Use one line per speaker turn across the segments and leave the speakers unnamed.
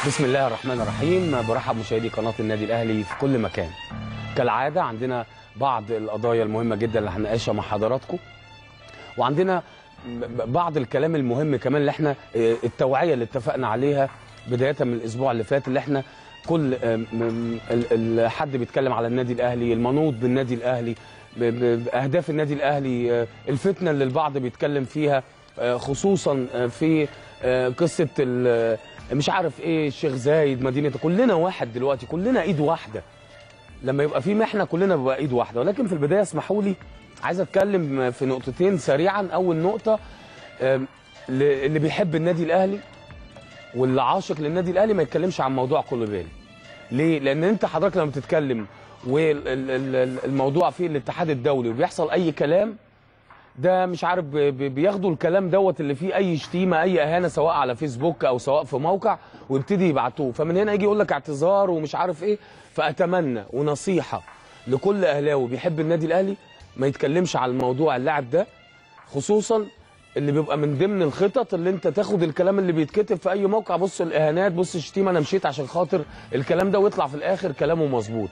بسم الله الرحمن الرحيم برحب مشاهدي قناة النادي الأهلي في كل مكان كالعادة عندنا بعض القضايا المهمة جدا اللي هنناقشها مع حضراتكم وعندنا ب- بعض الكلام المهم كمان اللي احنا اه، التوعية اللي اتفقنا عليها بداية من الأسبوع اللي فات اللي احنا كل اه، م- م- ال- ال- حد بيتكلم على النادي الأهلي المنوط بالنادي الأهلي ب- ب- بأهداف النادي الأهلي اه، الفتنة اللي البعض بيتكلم فيها اه، خصوصا اه، في اه، قصة ال- مش عارف ايه الشيخ زايد مدينة كلنا واحد دلوقتي كلنا ايد واحدة لما يبقى في محنة كلنا بيبقى ايد واحدة ولكن في البداية اسمحوا لي عايز اتكلم في نقطتين سريعا اول نقطة آم، ل- اللي بيحب النادي الاهلي واللي عاشق للنادي الاهلي ما يتكلمش عن موضوع كولوبالي ليه لان انت حضرتك لما بتتكلم والموضوع فيه الاتحاد الدولي وبيحصل اي كلام ده مش عارف ب- ب- بياخدوا الكلام دوت اللي فيه اي شتيمه اي اهانه سواء على فيسبوك او سواء في موقع ويبتدي يبعتوه فمن هنا يجي يقول لك اعتذار ومش عارف ايه فاتمنى ونصيحه لكل اهلاوي بيحب النادي الاهلي ما يتكلمش على الموضوع اللاعب ده خصوصا اللي بيبقى من ضمن الخطط اللي انت تاخد الكلام اللي بيتكتب في اي موقع بص الاهانات بص الشتيمه انا مشيت عشان خاطر الكلام ده ويطلع في الاخر كلامه مظبوط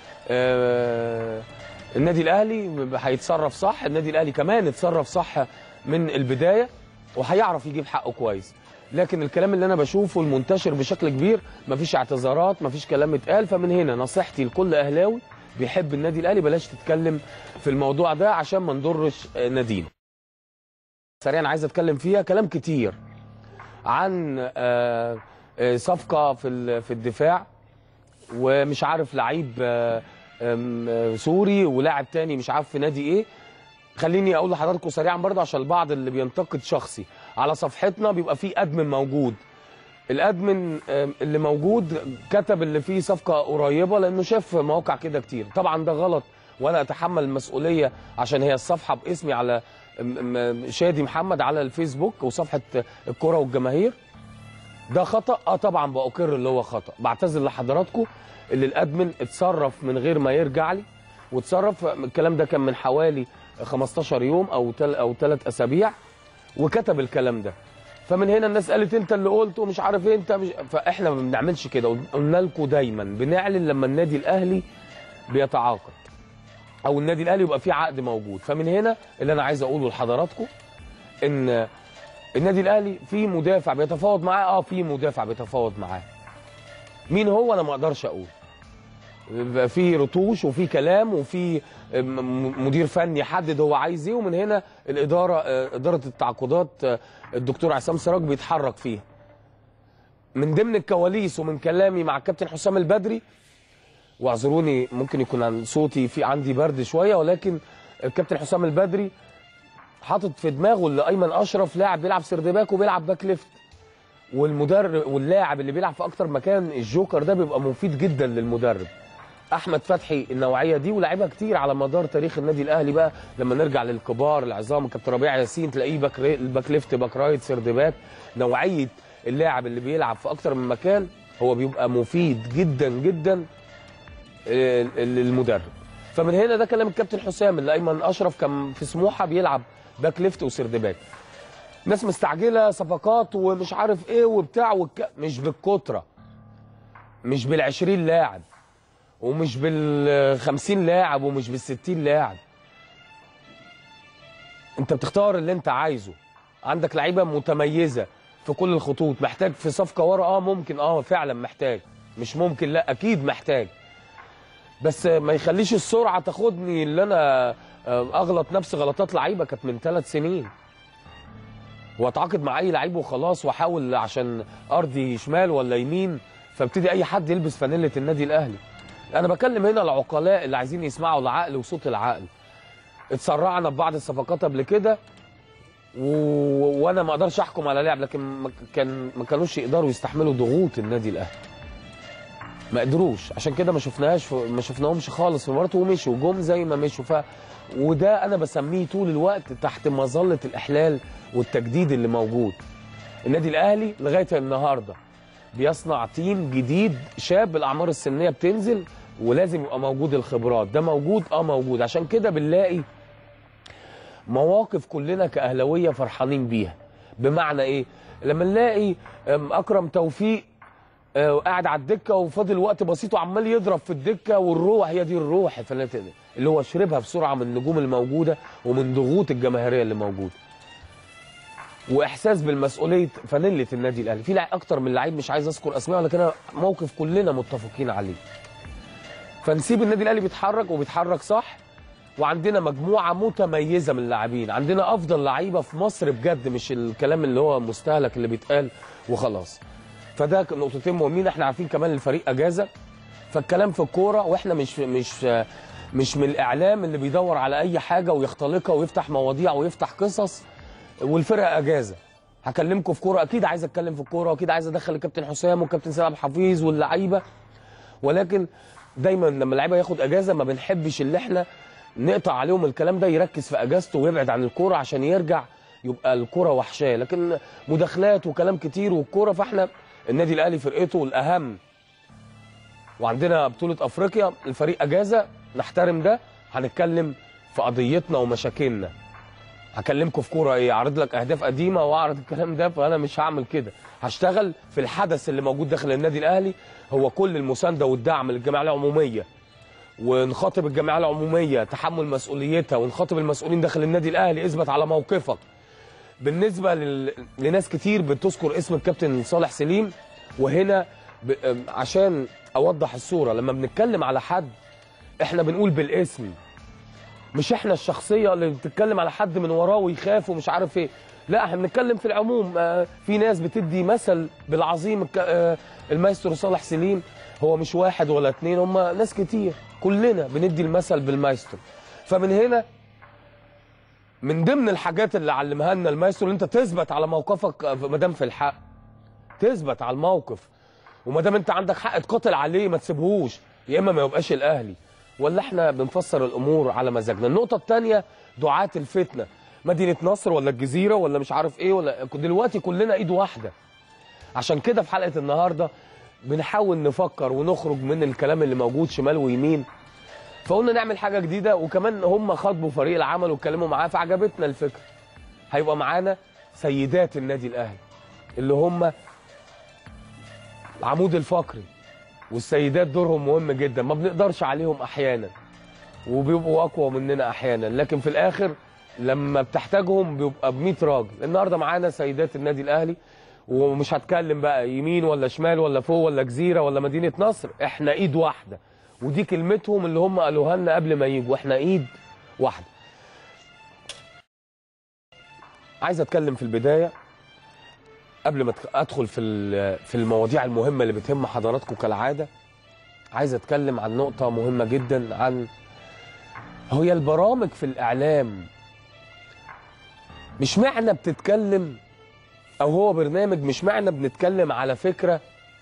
آه، النادي الاهلي هيتصرف صح النادي الاهلي كمان اتصرف صح من البدايه وهيعرف يجيب حقه كويس لكن الكلام اللي انا بشوفه المنتشر بشكل كبير مفيش اعتذارات مفيش كلام اتقال فمن هنا نصيحتي لكل اهلاوي بيحب النادي الاهلي بلاش تتكلم في الموضوع ده عشان ما نضرش آه، نادينا سريعا عايز اتكلم فيها كلام كتير عن آه، آه، صفقه في ال- في الدفاع ومش عارف لعيب آه، آم، آه، سوري ولاعب تاني مش عارف في نادي ايه خليني اقول لحضراتكم سريعا برضه عشان البعض اللي بينتقد شخصي على صفحتنا بيبقى فيه ادمن موجود الادمن آم، اللي موجود كتب اللي فيه صفقه قريبه لانه شاف مواقع كده كتير طبعا ده غلط وانا اتحمل المسؤوليه عشان هي الصفحه باسمي على م- م- شادي محمد على الفيسبوك وصفحه الكره والجماهير ده خطا اه طبعا باقر اللي هو خطا بعتذر لحضراتكم اللي الادمن اتصرف من غير ما يرجع لي واتصرف الكلام ده كان من حوالي 15 يوم او تل او ثلاث اسابيع وكتب الكلام ده فمن هنا الناس قالت انت اللي قلت ومش عارف ايه انت مش فاحنا ما بنعملش كده قلنا لكم دايما بنعلن لما النادي الاهلي بيتعاقد او النادي الاهلي يبقى فيه عقد موجود فمن هنا اللي انا عايز اقوله لحضراتكم ان النادي الاهلي في مدافع بيتفاوض معاه اه في مدافع بيتفاوض معاه مين هو انا ما اقدرش اقول بيبقى في رتوش وفي كلام وفي م- م- مدير فني حدد هو عايز ايه ومن هنا الاداره آه، اداره التعاقدات آه، الدكتور عصام سراج بيتحرك فيها من ضمن الكواليس ومن كلامي مع الكابتن حسام البدري واعذروني ممكن يكون عن صوتي في عندي برد شويه ولكن الكابتن حسام البدري حاطط في دماغه اللي ايمن اشرف لاعب بيلعب سردباك وبيلعب باك ليفت والمدرب واللاعب اللي بيلعب في اكتر مكان الجوكر ده بيبقى مفيد جدا للمدرب احمد فتحي النوعيه دي ولاعيبها كتير على مدار تاريخ النادي الاهلي بقى لما نرجع للكبار العظام كابتن ربيع ياسين تلاقيه باك ري- باك ليفت باك رايت سردباك نوعيه اللاعب اللي بيلعب في اكتر من مكان هو بيبقى مفيد جدا جدا آه، للمدرب فمن هنا ده كلام الكابتن حسام اللي ايمن اشرف كان في سموحه بيلعب باك ليفت وسردباك ناس مستعجله صفقات ومش عارف ايه وبتاع والك... مش بالكتره مش بال20 لاعب ومش بال50 لاعب ومش بال60 لاعب انت بتختار اللي انت عايزه عندك لعيبه متميزه في كل الخطوط محتاج في صفقه ورا اه ممكن اه فعلا محتاج مش ممكن لا اكيد محتاج بس ما يخليش السرعه تاخدني اللي انا آه، اغلط نفس غلطات لعيبه كانت من ثلاث سنين واتعاقد مع اي لعيب وخلاص واحاول عشان ارضي شمال ولا يمين فابتدي اي حد يلبس فانيله النادي الاهلي انا بكلم هنا العقلاء اللي عايزين يسمعوا العقل وصوت العقل اتسرعنا ببعض الصفقات قبل كده و... وانا ما اقدرش احكم على لاعب لكن ما كان ما كانوش يقدروا يستحملوا ضغوط النادي الاهلي ما قدروش عشان كده ما شفناهاش في... ما شفناهمش خالص في مباراه ومشوا جم زي ما مشوا ف وده انا بسميه طول الوقت تحت مظله الاحلال والتجديد اللي موجود النادي الاهلي لغايه النهارده بيصنع تيم جديد شاب الاعمار السنيه بتنزل ولازم يبقى موجود الخبرات ده موجود اه موجود عشان كده بنلاقي مواقف كلنا كاهلاويه فرحانين بيها بمعنى ايه لما نلاقي أم، اكرم توفيق
آه، قاعد على الدكه وفاضل وقت بسيط وعمال يضرب في الدكه والروح هي دي الروح في النادي الأهلي، اللي هو شربها بسرعه من النجوم الموجوده ومن ضغوط الجماهيريه اللي موجوده واحساس بالمسؤوليه فانيله النادي الاهلي في لع- اكتر من لعيب مش عايز اذكر اسماء لكن أنا موقف كلنا متفقين عليه فنسيب النادي الاهلي بيتحرك وبيتحرك صح وعندنا مجموعه متميزه من اللاعبين عندنا افضل لعيبه في مصر بجد مش الكلام اللي هو مستهلك اللي بيتقال وخلاص فده ك- نقطتين مهمين احنا عارفين كمان الفريق اجازه فالكلام في الكوره واحنا مش مش مش من الاعلام اللي بيدور على اي حاجه ويختلقها ويفتح مواضيع ويفتح قصص والفرقه اجازه هكلمكم في كوره اكيد عايز اتكلم في الكوره واكيد عايز ادخل الكابتن حسام والكابتن سلام حفيظ واللعيبه ولكن دايما لما اللعيبه ياخد اجازه ما بنحبش اللي احنا نقطع عليهم الكلام ده يركز في اجازته ويبعد عن الكوره عشان يرجع يبقى الكوره وحشاه لكن مداخلات وكلام كتير والكوره فاحنا النادي الاهلي فرقته الاهم وعندنا بطوله افريقيا الفريق اجازه نحترم ده هنتكلم في قضيتنا ومشاكلنا هكلمكم في كوره ايه اعرض لك اهداف قديمه واعرض الكلام ده فانا مش هعمل كده هشتغل في الحدث اللي موجود داخل النادي الاهلي هو كل المسانده والدعم للجمعيه العموميه ونخاطب الجمعيه العموميه تحمل مسؤوليتها ونخاطب المسؤولين داخل النادي الاهلي اثبت على موقفك بالنسبه لل... لناس كتير بتذكر اسم الكابتن صالح سليم وهنا ب... أم، عشان اوضح الصوره لما بنتكلم على حد احنا بنقول بالاسم مش احنا الشخصيه اللي بتتكلم على حد من وراه ويخاف ومش عارف ايه لا احنا بنتكلم في العموم آه، في ناس بتدي مثل بالعظيم الك- آه، المايسترو صالح سليم هو مش واحد ولا اتنين هم ناس كتير كلنا بندي المثل بالمايسترو فمن هنا من ضمن الحاجات اللي علمها لنا المايسترو ان انت تثبت على موقفك آه، ما دام في الحق تثبت على الموقف وما دام انت عندك حق تقاتل عليه ما تسيبهوش يا اما ما يبقاش الاهلي ولا احنا بنفسر الامور على مزاجنا النقطه الثانيه دعاه الفتنه مدينه نصر ولا الجزيره ولا مش عارف ايه ولا دلوقتي كلنا ايد واحده عشان كده في حلقه النهارده بنحاول نفكر ونخرج من الكلام اللي موجود شمال ويمين فقلنا نعمل حاجه جديده وكمان هم خاطبوا فريق العمل واتكلموا معاه فعجبتنا الفكره هيبقى معانا سيدات النادي الاهلي اللي هم العمود الفقري والسيدات دورهم مهم جدا ما بنقدرش عليهم احيانا وبيبقوا اقوى مننا احيانا لكن في الاخر لما بتحتاجهم بيبقى ب 100 راجل النهارده معانا سيدات النادي الاهلي ومش هتكلم بقى يمين ولا شمال ولا فوق ولا جزيره ولا مدينه نصر احنا ايد واحده ودي كلمتهم اللي هم قالوها لنا قبل ما يجوا احنا ايد واحده عايز اتكلم في البدايه قبل ما أدخ- ادخل في ال- في المواضيع المهمه اللي بتهم حضراتكم كالعاده عايز اتكلم عن نقطه مهمه جدا عن هي البرامج في الاعلام مش معنى بتتكلم او هو برنامج مش معنى بنتكلم على فكره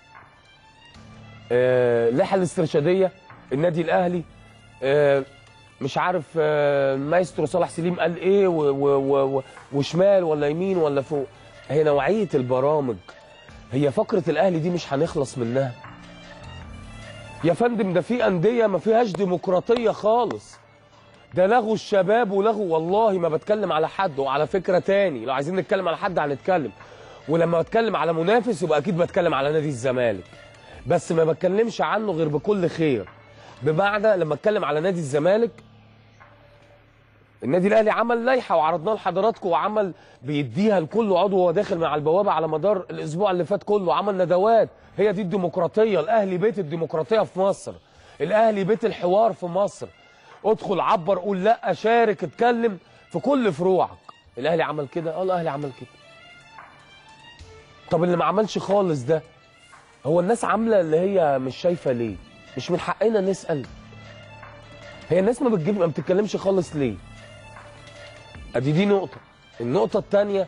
آه اللائحه الاسترشاديه النادي الاهلي آه مش عارف آه مايسترو صلاح سليم قال ايه و و و و وشمال ولا يمين ولا فوق هي نوعيه البرامج هي فقره الاهلي دي مش هنخلص منها يا فندم ده في انديه ما فيهاش ديمقراطيه خالص ده لغوا الشباب ولغوا والله ما بتكلم على حد وعلى فكره تاني لو عايزين نتكلم على حد هنتكلم ولما بتكلم على منافس يبقى اكيد بتكلم على نادي الزمالك بس ما بتكلمش عنه غير بكل خير بمعنى لما اتكلم على نادي الزمالك النادي الاهلي عمل لائحه وعرضناها لحضراتكم وعمل بيديها لكل عضو وهو داخل مع البوابه على مدار الاسبوع اللي فات كله عمل ندوات هي دي الديمقراطيه الاهلي بيت الديمقراطيه في مصر الاهلي بيت الحوار في مصر ادخل عبر قول لا شارك اتكلم في كل فروعك الاهلي عمل كده اه الاهلي عمل كده طب اللي ما عملش خالص ده هو الناس عامله اللي هي مش شايفه ليه مش من حقنا نسال هي الناس ما بتجيب ما بتتكلمش خالص ليه ادي دي نقطه النقطه الثانيه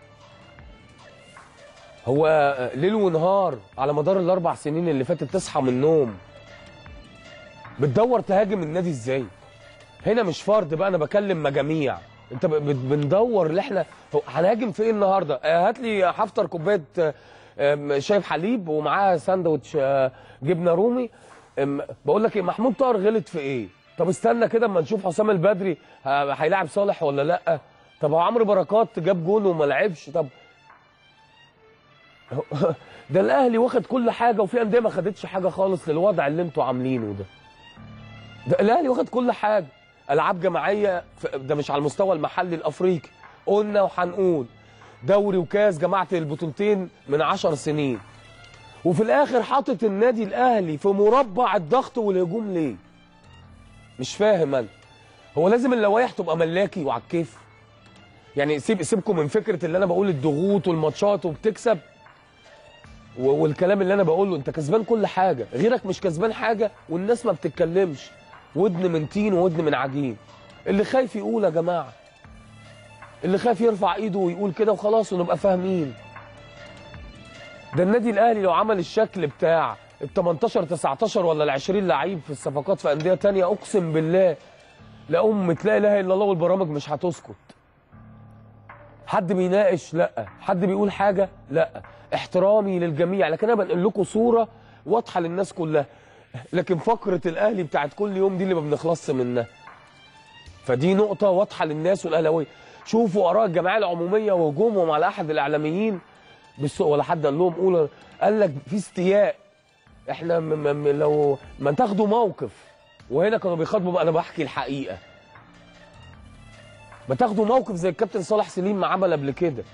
هو ليل ونهار على مدار الاربع سنين اللي فاتت تصحى من النوم بتدور تهاجم النادي ازاي هنا مش فرد بقى انا بكلم مجاميع انت ب- بت- بندور اللي احنا هو هنهاجم في ايه النهارده آه، هات لي هفطر كوبايه آه، آم، شاي حليب ومعاه ساندوتش آه، جبنه رومي آم، بقول لك ايه محمود طاهر غلط في ايه طب استنى كده اما نشوف حسام البدري ه- هيلاعب صالح ولا لا طب هو عمرو بركات جاب جون وما لعبش طب ده الاهلي واخد كل حاجه وفي انديه ما خدتش حاجه خالص للوضع اللي انتوا عاملينه ده ده الاهلي واخد كل حاجه العاب جماعيه ف- ده مش على المستوى المحلي الافريقي قلنا وهنقول دوري وكاس جمعت البطولتين من عشر سنين وفي الاخر حاطط النادي الاهلي في مربع الضغط والهجوم ليه مش فاهم انا هو لازم اللوائح تبقى ملاكي وعلى الكيف يعني سيب سيبكم من فكره اللي انا بقول الضغوط والماتشات وبتكسب و- والكلام اللي انا بقوله انت كسبان كل حاجه غيرك مش كسبان حاجه والناس ما بتتكلمش ودن من طين وودن من عجين اللي خايف يقول يا جماعه اللي خايف يرفع ايده ويقول كده وخلاص ونبقى فاهمين ده النادي الاهلي لو عمل الشكل بتاع ال 18 19 ولا ال 20 لعيب في الصفقات في انديه تانية اقسم بالله لا ام لا اله الا الله والبرامج مش هتسكت حد بيناقش لا حد بيقول حاجه لا احترامي للجميع لكن انا بنقل لكم صوره واضحه للناس كلها لكن فقره الاهلي بتاعت كل يوم دي اللي ما بنخلصش منها فدي نقطه واضحه للناس والاهلاويه شوفوا اراء الجمعيه العموميه وهجومهم على احد الاعلاميين بالسوق ولا حد قال لهم قولوا قال لك في استياء احنا م م م لو ما تاخدوا موقف وهنا كانوا بيخاطبوا انا بحكي الحقيقه ما تاخدوا موقف زي الكابتن صالح سليم ما عمل قبل كده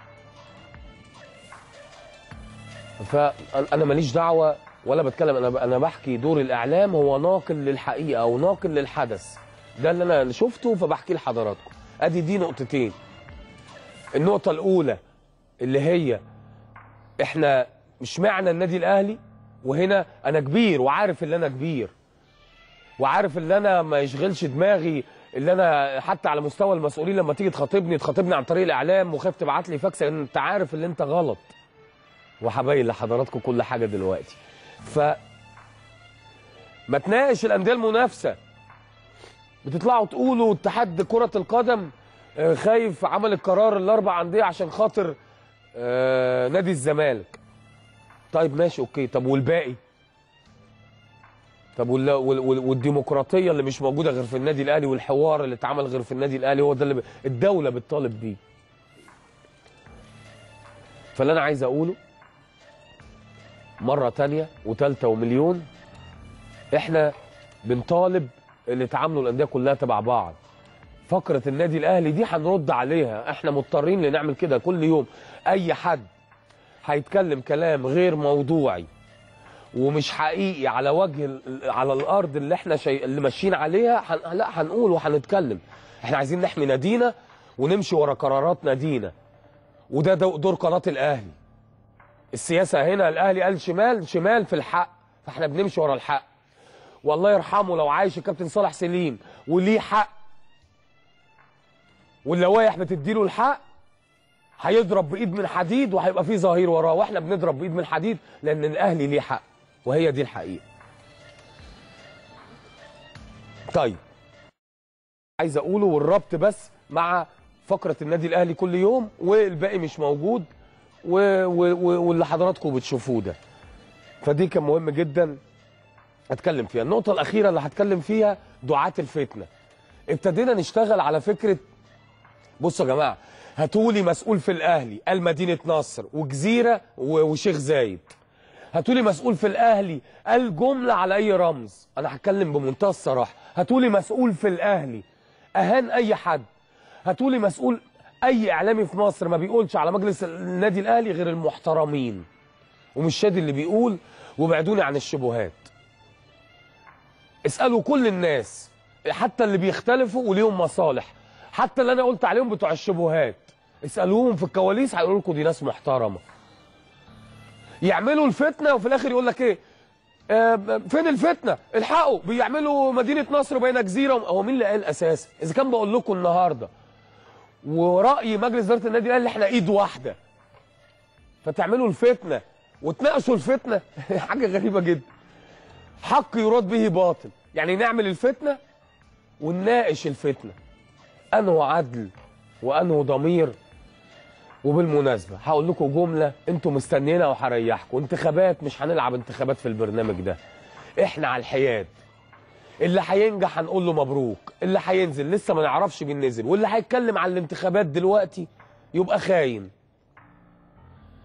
فانا ماليش دعوه ولا بتكلم انا انا بحكي دور الاعلام هو ناقل للحقيقه او ناقل للحدث ده اللي انا شفته فبحكيه لحضراتكم ادي دي نقطتين النقطه الاولى اللي هي احنا مش معنى النادي الاهلي وهنا انا كبير وعارف ان انا كبير وعارف ان انا ما يشغلش دماغي اللي انا حتى على مستوى المسؤولين لما تيجي تخاطبني تخاطبني عن طريق الاعلام وخايف تبعت لي فاكس لان انت عارف ان انت غلط وهبين لحضراتكم كل حاجه دلوقتي ف ما تناقش الانديه المنافسه بتطلعوا تقولوا اتحاد كره القدم آه، خايف عمل القرار الاربع انديه عشان خاطر آه، نادي الزمالك طيب ماشي اوكي طب والباقي طب وال... وال... وال... والديمقراطيه اللي مش موجوده غير في النادي الاهلي والحوار اللي اتعمل غير في النادي الاهلي هو ده اللي ب... الدوله بتطالب بيه فاللي انا عايز اقوله مره تانية وتالتة ومليون احنا بنطالب اللي اتعاملوا الانديه كلها تبع بعض فقره النادي الاهلي دي هنرد عليها احنا مضطرين لنعمل كده كل يوم اي حد هيتكلم كلام غير موضوعي ومش حقيقي على وجه ال- على الارض اللي احنا شي... اللي ماشيين عليها هن... لا هنقول وهنتكلم احنا عايزين نحمي نادينا ونمشي ورا قرارات نادينا وده دو- دور قناه الاهلي السياسه هنا الاهلي قال شمال شمال في الحق فاحنا بنمشي ورا الحق والله يرحمه لو عايش الكابتن صالح سليم وليه حق واللوائح بتديله الحق هيضرب بايد من حديد وهيبقى في ظهير وراه واحنا بنضرب بايد من حديد لان الاهلي ليه حق وهي دي الحقيقه طيب عايز اقوله والربط بس مع فقره النادي الاهلي كل يوم والباقي مش موجود و... و... و... واللي حضراتكم بتشوفوه ده فدي كان مهم جدا اتكلم فيها النقطه الاخيره اللي هتكلم فيها دعاه الفتنه ابتدينا نشتغل على فكره بصوا يا جماعه هاتولي مسؤول في الاهلي قال مدينه نصر وجزيره و- وشيخ زايد هاتولي مسؤول في الاهلي قال جمله على اي رمز انا هتكلم بمنتهى الصراحه هاتولي مسؤول في الاهلي اهان اي حد هاتولي مسؤول اي اعلامي في مصر ما بيقولش على مجلس النادي الاهلي غير المحترمين ومش شادي اللي بيقول وابعدوني عن الشبهات اسالوا كل الناس حتى اللي بيختلفوا وليهم مصالح حتى اللي انا قلت عليهم بتوع الشبهات اسالوهم في الكواليس هيقولوا لكم دي ناس محترمه يعملوا الفتنه وفي الاخر يقول لك ايه آه فين الفتنه الحقوا بيعملوا مدينه نصر بين جزيره هو مين اللي قال اساسا اذا كان بقول لكم النهارده وراي مجلس اداره النادي الاهلي احنا ايد واحده فتعملوا الفتنه وتناقشوا الفتنه حاجه غريبه جدا حق يراد به باطل يعني نعمل الفتنه ونناقش الفتنه انه عدل وانه ضمير وبالمناسبه هقول لكم جمله انتم مستنيينها وهريحكم انتخابات مش هنلعب انتخابات في البرنامج ده احنا على الحياد اللي هينجح هنقول له مبروك اللي هينزل لسه ما نعرفش مين نزل واللي هيتكلم على الانتخابات دلوقتي يبقى خاين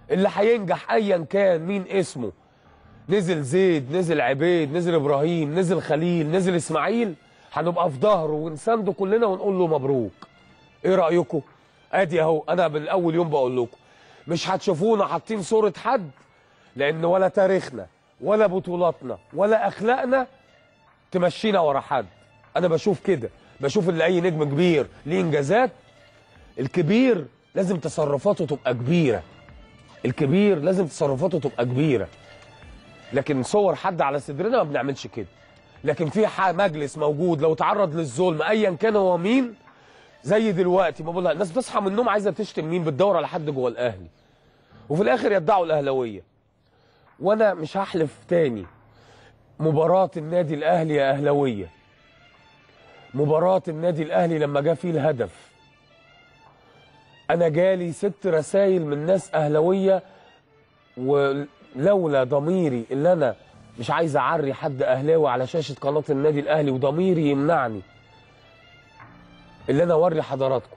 اللي هينجح ايا كان مين اسمه نزل زيد نزل عبيد نزل ابراهيم نزل خليل نزل اسماعيل هنبقى في ظهره ونسانده كلنا ونقول له مبروك ايه رايكم ادي اهو انا من اول يوم بقول لكم مش هتشوفونا حاطين صوره حد لان ولا تاريخنا ولا بطولاتنا ولا اخلاقنا تمشينا ورا حد انا بشوف كده بشوف ان اي نجم كبير ليه انجازات الكبير لازم تصرفاته تبقى كبيره الكبير لازم تصرفاته تبقى كبيره لكن صور حد على صدرنا ما بنعملش كده لكن في ح- مجلس موجود لو تعرض للظلم ايا كان هو مين زي دلوقتي ما بقول لها الناس بتصحى من النوم عايزه تشتم مين بتدور على حد جوه الاهلي وفي الاخر يدعوا الاهلاويه وانا مش هحلف تاني مباراه النادي الاهلي يا اهلاويه مباراه النادي الاهلي لما جه فيه الهدف انا جالي ست رسائل من ناس اهلاويه ولولا ضميري اللي انا مش عايز اعري حد اهلاوي على شاشه قناه النادي الاهلي وضميري يمنعني اللي انا اوري حضراتكم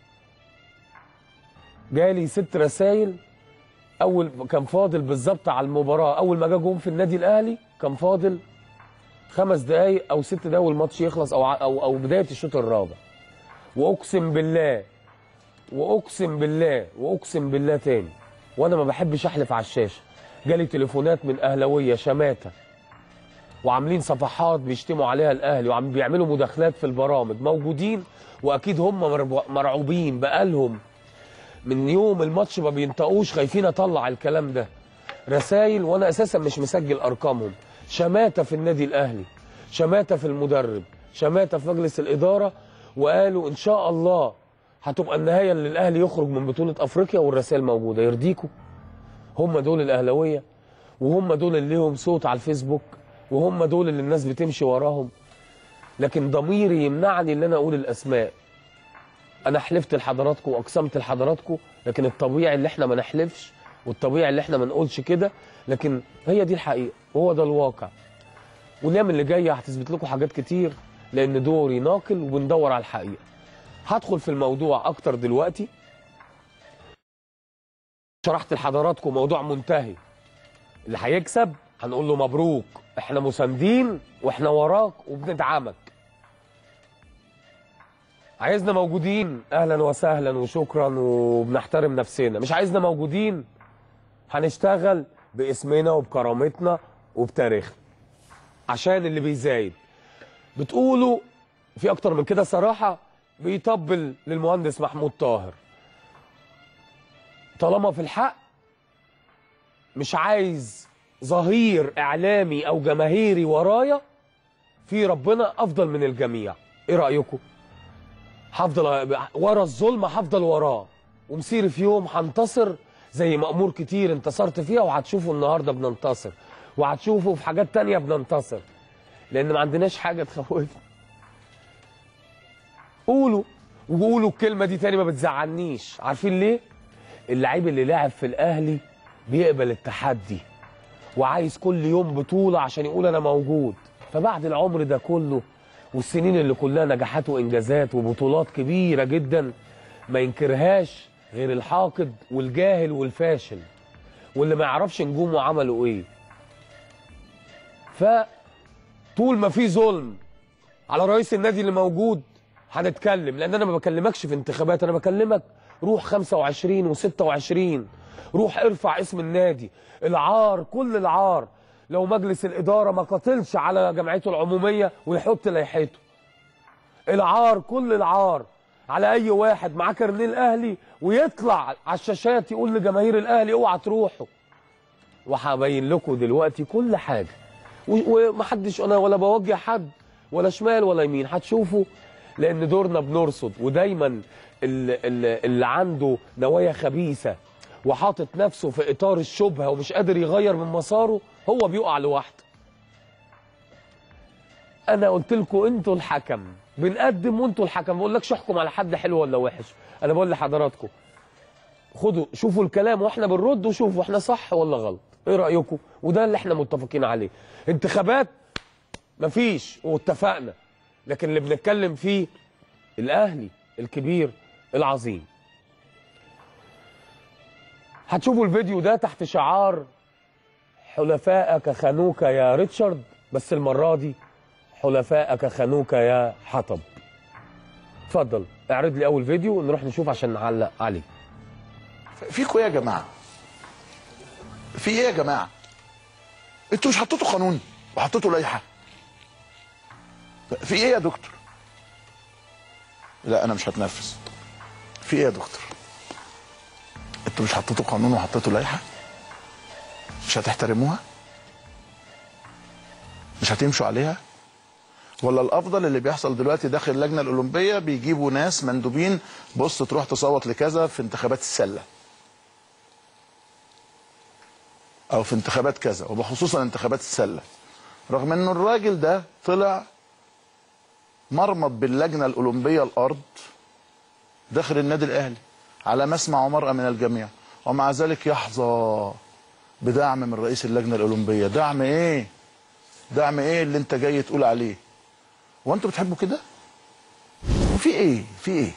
جالي ست رسائل اول كان فاضل بالظبط على المباراه اول ما جه جون في النادي الاهلي كان فاضل خمس دقايق او ست دقايق والماتش يخلص او ع- او او بدايه الشوط الرابع واقسم بالله واقسم بالله واقسم بالله تاني وانا ما بحبش احلف على الشاشه جالي تليفونات من اهلاويه شماته وعاملين صفحات بيشتموا عليها الاهلي وعم بيعملوا مداخلات في البرامج موجودين واكيد هم مربو- مرعوبين بقالهم من يوم الماتش ما بينطقوش خايفين اطلع الكلام ده رسائل وانا اساسا مش مسجل ارقامهم شماته في النادي الاهلي شماته في المدرب شماته في مجلس الاداره وقالوا ان شاء الله هتبقى النهايه اللي الاهلي يخرج من بطوله افريقيا والرسائل موجوده يرضيكوا هم دول الاهلاويه وهم دول اللي ليهم صوت على الفيسبوك وهم دول اللي الناس بتمشي وراهم لكن ضميري يمنعني ان انا اقول الاسماء انا حلفت لحضراتكم واقسمت لحضراتكم لكن الطبيعي اللي احنا ما نحلفش والطبيعي اللي احنا ما نقولش كده لكن هي دي الحقيقه وهو ده الواقع والايام اللي جايه هتثبت لكم حاجات كتير لان دوري ناقل وبندور على الحقيقه هدخل في الموضوع اكتر دلوقتي شرحت لحضراتكم موضوع منتهي اللي هيكسب هنقول له مبروك احنا مساندين واحنا وراك وبندعمك عايزنا موجودين اهلا وسهلا وشكرا وبنحترم نفسنا مش عايزنا موجودين هنشتغل باسمنا وبكرامتنا وبتاريخنا عشان اللي بيزايد بتقولوا في اكتر من كده صراحه بيطبل للمهندس محمود طاهر طالما في الحق مش عايز ظهير اعلامي او جماهيري ورايا في ربنا افضل من الجميع ايه رايكم هفضل ورا الظلم هفضل وراه ومسيري في يوم هنتصر زي ما امور كتير انتصرت فيها وهتشوفوا النهارده بننتصر وهتشوفوا في حاجات تانية بننتصر لان ما عندناش حاجه تخوفنا قولوا وقولوا الكلمه دي تاني ما بتزعلنيش عارفين ليه اللعيب اللي لعب في الاهلي بيقبل التحدي وعايز كل يوم بطوله عشان يقول انا موجود فبعد العمر ده كله والسنين اللي كلها نجاحات وانجازات وبطولات كبيره جدا ما ينكرهاش غير الحاقد والجاهل والفاشل واللي ما يعرفش نجومه عملوا ايه فطول ما في ظلم على رئيس النادي اللي موجود هنتكلم لان انا ما بكلمكش في انتخابات انا بكلمك روح 25 و26 روح ارفع اسم النادي العار كل العار لو مجلس الاداره ما قاتلش على جمعيته العموميه ويحط لائحته العار كل العار على اي واحد معاه كارنيه الاهلي ويطلع على الشاشات يقول لجماهير الاهلي اوعى تروحوا وهبين لكم دلوقتي كل حاجه و- ومحدش انا ولا بوجه حد ولا شمال ولا يمين هتشوفوا لان دورنا بنرصد ودايما اللي, اللي, اللي عنده نوايا خبيثه وحاطط نفسه في اطار الشبهه ومش قادر يغير من مساره هو بيقع لوحده انا قلت لكم انتوا الحكم بنقدم وانتوا الحكم ما بقولكش احكم على حد حلو ولا وحش انا بقول لحضراتكم خدوا شوفوا الكلام واحنا بنرد وشوفوا احنا صح ولا غلط ايه رايكم وده اللي احنا متفقين عليه انتخابات مفيش واتفقنا لكن اللي بنتكلم فيه الاهلي الكبير العظيم هتشوفوا الفيديو ده تحت شعار حلفائك خانوك يا ريتشارد بس المرة دي حلفائك خانوك يا حطب اتفضل اعرض لي اول فيديو ونروح نشوف عشان نعلق عليه
فيكوا ايه يا جماعه؟ في ايه يا جماعه؟ انتوا مش حطيتوا قانون وحطيتوا لائحه؟ في ايه يا دكتور؟ لا انا مش هتنفذ. في ايه يا دكتور؟ انتوا مش حطيتوا قانون وحطيتوا لائحه؟ مش هتحترموها؟ مش هتمشوا عليها؟ ولا الافضل اللي بيحصل دلوقتي داخل اللجنه الاولمبيه بيجيبوا ناس مندوبين بص تروح تصوت لكذا في انتخابات السله او في انتخابات كذا وبخصوصا انتخابات السله رغم ان الراجل ده طلع مرمط باللجنه الاولمبيه الارض داخل النادي الاهلي على مسمع ومرأى من الجميع ومع ذلك يحظى بدعم من رئيس اللجنه الاولمبيه دعم ايه دعم ايه اللي انت جاي تقول عليه وانتوا بتحبوا كده وفي ايه في ايه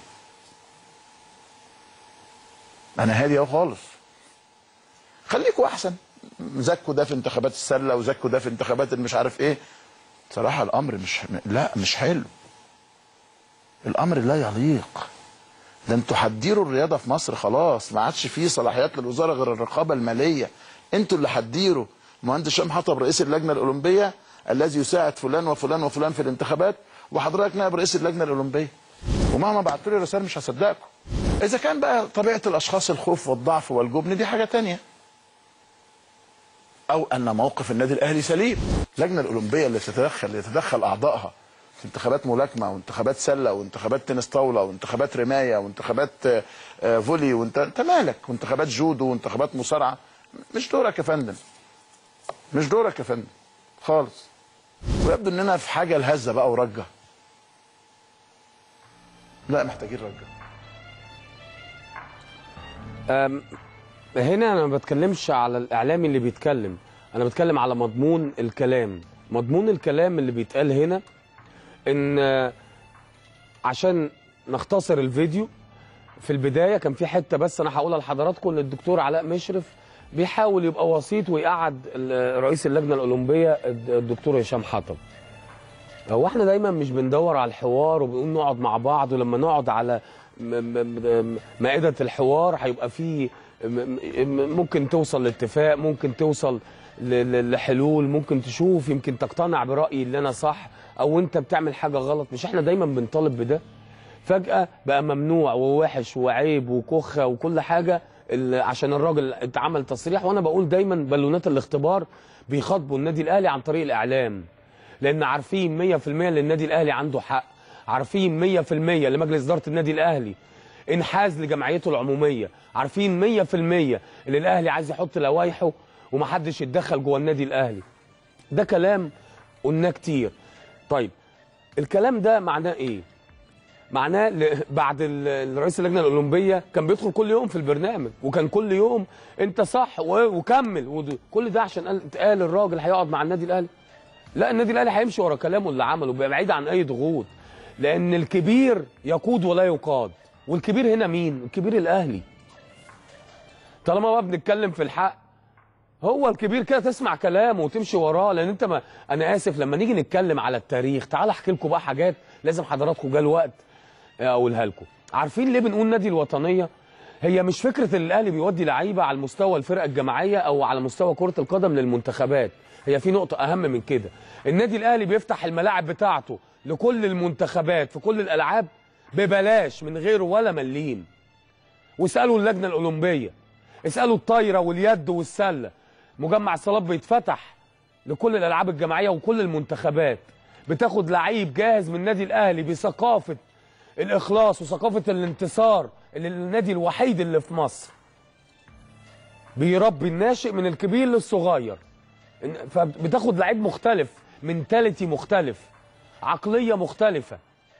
انا هادي اهو خالص خليكوا احسن زكوا ده في انتخابات السله وزكوا ده في انتخابات المش عارف ايه صراحه الامر مش لا مش حلو الامر لا يليق ده انتوا هتديروا الرياضه في مصر خلاص ما عادش فيه صلاحيات للوزاره غير الرقابه الماليه انتوا اللي هتديروا مهندس شام حطب رئيس اللجنه الاولمبيه الذي يساعد فلان وفلان وفلان في الانتخابات وحضرتك نائب رئيس اللجنه الاولمبيه ومهما بعتوا لي رسائل مش هصدقكم اذا كان بقى طبيعه الاشخاص الخوف والضعف والجبن دي حاجه تانية او ان موقف النادي الاهلي سليم اللجنه الاولمبيه اللي تتدخل اللي يتدخل اعضائها في انتخابات ملاكمه وانتخابات سله وانتخابات تنس طاوله وانتخابات رمايه وانتخابات آه، آه، فولي وانت انت مالك وانتخابات جودو وانتخابات مصارعه مش دورك يا فندم مش دورك يا فندم خالص ويبدو اننا في حاجه الهزه بقى ورجه لا محتاجين رجه
أم، هنا انا ما بتكلمش على الاعلامي اللي بيتكلم انا بتكلم على مضمون الكلام مضمون الكلام اللي بيتقال هنا ان آه، عشان نختصر الفيديو في البدايه كان في حته بس انا هقولها لحضراتكم ان الدكتور علاء مشرف بيحاول يبقى وسيط ويقعد ال- رئيس اللجنه الاولمبيه الد- الدكتور هشام حطب هو احنا دايما مش بندور على الحوار وبنقول نقعد مع بعض ولما نقعد على م- م- م- مائده الحوار هيبقى فيه م- م- ممكن توصل لاتفاق ممكن توصل ل- ل- لحلول ممكن تشوف يمكن تقتنع برايي اللي انا صح او انت بتعمل حاجه غلط مش احنا دايما بنطالب بده فجاه بقى ممنوع ووحش وعيب وكخه وكل حاجه ال- عشان الراجل اتعمل تصريح وانا بقول دايما بالونات الاختبار بيخاطبوا النادي الاهلي عن طريق الاعلام لان عارفين 100% ان النادي الاهلي عنده حق عارفين 100% لمجلس اداره النادي الاهلي انحاز لجمعيته العموميه عارفين 100% ان الاهلي عايز يحط لوائحه ومحدش يتدخل جوه النادي الاهلي ده كلام قلناه كتير طيب الكلام ده معناه ايه معناه ل- بعد ال- الرئيس اللجنه الاولمبيه كان بيدخل كل يوم في البرنامج وكان كل يوم انت صح و- وكمل ود- كل ده عشان قال اتقال الراجل هيقعد مع النادي الاهلي لا النادي الاهلي هيمشي ورا كلامه اللي عمله بيبقى بعيد عن اي ضغوط لان الكبير يقود ولا يقاد والكبير هنا مين الكبير الاهلي طالما بقى بنتكلم في الحق هو الكبير كده تسمع كلامه وتمشي وراه لان انت ما انا اسف لما نيجي نتكلم على التاريخ تعال احكي لكم بقى حاجات لازم حضراتكم جه الوقت اقولها لكم عارفين ليه بنقول نادي الوطنيه هي مش فكره ان الاهلي بيودي لعيبه على المستوى الفرقه الجماعيه او على مستوى كره القدم للمنتخبات هي في نقطه اهم من كده النادي الاهلي بيفتح الملاعب بتاعته لكل المنتخبات في كل الالعاب ببلاش من غير ولا مليم واسالوا اللجنه الاولمبيه اسالوا الطايره واليد والسله مجمع الصالات بيتفتح لكل الالعاب الجماعيه وكل المنتخبات بتاخد لعيب جاهز من النادي الاهلي بثقافه الاخلاص وثقافه الانتصار اللي النادي الوحيد اللي في مصر بيربي الناشئ من الكبير للصغير إن- فبتاخد لعيب مختلف منتاليتي مختلف عقليه مختلفه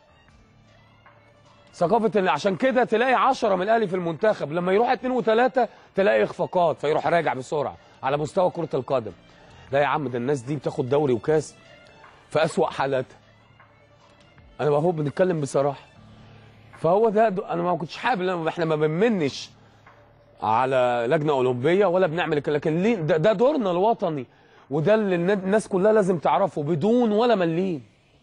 ثقافه اللي عشان كده تلاقي عشرة من الاهلي في المنتخب لما يروح اتنين وتلاته تلاقي اخفاقات فيروح راجع بسرعه على مستوى كره القدم لا يا عم ده الناس دي بتاخد دوري وكاس في اسوأ حالاتها انا بقى بنتكلم بصراحه فهو ده, ده انا ما كنتش حابب لما احنا ما بنمنش على لجنه اولمبيه ولا بنعمل كده لكن ليه ده, ده دورنا الوطني وده اللي النا- الناس كلها لازم تعرفه بدون ولا مليم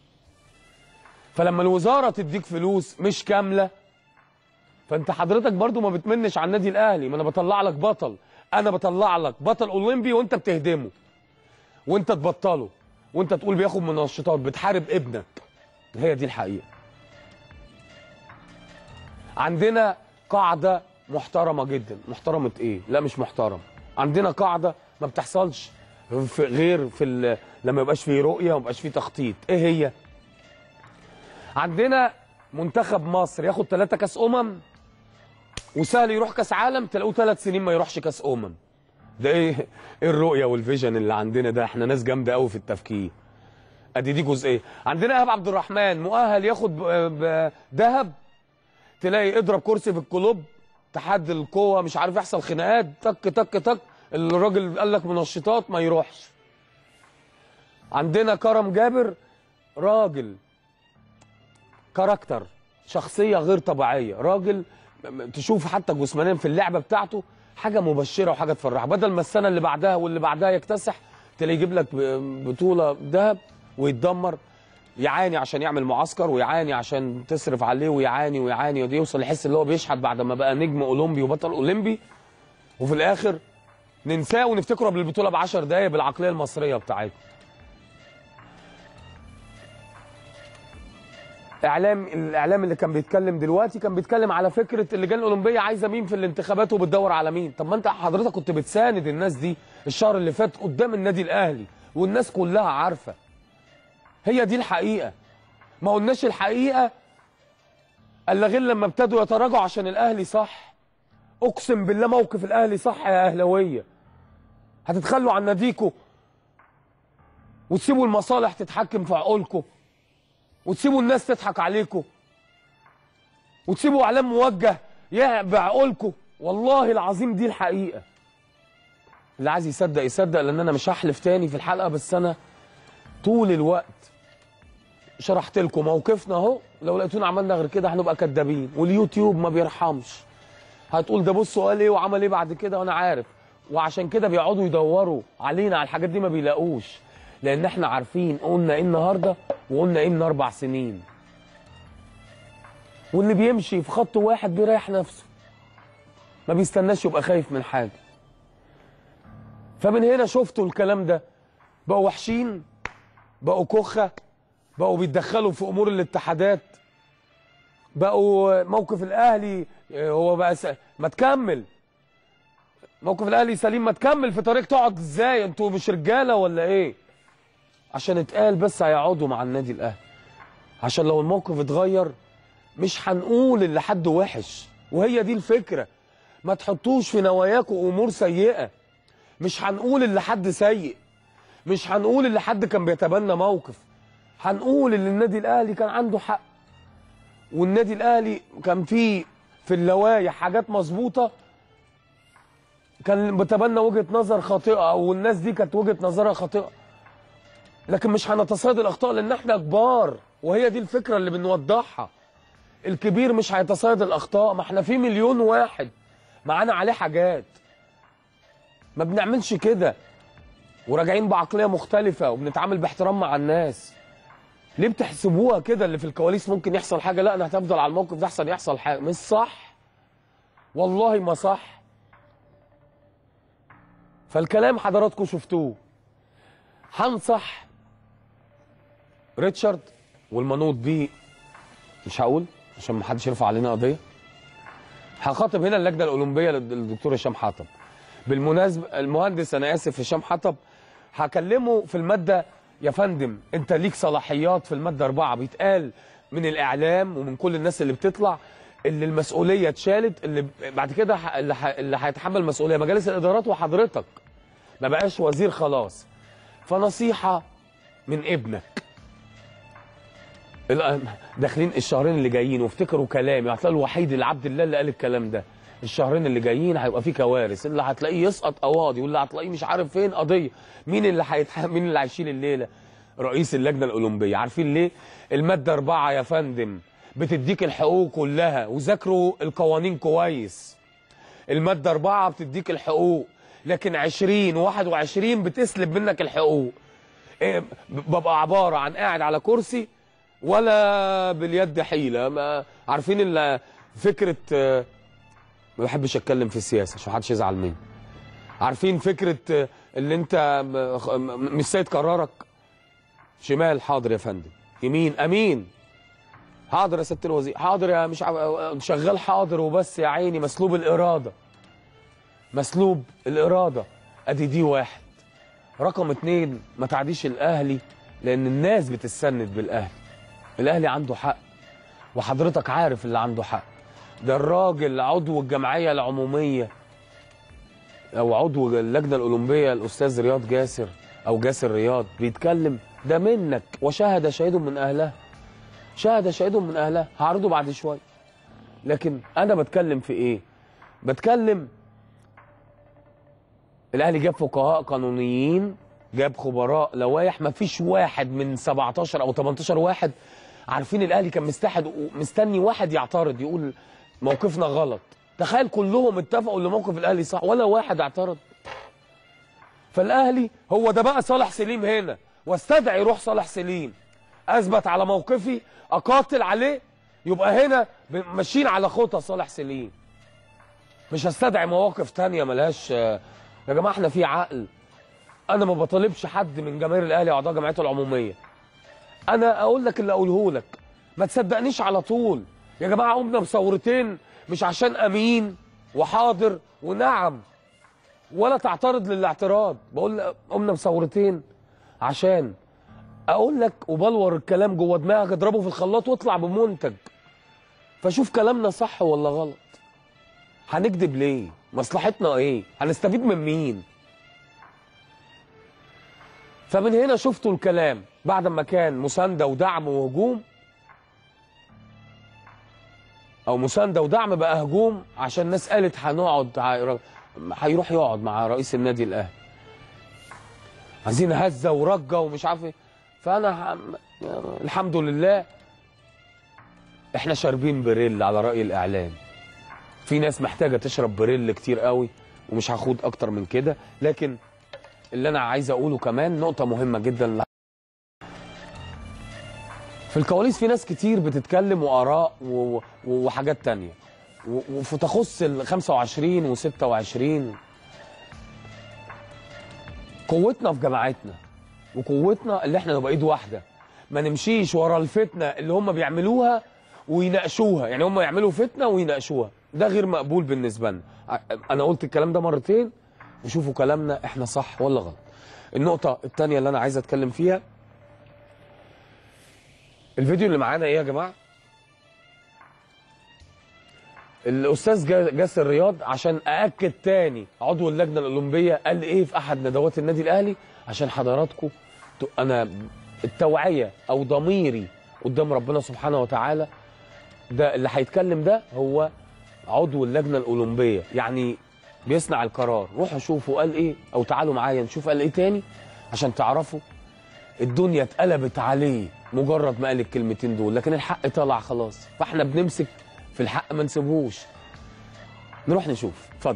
فلما الوزاره تديك فلوس مش كامله فانت حضرتك برضو ما بتمنش على النادي الاهلي ما انا بطلع لك بطل انا بطلع لك بطل اولمبي وانت بتهدمه وانت تبطله وانت تقول بياخد منشطات بتحارب ابنك هي دي الحقيقه عندنا قاعده محترمه جدا محترمه ايه لا مش محترم عندنا قاعده ما بتحصلش في غير في ال- لما يبقاش فيه رؤيه وما يبقاش فيه تخطيط ايه هي عندنا منتخب مصر ياخد ثلاثة كاس امم وسهل يروح كاس عالم تلاقوه ثلاث سنين ما يروحش كاس امم ده ايه ايه الرؤيه والفيجن اللي عندنا ده احنا ناس جامده قوي في التفكير ادي دي جزئيه عندنا ايهاب عبد الرحمن مؤهل ياخد ب- ب- ذهب تلاقي اضرب كرسي في الكلوب تحدي القوه مش عارف يحصل خناقات تك تك تك الراجل قال لك منشطات ما يروحش عندنا كرم جابر راجل كاركتر شخصيه غير طبيعيه راجل م- م- تشوف حتى جسمانيا في اللعبه بتاعته حاجه مبشره وحاجه تفرح بدل ما السنه اللي بعدها واللي بعدها يكتسح تلاقيه يجيب لك ب- بطوله ذهب ويتدمر يعاني عشان يعمل معسكر ويعاني عشان تصرف عليه ويعاني ويعاني ودي يوصل يحس ان هو بيشحت بعد ما بقى نجم اولمبي وبطل اولمبي وفي الاخر ننساه ونفتكره بالبطوله ب 10 دقايق بالعقليه المصريه بتاعتنا اعلام الاعلام اللي كان بيتكلم دلوقتي كان بيتكلم على فكره اللجان الاولمبيه عايزه مين في الانتخابات وبتدور على مين طب ما انت حضرتك كنت بتساند الناس دي الشهر اللي فات قدام النادي الاهلي والناس كلها عارفه هي دي الحقيقه ما قلناش الحقيقه الا غير لما ابتدوا يتراجعوا عشان الاهلي صح اقسم بالله موقف الاهلي صح يا اهلاويه هتتخلوا عن ناديكوا وتسيبوا المصالح تتحكم في عقولكم وتسيبوا الناس تضحك عليكم وتسيبوا اعلام موجه يا بعقولكم والله العظيم دي الحقيقه اللي عايز يصدق يصدق لان انا مش هحلف تاني في الحلقه بس انا طول الوقت شرحت لكم موقفنا اهو لو لقيتونا عملنا غير كده هنبقى كدابين واليوتيوب ما بيرحمش هتقول ده بصوا قال ايه وعمل ايه بعد كده وانا عارف وعشان كده بيقعدوا يدوروا علينا على الحاجات دي ما بيلاقوش لان احنا عارفين قلنا ايه النهارده وقلنا ايه من اربع سنين واللي بيمشي في خط واحد بيريح نفسه ما بيستناش يبقى خايف من حاجه فمن هنا شفتوا الكلام ده بقوا وحشين بقوا كخه بقوا بيتدخلوا في امور الاتحادات بقوا موقف الاهلي آه، هو بقى س... ما تكمل موقف الاهلي سليم ما تكمل في طريق تقعد ازاي انتوا مش رجاله ولا ايه عشان اتقال بس هيقعدوا مع النادي الاهلي عشان لو الموقف اتغير مش هنقول اللي حد وحش وهي دي الفكره ما تحطوش في نواياكم امور سيئه مش هنقول اللي حد سيء مش هنقول اللي حد كان بيتبنى موقف هنقول ان النادي الاهلي كان عنده حق والنادي الاهلي كان فيه في اللوايح حاجات مظبوطه كان بتبنى وجهه نظر خاطئه او الناس دي كانت وجهه نظرها خاطئه لكن مش هنتصيد الاخطاء لان احنا كبار وهي دي الفكره اللي بنوضحها الكبير مش هيتصيد الاخطاء ما احنا في مليون واحد معانا عليه حاجات ما بنعملش كده وراجعين بعقليه مختلفه وبنتعامل باحترام مع الناس ليه بتحسبوها كده اللي في الكواليس ممكن يحصل حاجه لا انا هتفضل على الموقف ده احسن يحصل حاجه مش صح والله ما صح فالكلام حضراتكم شفتوه هنصح ريتشارد والمنوط بيه مش هقول عشان ما حدش يرفع علينا قضيه هخاطب هنا اللجنه الاولمبيه للدكتور هشام حطب بالمناسبه المهندس انا اسف هشام حطب هكلمه في الماده يا فندم انت ليك صلاحيات في الماده أربعة بيتقال من الاعلام ومن كل الناس اللي بتطلع اللي المسؤوليه اتشالت اللي بعد كده ح- اللي ح- اللي هيتحمل مسؤوليه مجالس الادارات وحضرتك ما بقاش وزير خلاص فنصيحه من ابنك الآن داخلين الشهرين اللي جايين وافتكروا كلامي هتلاقي الوحيد اللي عبد الله اللي قال الكلام ده الشهرين اللي جايين هيبقى فيه كوارث اللي هتلاقيه يسقط قواضي واللي هتلاقيه مش عارف فين قضيه مين اللي هيتح... مين اللي هيشيل الليله رئيس اللجنه الاولمبيه عارفين ليه الماده أربعة يا فندم بتديك الحقوق كلها وذاكروا القوانين كويس الماده 4 بتديك الحقوق لكن 20 و21 بتسلب منك الحقوق إيه، ببقى عباره عن قاعد على كرسي ولا باليد حيله ما عارفين ال- فكره آه، ما بحبش اتكلم في السياسه عشان محدش يزعل مني عارفين فكره آه، اللي انت م- خ- م- مش سيد قرارك شمال حاضر يا فندم يمين امين حاضر يا سياده الوزير حاضر يا مش عارف- شغال حاضر وبس يا عيني مسلوب الاراده مسلوب الاراده ادي دي واحد رقم اتنين ما تعديش الاهلي لان الناس بتستند بالاهلي الاهلي عنده حق وحضرتك عارف اللي عنده حق ده الراجل عضو الجمعيه العموميه او عضو اللجنه الاولمبيه الاستاذ رياض جاسر او جاسر رياض بيتكلم ده منك وشهد شهيد من اهلها شهد شهيد من اهلها هعرضه بعد شويه لكن انا بتكلم في ايه بتكلم الاهلي جاب فقهاء قانونيين جاب خبراء لوائح ما فيش واحد من 17 او 18 واحد عارفين الاهلي كان مستحد مستني واحد يعترض يقول موقفنا غلط تخيل كلهم اتفقوا ان موقف الاهلي صح ولا واحد اعترض فالاهلي هو ده بقى صالح سليم هنا واستدعي روح صالح سليم اثبت على موقفي اقاتل عليه يبقى هنا ماشيين على خطى صالح سليم مش هستدعي مواقف تانية ملهاش آه، يا جماعه احنا في عقل انا ما بطالبش حد من جماهير الاهلي واعضاء جمعيته العموميه انا اقول لك اللي اقوله لك ما تصدقنيش على طول يا جماعه قمنا بثورتين مش عشان امين وحاضر ونعم ولا تعترض للاعتراض بقول قمنا بثورتين عشان اقول لك وبلور الكلام جوه دماغك اضربه في الخلاط واطلع بمنتج فشوف كلامنا صح ولا غلط هنكذب ليه مصلحتنا ايه هنستفيد من مين فمن هنا شفتوا الكلام بعد ما كان مسانده ودعم وهجوم او مسانده ودعم بقى هجوم عشان الناس قالت هنقعد ع- هيروح يقعد مع رئيس النادي الاهلي عايزين هزه ورجه ومش عارف ايه فانا ح- الحمد لله احنا شاربين بريل على راي الاعلام في ناس محتاجه تشرب بريل كتير قوي ومش هاخد اكتر من كده لكن اللي انا عايز اقوله كمان نقطه مهمه جدا في الكواليس في ناس كتير بتتكلم واراء و- و- وحاجات تانية و- وفي تخص ال 25 و 26 قوتنا في جماعتنا وقوتنا اللي احنا نبقى ايد واحده ما نمشيش ورا الفتنه اللي هم بيعملوها ويناقشوها يعني هم يعملوا فتنه ويناقشوها ده غير مقبول بالنسبه لنا ع- انا قلت الكلام ده مرتين وشوفوا كلامنا احنا صح ولا غلط النقطه الثانيه اللي انا عايز اتكلم فيها الفيديو اللي معانا ايه يا جماعه الاستاذ جا- جاسر رياض عشان ااكد تاني عضو اللجنه الاولمبيه قال ايه في احد ندوات النادي الاهلي عشان حضراتكم ت- انا التوعيه او ضميري قدام ربنا سبحانه وتعالى ده اللي هيتكلم ده هو عضو اللجنه الاولمبيه يعني بيصنع القرار روحوا شوفوا قال ايه او تعالوا معايا نشوف قال ايه تاني عشان تعرفوا الدنيا اتقلبت عليه مجرد ما قال الكلمتين دول لكن الحق طلع خلاص فاحنا بنمسك في الحق ما نسيبهوش نروح نشوف اتفضل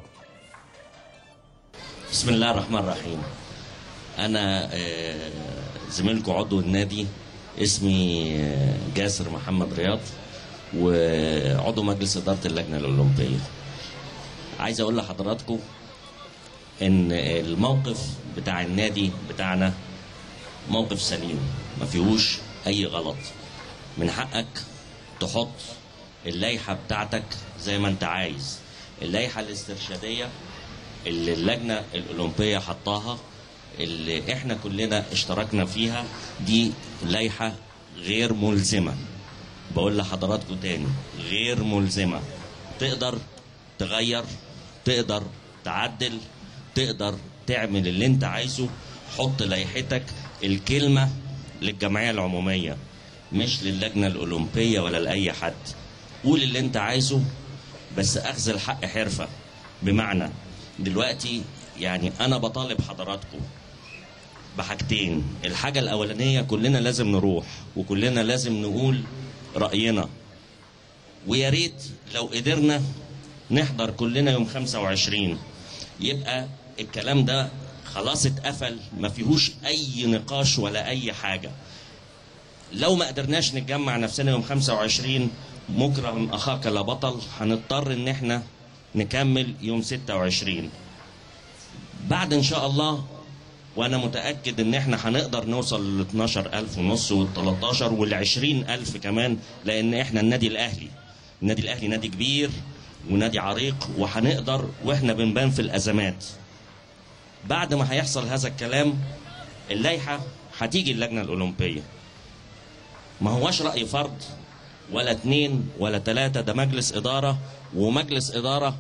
بسم الله الرحمن الرحيم انا آه، زميلكم عضو النادي اسمي آه، جاسر محمد رياض وعضو مجلس اداره اللجنه الاولمبيه عايز اقول لحضراتكم ان الموقف بتاع النادي بتاعنا موقف سليم ما فيهوش اي غلط من حقك تحط اللائحه بتاعتك زي ما انت عايز اللائحه الاسترشاديه اللي اللجنه الاولمبيه حطاها اللي احنا كلنا اشتركنا فيها دي لائحه غير ملزمه بقول لحضراتكم تاني غير ملزمه تقدر تغير تقدر تعدل تقدر تعمل اللي انت عايزه حط لائحتك الكلمه للجمعيه العموميه مش للجنه الاولمبيه ولا لاي حد قول اللي انت عايزه بس اخذ الحق حرفه بمعنى دلوقتي يعني انا بطالب حضراتكم بحاجتين الحاجه الاولانيه كلنا لازم نروح وكلنا لازم نقول راينا ويا ريت لو قدرنا نحضر كلنا يوم 25 يبقى الكلام ده خلاص اتقفل ما فيهوش اي نقاش ولا اي حاجه لو ما قدرناش نتجمع نفسنا يوم 25 مكرم اخاك لا بطل هنضطر ان احنا نكمل يوم 26 بعد ان شاء الله وانا متاكد ان احنا هنقدر نوصل لل 12000 ونص وال 13 وال 20000 كمان لان احنا النادي الاهلي النادي الاهلي نادي كبير ونادي عريق وهنقدر واحنا بنبان في الازمات بعد ما هيحصل هذا الكلام اللائحه هتيجي اللجنه الاولمبيه ما هواش راي فرد ولا اتنين ولا تلاته ده مجلس اداره ومجلس اداره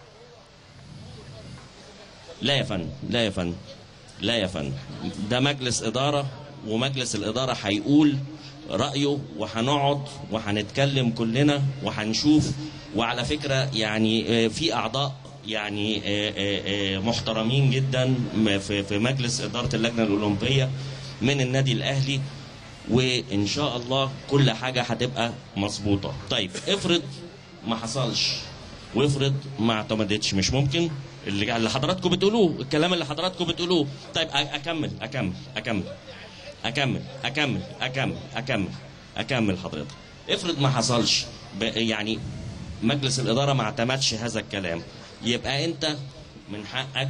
لا يا فندم لا يا فندم لا يا فندم ده مجلس إدارة ومجلس الإدارة هيقول رأيه وهنقعد وهنتكلم كلنا وهنشوف وعلى فكرة يعني آه، في أعضاء يعني آه، آه، آه، محترمين جدا م- في في مجلس إدارة اللجنة الأولمبية من النادي الأهلي وإن شاء الله كل حاجة هتبقى مظبوطة طيب افرض ما حصلش وافرض ما اعتمدتش مش ممكن اللي اللي حضراتكم بتقولوه الكلام اللي حضراتكم بتقولوه طيب أ- اكمل اكمل اكمل اكمل اكمل اكمل اكمل اكمل حضرتك افرض ما حصلش ب- يعني مجلس الاداره ما اعتمدش هذا الكلام يبقى انت من حقك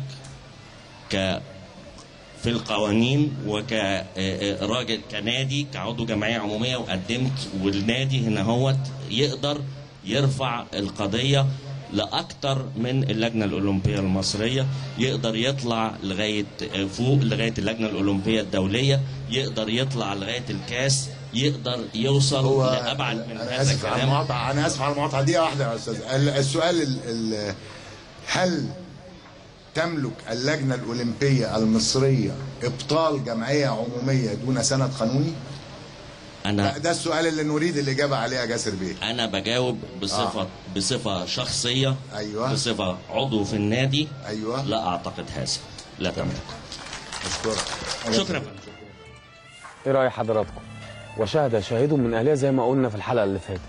ك في القوانين وكراجل كنادي كعضو جمعيه عموميه وقدمت والنادي هنا هوت يقدر يرفع القضيه لاكثر من اللجنه الاولمبيه المصريه يقدر يطلع لغايه فوق لغايه اللجنه الاولمبيه الدوليه يقدر يطلع لغايه الكاس يقدر يوصل
هو
لابعد من
انا
هذا
اسف على
الكلام
المقاطعه انا اسف على المقاطعه دقيقه واحده يا استاذ ال- السؤال ال ال هل تملك اللجنه الاولمبيه المصريه ابطال جمعيه عموميه دون سند قانوني؟
انا
ده السؤال اللي نريد الاجابه عليه يا جاسر بيه
انا بجاوب بصفه
آه.
بصفه شخصيه
أيوة.
بصفه عضو في النادي
ايوه
لا اعتقد هذا لا تملك
اشكرك
شكرا
ايه راي حضراتكم وشاهد شاهد من اهلها زي ما قلنا في الحلقه اللي فاتت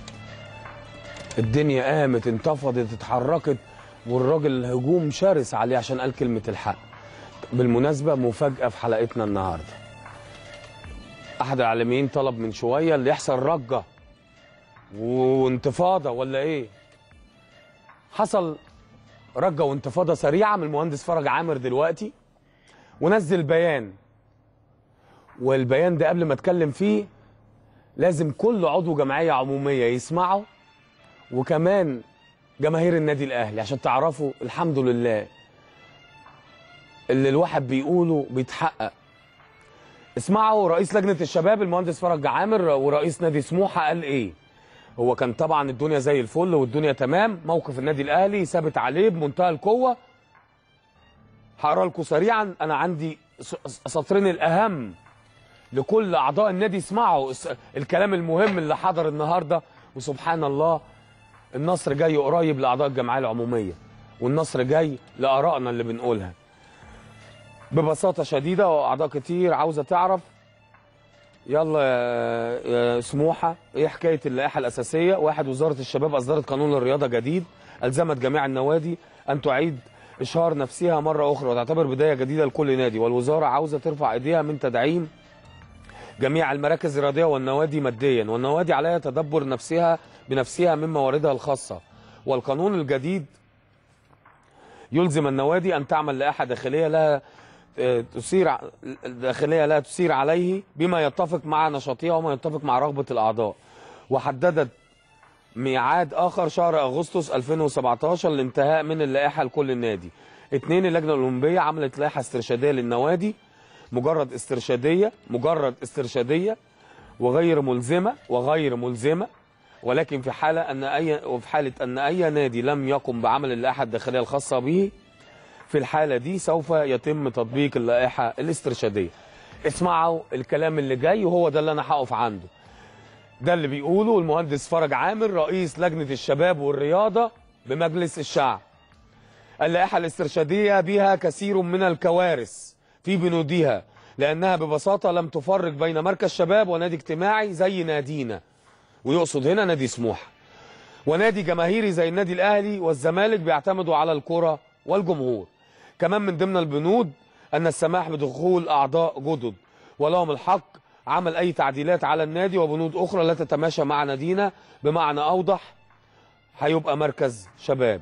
الدنيا قامت انتفضت اتحركت والراجل هجوم شرس عليه عشان قال كلمه الحق بالمناسبه مفاجاه في حلقتنا النهارده احد الاعلاميين طلب من شويه اللي يحصل رجه وانتفاضه ولا ايه حصل رجه وانتفاضه سريعه من المهندس فرج عامر دلوقتي ونزل بيان والبيان ده قبل ما اتكلم فيه لازم كل عضو جمعيه عموميه يسمعه وكمان جماهير النادي الاهلي عشان تعرفوا الحمد لله اللي الواحد بيقوله بيتحقق اسمعوا رئيس لجنه الشباب المهندس فرج عامر ورئيس نادي سموحه قال ايه هو كان طبعا الدنيا زي الفل والدنيا تمام موقف النادي الاهلي ثابت عليه بمنتهى القوه هقرا لكم سريعا انا عندي س- سطرين الاهم لكل اعضاء النادي اسمعوا الس- الكلام المهم اللي حضر النهارده وسبحان الله النصر جاي قريب لاعضاء الجمعيه العموميه والنصر جاي لارائنا اللي بنقولها ببساطه شديده واعضاء كتير عاوزه تعرف يلا يا- يا سموحه ايه حكايه اللائحه الاساسيه واحد وزاره الشباب اصدرت قانون الرياضه جديد الزمت جميع النوادي ان تعيد اشهار نفسها مره اخرى وتعتبر بدايه جديده لكل نادي والوزاره عاوزه ترفع ايديها من تدعيم جميع المراكز الرياضيه والنوادي ماديا والنوادي عليها تدبر نفسها بنفسها من مواردها الخاصه والقانون الجديد يلزم النوادي ان تعمل لائحه داخليه لها آه، تسير ع- داخليه لا تسير عليه بما يتفق مع نشاطها وما يتفق مع رغبه الاعضاء وحددت ميعاد اخر شهر اغسطس 2017 للانتهاء من اللائحه لكل نادي. اثنين اللجنه الاولمبيه عملت لائحه استرشاديه للنوادي مجرد استرشاديه مجرد استرشاديه وغير ملزمه وغير ملزمه ولكن في حاله ان اي وفي حاله ان اي نادي لم يقم بعمل اللائحه الداخليه الخاصه به في الحاله دي سوف يتم تطبيق اللائحه الاسترشاديه. اسمعوا الكلام اللي جاي وهو ده اللي انا هقف عنده. ده اللي بيقوله المهندس فرج عامر رئيس لجنة الشباب والرياضة بمجلس الشعب اللائحة الاسترشادية بها كثير من الكوارث في بنودها لأنها ببساطة لم تفرق بين مركز شباب ونادي اجتماعي زي نادينا ويقصد هنا نادي سموحة
ونادي جماهيري زي النادي الاهلي والزمالك بيعتمدوا على الكره والجمهور كمان من ضمن البنود ان السماح بدخول اعضاء جدد ولهم الحق عمل اي تعديلات على النادي وبنود اخرى لا تتماشى مع نادينا بمعنى اوضح هيبقى مركز شباب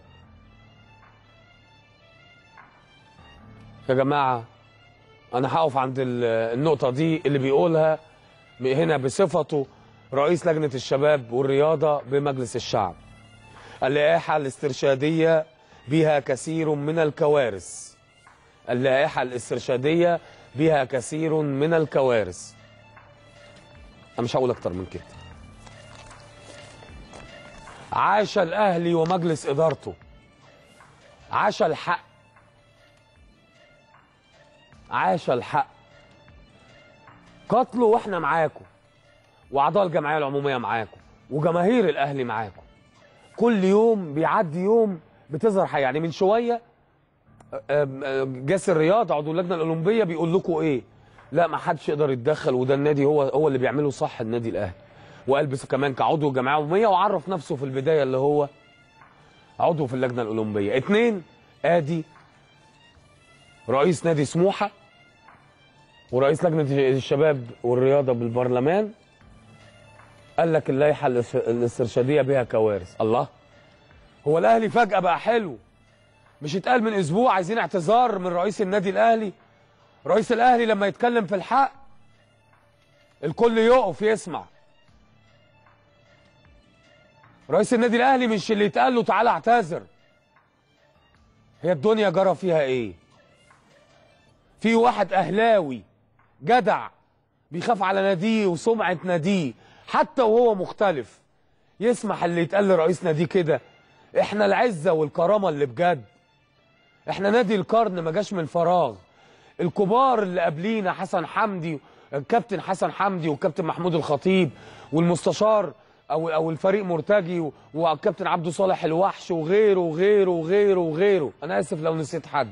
يا جماعه انا هقف عند ال- النقطه دي اللي بيقولها هنا بصفته رئيس لجنه الشباب والرياضه بمجلس الشعب اللائحه الاسترشاديه بها كثير من الكوارث اللائحه الاسترشاديه بها كثير من الكوارث انا مش هقول اكتر من كده عاش الاهلي ومجلس ادارته عاش الحق عاش الحق قتلوا واحنا معاكم واعضاء الجمعيه العموميه معاكم وجماهير الاهلي معاكم كل يوم بيعدي يوم بتظهر حاجه يعني من شويه آم، آم، جاسر رياض عضو اللجنه الاولمبيه بيقول لكم ايه لا ما حدش يقدر يتدخل وده النادي هو هو اللي بيعمله صح النادي الاهلي وقال بس كمان كعضو الجمعيه العموميه وعرف نفسه في البدايه اللي هو عضو في اللجنه الاولمبيه اتنين ادي رئيس نادي سموحه ورئيس لجنه الشباب والرياضه بالبرلمان قال لك اللائحه الاس- الاسترشاديه بها كوارث الله هو الاهلي فجاه بقى حلو مش اتقال من اسبوع عايزين اعتذار من رئيس النادي الاهلي رئيس الاهلي لما يتكلم في الحق الكل يقف يسمع رئيس النادي الاهلي مش اللي يتقال له تعالى اعتذر هي الدنيا جرى فيها ايه في واحد اهلاوي جدع بيخاف على ناديه وسمعه ناديه حتى وهو مختلف يسمح اللي يتقال لرئيس ناديه كده احنا العزه والكرامه اللي بجد احنا نادي القرن ما جاش من فراغ الكبار اللي قبلينا حسن حمدي الكابتن حسن حمدي والكابتن محمود الخطيب والمستشار او او الفريق مرتجي و- والكابتن عبده صالح الوحش وغيره وغيره وغيره وغيره انا اسف لو نسيت حد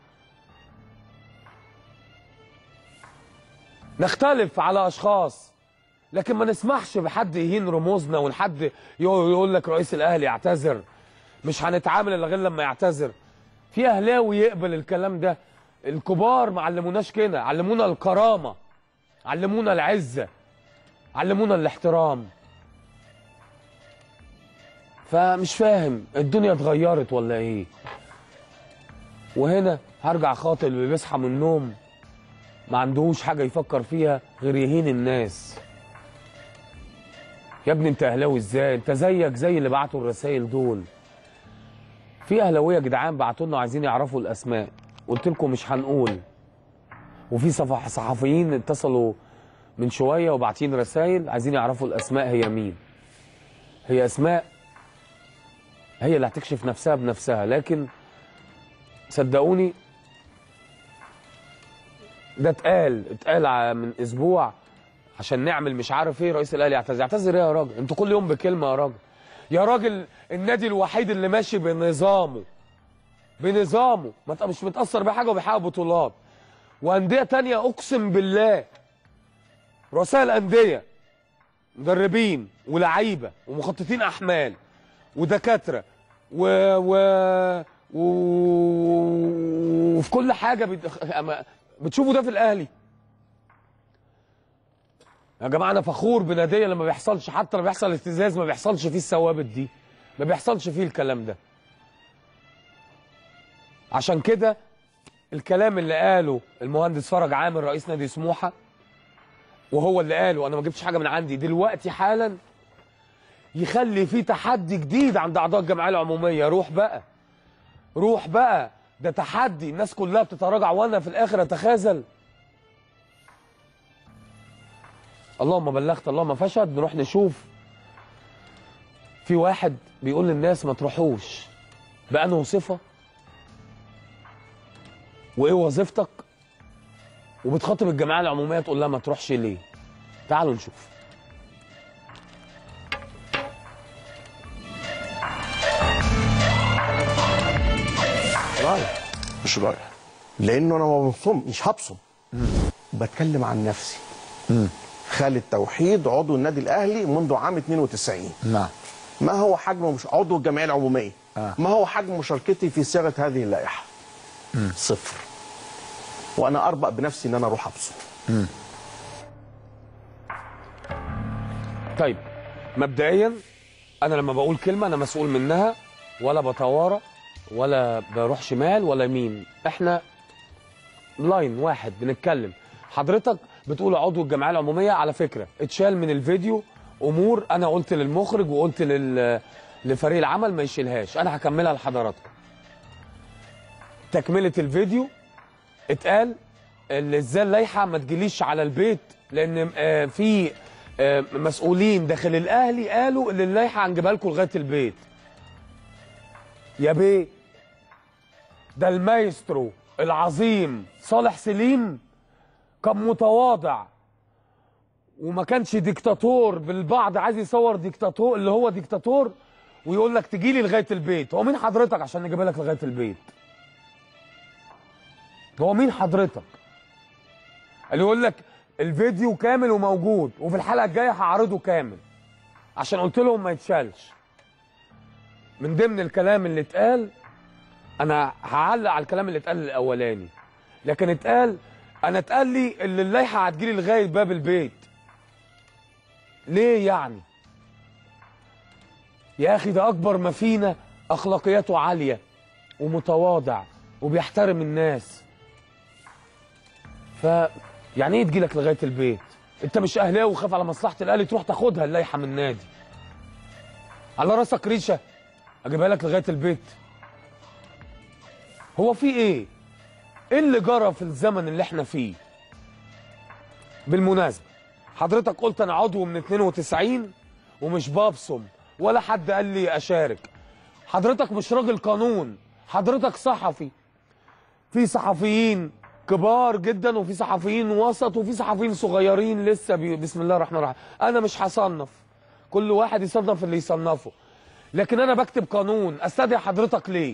نختلف على اشخاص لكن ما نسمحش بحد يهين رموزنا ولحد يقول يقول لك رئيس الاهلي يعتذر مش هنتعامل الا غير لما يعتذر في اهلاوي يقبل الكلام ده الكبار ما علموناش كده علمونا الكرامه علمونا العزه علمونا الاحترام فمش فاهم الدنيا اتغيرت ولا ايه وهنا هرجع خاطئ اللي بيصحى من النوم ما عندهوش حاجه يفكر فيها غير يهين الناس يا ابني انت اهلاوي ازاي انت زيك زي اللي بعتوا الرسائل دول في اهلاويه يا جدعان بعتوا لنا عايزين يعرفوا الاسماء قلت لكم مش هنقول وفي صفح صحفيين اتصلوا من شويه وبعتين رسائل عايزين يعرفوا الاسماء هي مين هي اسماء هي اللي هتكشف نفسها بنفسها لكن صدقوني ده اتقال اتقال ع- من اسبوع عشان نعمل مش عارف ايه رئيس الاهلي يعتذر يعتذر ايه يا راجل انتوا كل يوم بكلمه يا راجل يا راجل النادي الوحيد اللي ماشي بنظامه بنظامه ما ت- مش متاثر بحاجه وبيحقق بطولات وانديه تانية اقسم بالله رؤساء الانديه مدربين ولعيبه ومخططين احمال ودكاتره و... و... و... وفي كل حاجه بت... أما- بتشوفوا ده في الاهلي يا جماعه انا فخور بناديه لما بيحصلش حتى لما بيحصل اهتزاز ما بيحصلش فيه الثوابت دي ما بيحصلش فيه الكلام ده عشان كده الكلام اللي قاله المهندس فرج عامر رئيس نادي سموحه وهو اللي قاله انا ما جبتش حاجه من عندي دلوقتي حالا يخلي في تحدي جديد عند اعضاء الجمعيه العموميه روح بقى روح بقى ده تحدي الناس كلها بتتراجع وانا في الاخر اتخاذل اللهم بلغت اللهم فشد نروح نشوف في واحد بيقول للناس ما تروحوش بأنه صفة وايه وظيفتك وبتخاطب الجمعيه العموميه تقول لها ما تروحش ليه تعالوا نشوف
رايح
مش رايح
لانه انا ما بصم مش هبصم بتكلم عن نفسي خالد توحيد عضو النادي الاهلي منذ عام 92
نعم
ما هو حجم مش عضو الجمعيه العموميه
آه.
ما هو حجم مشاركتي في صياغه هذه اللائحه صفر وانا اربأ بنفسي ان انا اروح ابصم
طيب مبدئيا انا لما بقول كلمه انا مسؤول منها ولا بتوارى ولا بروح شمال ولا يمين احنا لاين واحد بنتكلم حضرتك بتقول عضو الجمعيه العموميه على فكره اتشال من الفيديو امور انا قلت للمخرج وقلت لل لفريق العمل ما يشيلهاش انا هكملها لحضراتكم تكمله الفيديو اتقال اللي ازاي اللائحه ما تجيليش على البيت لان آه، في آه، مسؤولين داخل الاهلي قالوا ان اللائحه هنجيبها لكم لغايه البيت يا بيه ده المايسترو العظيم صالح سليم كان متواضع وما كانش ديكتاتور بالبعض عايز يصور ديكتاتور اللي هو ديكتاتور ويقول لك تجي لي لغايه البيت هو مين حضرتك عشان نجيبها لك لغايه البيت هو مين حضرتك اللي يقول لك الفيديو كامل وموجود وفي الحلقه الجايه هعرضه كامل عشان قلت لهم ما يتشالش من ضمن الكلام اللي اتقال انا هعلق على الكلام اللي اتقال الاولاني لكن اتقال انا اتقال لي ان اللائحه هتجيلي لغايه باب البيت ليه يعني يا اخي ده اكبر ما فينا اخلاقياته عاليه ومتواضع وبيحترم الناس ف يعني ايه تجيلك لغايه البيت انت مش اهلاوي وخاف على مصلحه الاهلي تروح تاخدها اللائحه من النادي على راسك ريشه اجيبها لك لغايه البيت هو في ايه ايه اللي جرى في الزمن اللي احنا فيه بالمناسبه حضرتك قلت انا عضو من 92 ومش ببصم ولا حد قال لي اشارك حضرتك مش راجل قانون حضرتك صحفي في صحفيين كبار جدا وفي صحفيين وسط وفي صحفيين صغيرين لسه بي بسم الله الرحمن الرحيم انا مش هصنف كل واحد يصنف اللي يصنفه لكن انا بكتب قانون استدعي حضرتك ليه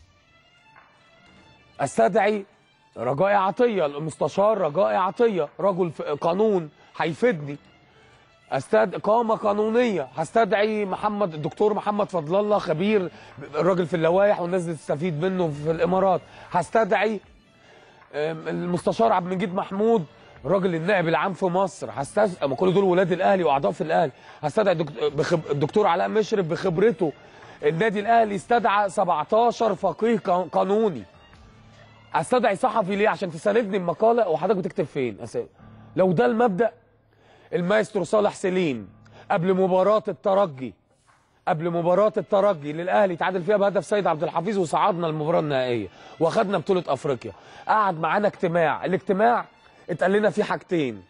استدعي رجاء عطيه المستشار رجاء عطيه رجل في قانون هيفيدني استد قامه قانونيه هستدعي محمد الدكتور محمد فضل الله خبير الراجل في اللوائح والناس اللي تستفيد منه في الامارات هستدعي أم، المستشار عبد المجيد محمود راجل النائب العام في مصر هستدعي كل دول ولاد الاهلي واعضاء في الاهلي هستدعي دكت- بخب... الدكتور علاء مشرف بخبرته النادي الاهلي استدعى 17 فقيه قا- قانوني استدعي صحفي ليه عشان تساندني المقاله وحضرتك بتكتب فين أس- لو ده المبدا المايسترو صالح سليم قبل مباراه الترجي قبل مباراة الترجي للأهلي تعادل فيها بهدف سيد عبد الحفيظ وصعدنا المباراة النهائية واخدنا بطولة أفريقيا قعد معانا اجتماع الاجتماع اتقال لنا فيه حاجتين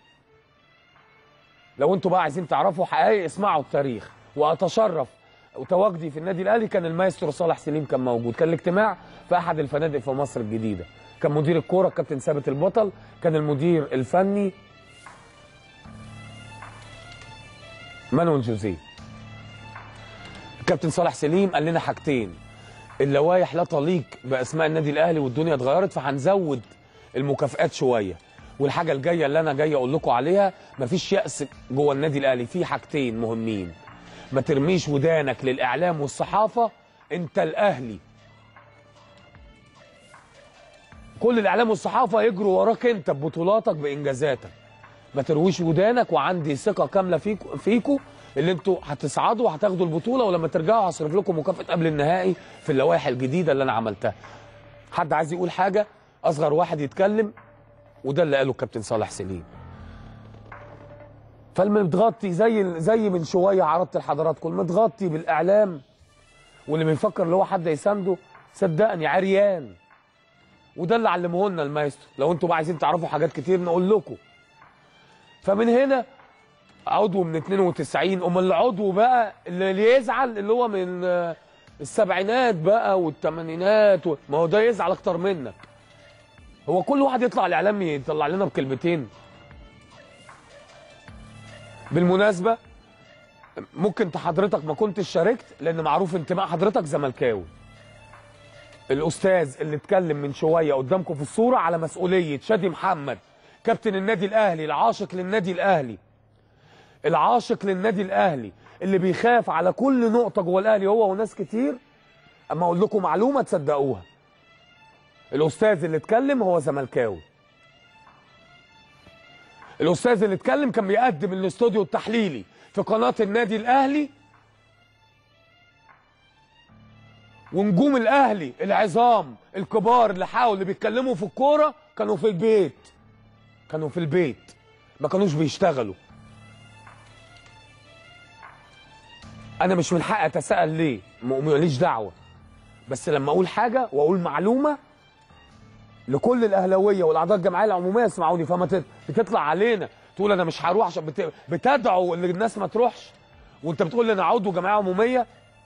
لو انتوا بقى عايزين تعرفوا حقائق اسمعوا التاريخ واتشرف وتواجدي في النادي الاهلي كان المايسترو صالح سليم كان موجود كان الاجتماع في احد الفنادق في مصر الجديده كان مدير الكوره الكابتن ثابت البطل كان المدير الفني مانويل جوزيه الكابتن صالح سليم قال لنا حاجتين اللوائح لا تليق باسماء النادي الاهلي والدنيا اتغيرت فهنزود المكافئات شويه والحاجه الجايه اللي انا جاي اقول لكم عليها مفيش يأس جوه النادي الاهلي في حاجتين مهمين ما ترميش ودانك للاعلام والصحافه انت الاهلي كل الاعلام والصحافه يجروا وراك انت ببطولاتك بانجازاتك ما ترويش ودانك وعندي ثقه كامله فيكو فيكو اللي انتوا هتصعدوا وهتاخدوا البطوله ولما ترجعوا هصرف لكم مكافاه قبل النهائي في اللوائح الجديده اللي انا عملتها حد عايز يقول حاجه اصغر واحد يتكلم وده اللي قاله الكابتن صالح سليم فالمتغطي زي زي من شويه عرضت لحضراتكم المتغطي بالاعلام واللي بيفكر اللي هو حد يسانده صدقني عريان وده اللي علمه لنا المايسترو لو انتوا بقى عايزين تعرفوا حاجات كتير نقول لكم فمن هنا عضو من 92 امال العضو بقى اللي اللي يزعل اللي هو من آه، السبعينات بقى والثمانينات و... ما هو ده يزعل اكتر منك هو كل واحد يطلع الاعلام يطلع لنا بكلمتين بالمناسبه ممكن انت حضرتك ما كنتش شاركت لان معروف انتماء حضرتك زملكاوي الاستاذ اللي اتكلم من شويه قدامكم في الصوره على مسؤوليه شادي محمد كابتن النادي الاهلي العاشق للنادي الاهلي العاشق للنادي الاهلي اللي بيخاف على كل نقطه جوه الاهلي هو وناس كتير اما اقول لكم معلومه تصدقوها الاستاذ اللي اتكلم هو زملكاوي الاستاذ اللي اتكلم كان بيقدم الاستوديو التحليلي في قناه النادي الاهلي ونجوم الاهلي العظام الكبار اللي حاولوا اللي بيتكلموا في الكوره كانوا في البيت كانوا في البيت ما كانوش بيشتغلوا انا مش من حقي اتساءل ليه م- ماليش دعوه بس لما اقول حاجه واقول معلومه لكل الاهلاويه والاعضاء الجمعيه العموميه يسمعوني فما ت- بتطلع علينا تقول انا مش هروح عشان بت... بتدعو ان الناس ما تروحش وانت بتقول لي انا عضو جمعيه عموميه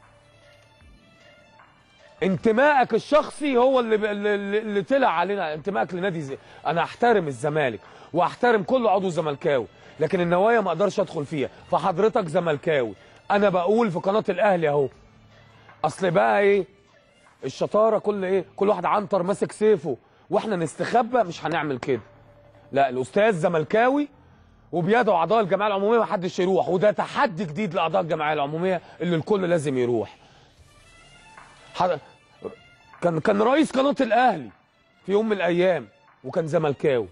انتمائك الشخصي هو اللي ب... اللي, اللي طلع علينا انتمائك لنادي زي انا احترم الزمالك واحترم كل عضو زملكاوي لكن النوايا ما اقدرش ادخل فيها فحضرتك زملكاوي انا بقول في قناه الاهلي اهو اصل بقى ايه الشطاره كل ايه كل واحد عنتر ماسك سيفه واحنا نستخبى مش هنعمل كده لا الاستاذ زملكاوي وبيدعو اعضاء الجمعيه العموميه ما حدش يروح وده تحدي جديد لاعضاء الجمعيه العموميه اللي الكل لازم يروح حد... كان كان رئيس قناه الاهلي في يوم من الايام وكان زملكاوي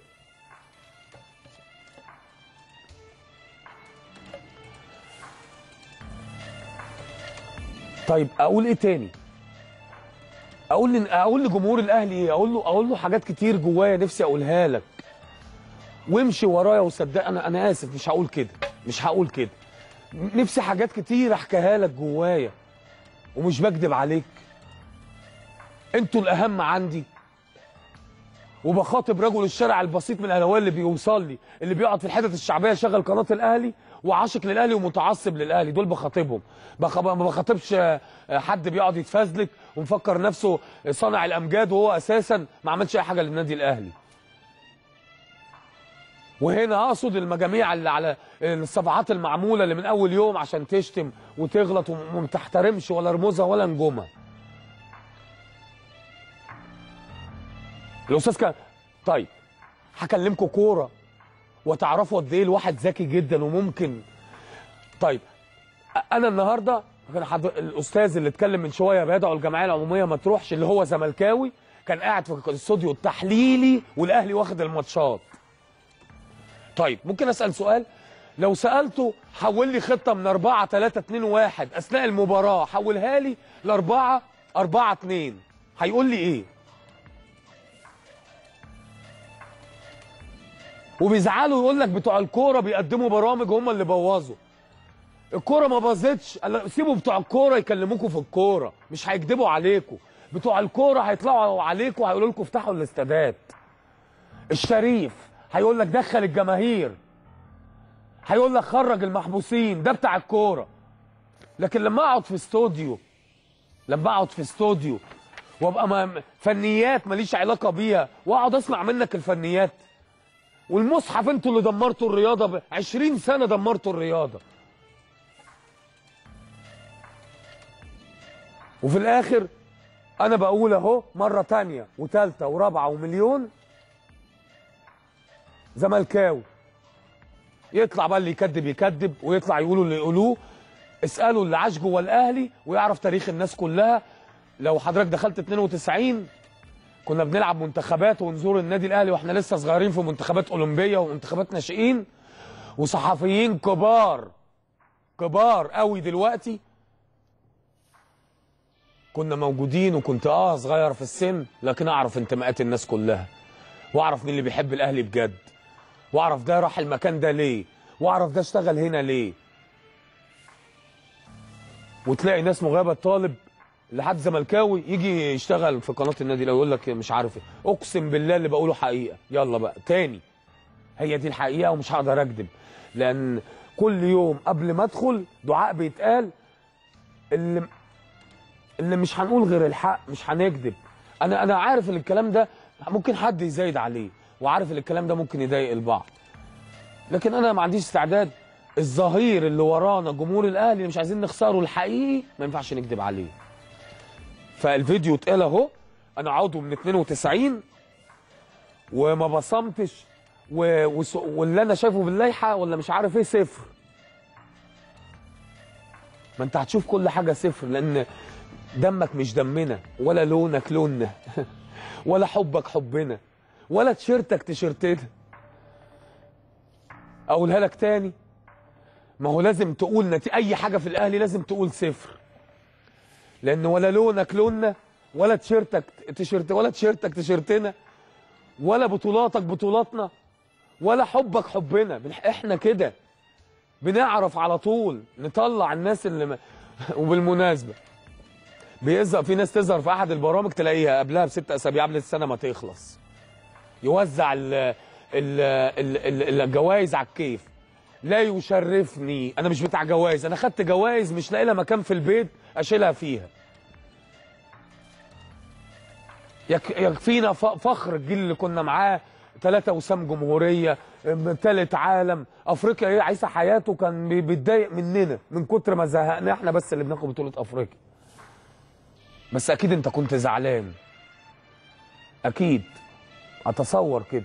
طيب اقول ايه تاني اقول لن... اقول لجمهور الاهلي ايه اقول له اقول له حاجات كتير جوايا نفسي اقولها لك وامشي ورايا وصدق انا انا اسف مش هقول كده مش هقول كده نفسي حاجات كتير احكيها لك جوايا ومش بكذب عليك انتوا الاهم عندي وبخاطب رجل الشارع البسيط من الاهلاويه اللي بيوصل لي اللي بيقعد في الحتت الشعبيه شغل قناه الاهلي وعاشق للاهلي ومتعصب للاهلي دول بخاطبهم بخ- ما بخاطبش آه، حد بيقعد يتفزلك ومفكر نفسه صانع الامجاد وهو اساسا ما عملش اي حاجه للنادي الاهلي وهنا اقصد المجاميع اللي على الصفحات المعموله اللي من اول يوم عشان تشتم وتغلط وما بتحترمش ولا رموزها ولا نجومها الاستاذ كان طيب هكلمكم كوره وتعرفوا قد ايه الواحد ذكي جدا وممكن طيب أ- انا النهارده كان حد... الاستاذ اللي اتكلم من شويه بيدعو الجمعيه العموميه ما تروحش اللي هو زملكاوي كان قاعد في الاستوديو التحليلي والاهلي واخد الماتشات طيب ممكن اسال سؤال لو سالته حول لي خطه من 4 3 2 1 اثناء المباراه حولها لي ل 4 4 2 هيقول لي ايه وبيزعلوا يقول لك بتوع الكوره بيقدموا برامج هم اللي بوظوا الكوره ما باظتش قال- سيبوا بتوع الكوره يكلموكوا في الكوره مش هيكذبوا عليكم بتوع الكوره هيطلعوا عليكم هيقولوا لكم افتحوا الاستادات الشريف هيقول لك دخل الجماهير هيقول لك خرج المحبوسين ده بتاع الكوره لكن لما اقعد في استوديو لما اقعد في استوديو وابقى ما- فنيات ماليش علاقه بيها واقعد اسمع منك الفنيات والمصحف انتوا اللي دمرتوا الرياضه ب 20 سنه دمرتوا الرياضه وفي الاخر انا بقول اهو مره تانية وتالتة ورابعه ومليون زملكاوي يطلع بقى اللي يكذب يكذب ويطلع يقولوا اللي يقولوه اسالوا اللي عاش جوه الاهلي ويعرف تاريخ الناس كلها لو حضرتك دخلت 92 كنا بنلعب منتخبات ونزور النادي الاهلي واحنا لسه صغيرين في منتخبات اولمبيه ومنتخبات ناشئين وصحفيين كبار كبار قوي دلوقتي كنا موجودين وكنت اه صغير في السن لكن اعرف انتماءات الناس كلها واعرف مين اللي بيحب الاهلي بجد واعرف ده راح المكان ده ليه واعرف ده اشتغل هنا ليه وتلاقي ناس مغيبه الطالب لحد زملكاوي يجي يشتغل في قناه النادي الاهلي يقول لك مش عارف ايه اقسم بالله اللي بقوله حقيقه يلا بقى تاني هي دي الحقيقه ومش هقدر اكذب لان كل يوم قبل ما ادخل دعاء بيتقال اللي اللي مش هنقول غير الحق مش هنكذب انا انا عارف ان الكلام ده ممكن حد يزايد عليه وعارف ان الكلام ده ممكن يضايق البعض لكن انا ما عنديش استعداد الظهير اللي ورانا جمهور الاهلي اللي مش عايزين نخسره الحقيقي ما ينفعش نكذب عليه فالفيديو اتقال اهو انا عضو من 92 وما بصمتش و... وس... واللي انا شايفه باللائحه ولا مش عارف ايه صفر ما انت هتشوف كل حاجه صفر لان دمك مش دمنا ولا لونك لوننا ولا حبك حبنا ولا تيشيرتك تيشيرتنا اقولها لك تاني ما هو لازم تقول نت... اي حاجه في الاهلي لازم تقول صفر لان ولا لونك لوننا ولا تيشيرتك تيشيرت ولا تيشيرتك تيشيرتنا ولا بطولاتك بطولاتنا ولا حبك حبنا بنح- احنا كده بنعرف على طول نطلع الناس اللي ما... وبالمناسبه بيظهر في ناس تظهر في احد البرامج تلاقيها قبلها بست اسابيع قبل السنه ما تخلص يوزع ال ال ال ال الجوائز على الكيف لا يشرفني انا مش بتاع جوائز انا خدت جوائز مش لاقي لها مكان في البيت اشيلها فيها يك- يكفينا ف- فخر الجيل اللي كنا معاه ثلاثة وسام جمهورية ثالث عالم افريقيا ايه عيسى حياته كان بي- بيتضايق مننا من كتر ما زهقنا احنا بس اللي بناخد بطولة افريقيا بس اكيد انت كنت زعلان اكيد اتصور كده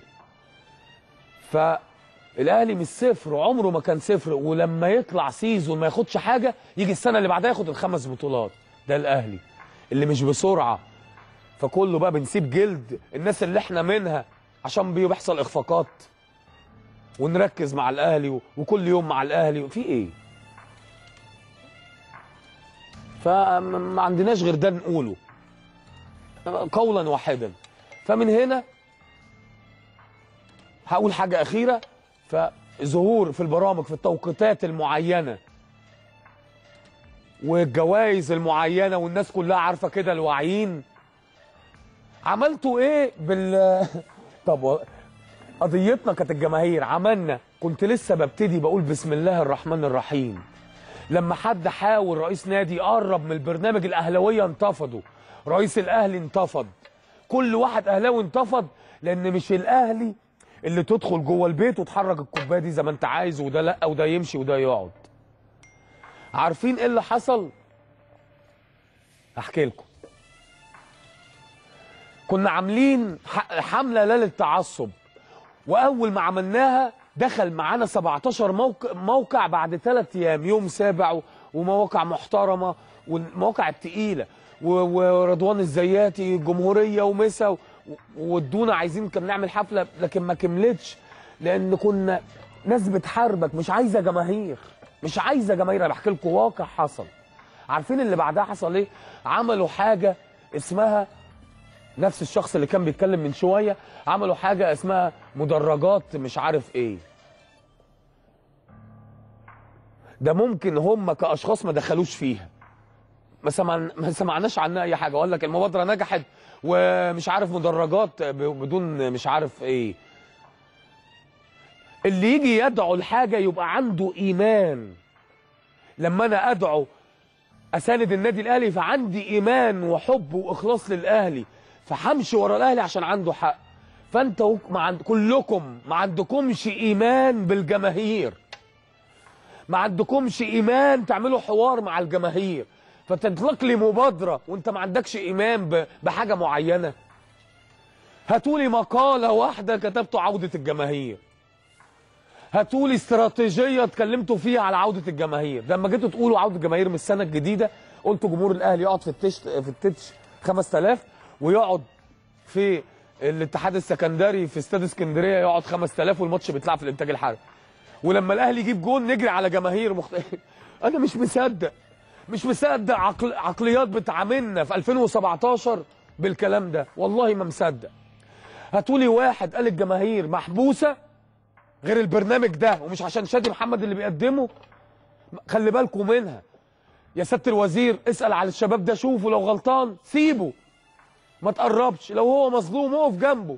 فالاهلي مش صفر عمره ما كان صفر ولما يطلع سيزون ما ياخدش حاجه يجي السنه اللي بعدها ياخد الخمس بطولات ده الاهلي اللي مش بسرعه فكله بقى بنسيب جلد الناس اللي احنا منها عشان بي- بيحصل اخفاقات ونركز مع الاهلي و- وكل يوم مع الاهلي في ايه فما عندناش غير ده نقوله قولا واحدا فمن هنا هقول حاجة أخيرة فظهور في البرامج في التوقيتات المعينة والجوائز المعينة والناس كلها عارفة كده الواعيين عملتوا ايه بال طب و- قضيتنا كانت الجماهير عملنا كنت لسه ببتدي بقول بسم الله الرحمن الرحيم لما حد حاول رئيس نادي يقرب من البرنامج الاهلاويه انتفضوا رئيس الاهلي انتفض كل واحد اهلاوي انتفض لان مش الاهلي اللي تدخل جوه البيت وتحرك الكوبايه دي زي ما انت عايز وده لا وده يمشي وده يقعد عارفين ايه اللي حصل احكي لكم كنا عاملين ح- حمله لا للتعصب واول ما عملناها دخل معانا 17 موقع, موقع بعد ثلاث ايام يوم سابع و- ومواقع محترمه والمواقع التقيله و- ورضوان الزياتي جمهوريه ومسا و- وادونا عايزين كنا نعمل حفله لكن ما كملتش لان كنا ناس بتحاربك مش عايزه جماهير مش عايزه جماهير انا بحكي لكم واقع حصل عارفين اللي بعدها حصل ايه عملوا حاجه اسمها نفس الشخص اللي كان بيتكلم من شويه عملوا حاجه اسمها مدرجات مش عارف ايه ده ممكن هم كاشخاص ما دخلوش فيها ما سمعن... ما سمعناش عنها اي حاجه اقول لك المبادره نجحت ومش عارف مدرجات ب- بدون مش عارف ايه اللي يجي يدعو لحاجه يبقى عنده ايمان لما انا ادعو اساند النادي الاهلي فعندي ايمان وحب واخلاص للاهلي فهمشي ورا الاهلي عشان عنده حق فانت وك- ما عند كلكم ما عندكمش ايمان بالجماهير ما عندكمش ايمان تعملوا حوار مع الجماهير فتطلق لي مبادره وانت ما عندكش ايمان ب- بحاجه معينه هاتولي مقاله واحده كتبتوا عوده الجماهير هاتولي استراتيجيه اتكلمتوا فيها على عوده الجماهير لما جيتوا تقولوا عوده الجماهير من السنه الجديده قلتوا جمهور الاهلي يقعد في التش في التتش 5000 ويقعد في الاتحاد السكندري في استاد اسكندريه يقعد 5000 والماتش بيتلعب في الانتاج الحربي ولما الاهلي يجيب جون نجري على جماهير مخت... انا مش مصدق مش مصدق عقل... عقليات بتعاملنا في 2017 بالكلام ده والله ما مصدق هاتولي واحد قال الجماهير محبوسه غير البرنامج ده ومش عشان شادي محمد اللي بيقدمه خلي بالكم منها يا سياده الوزير اسال على الشباب ده شوفه لو غلطان سيبه ما تقربش لو هو مظلوم اقف جنبه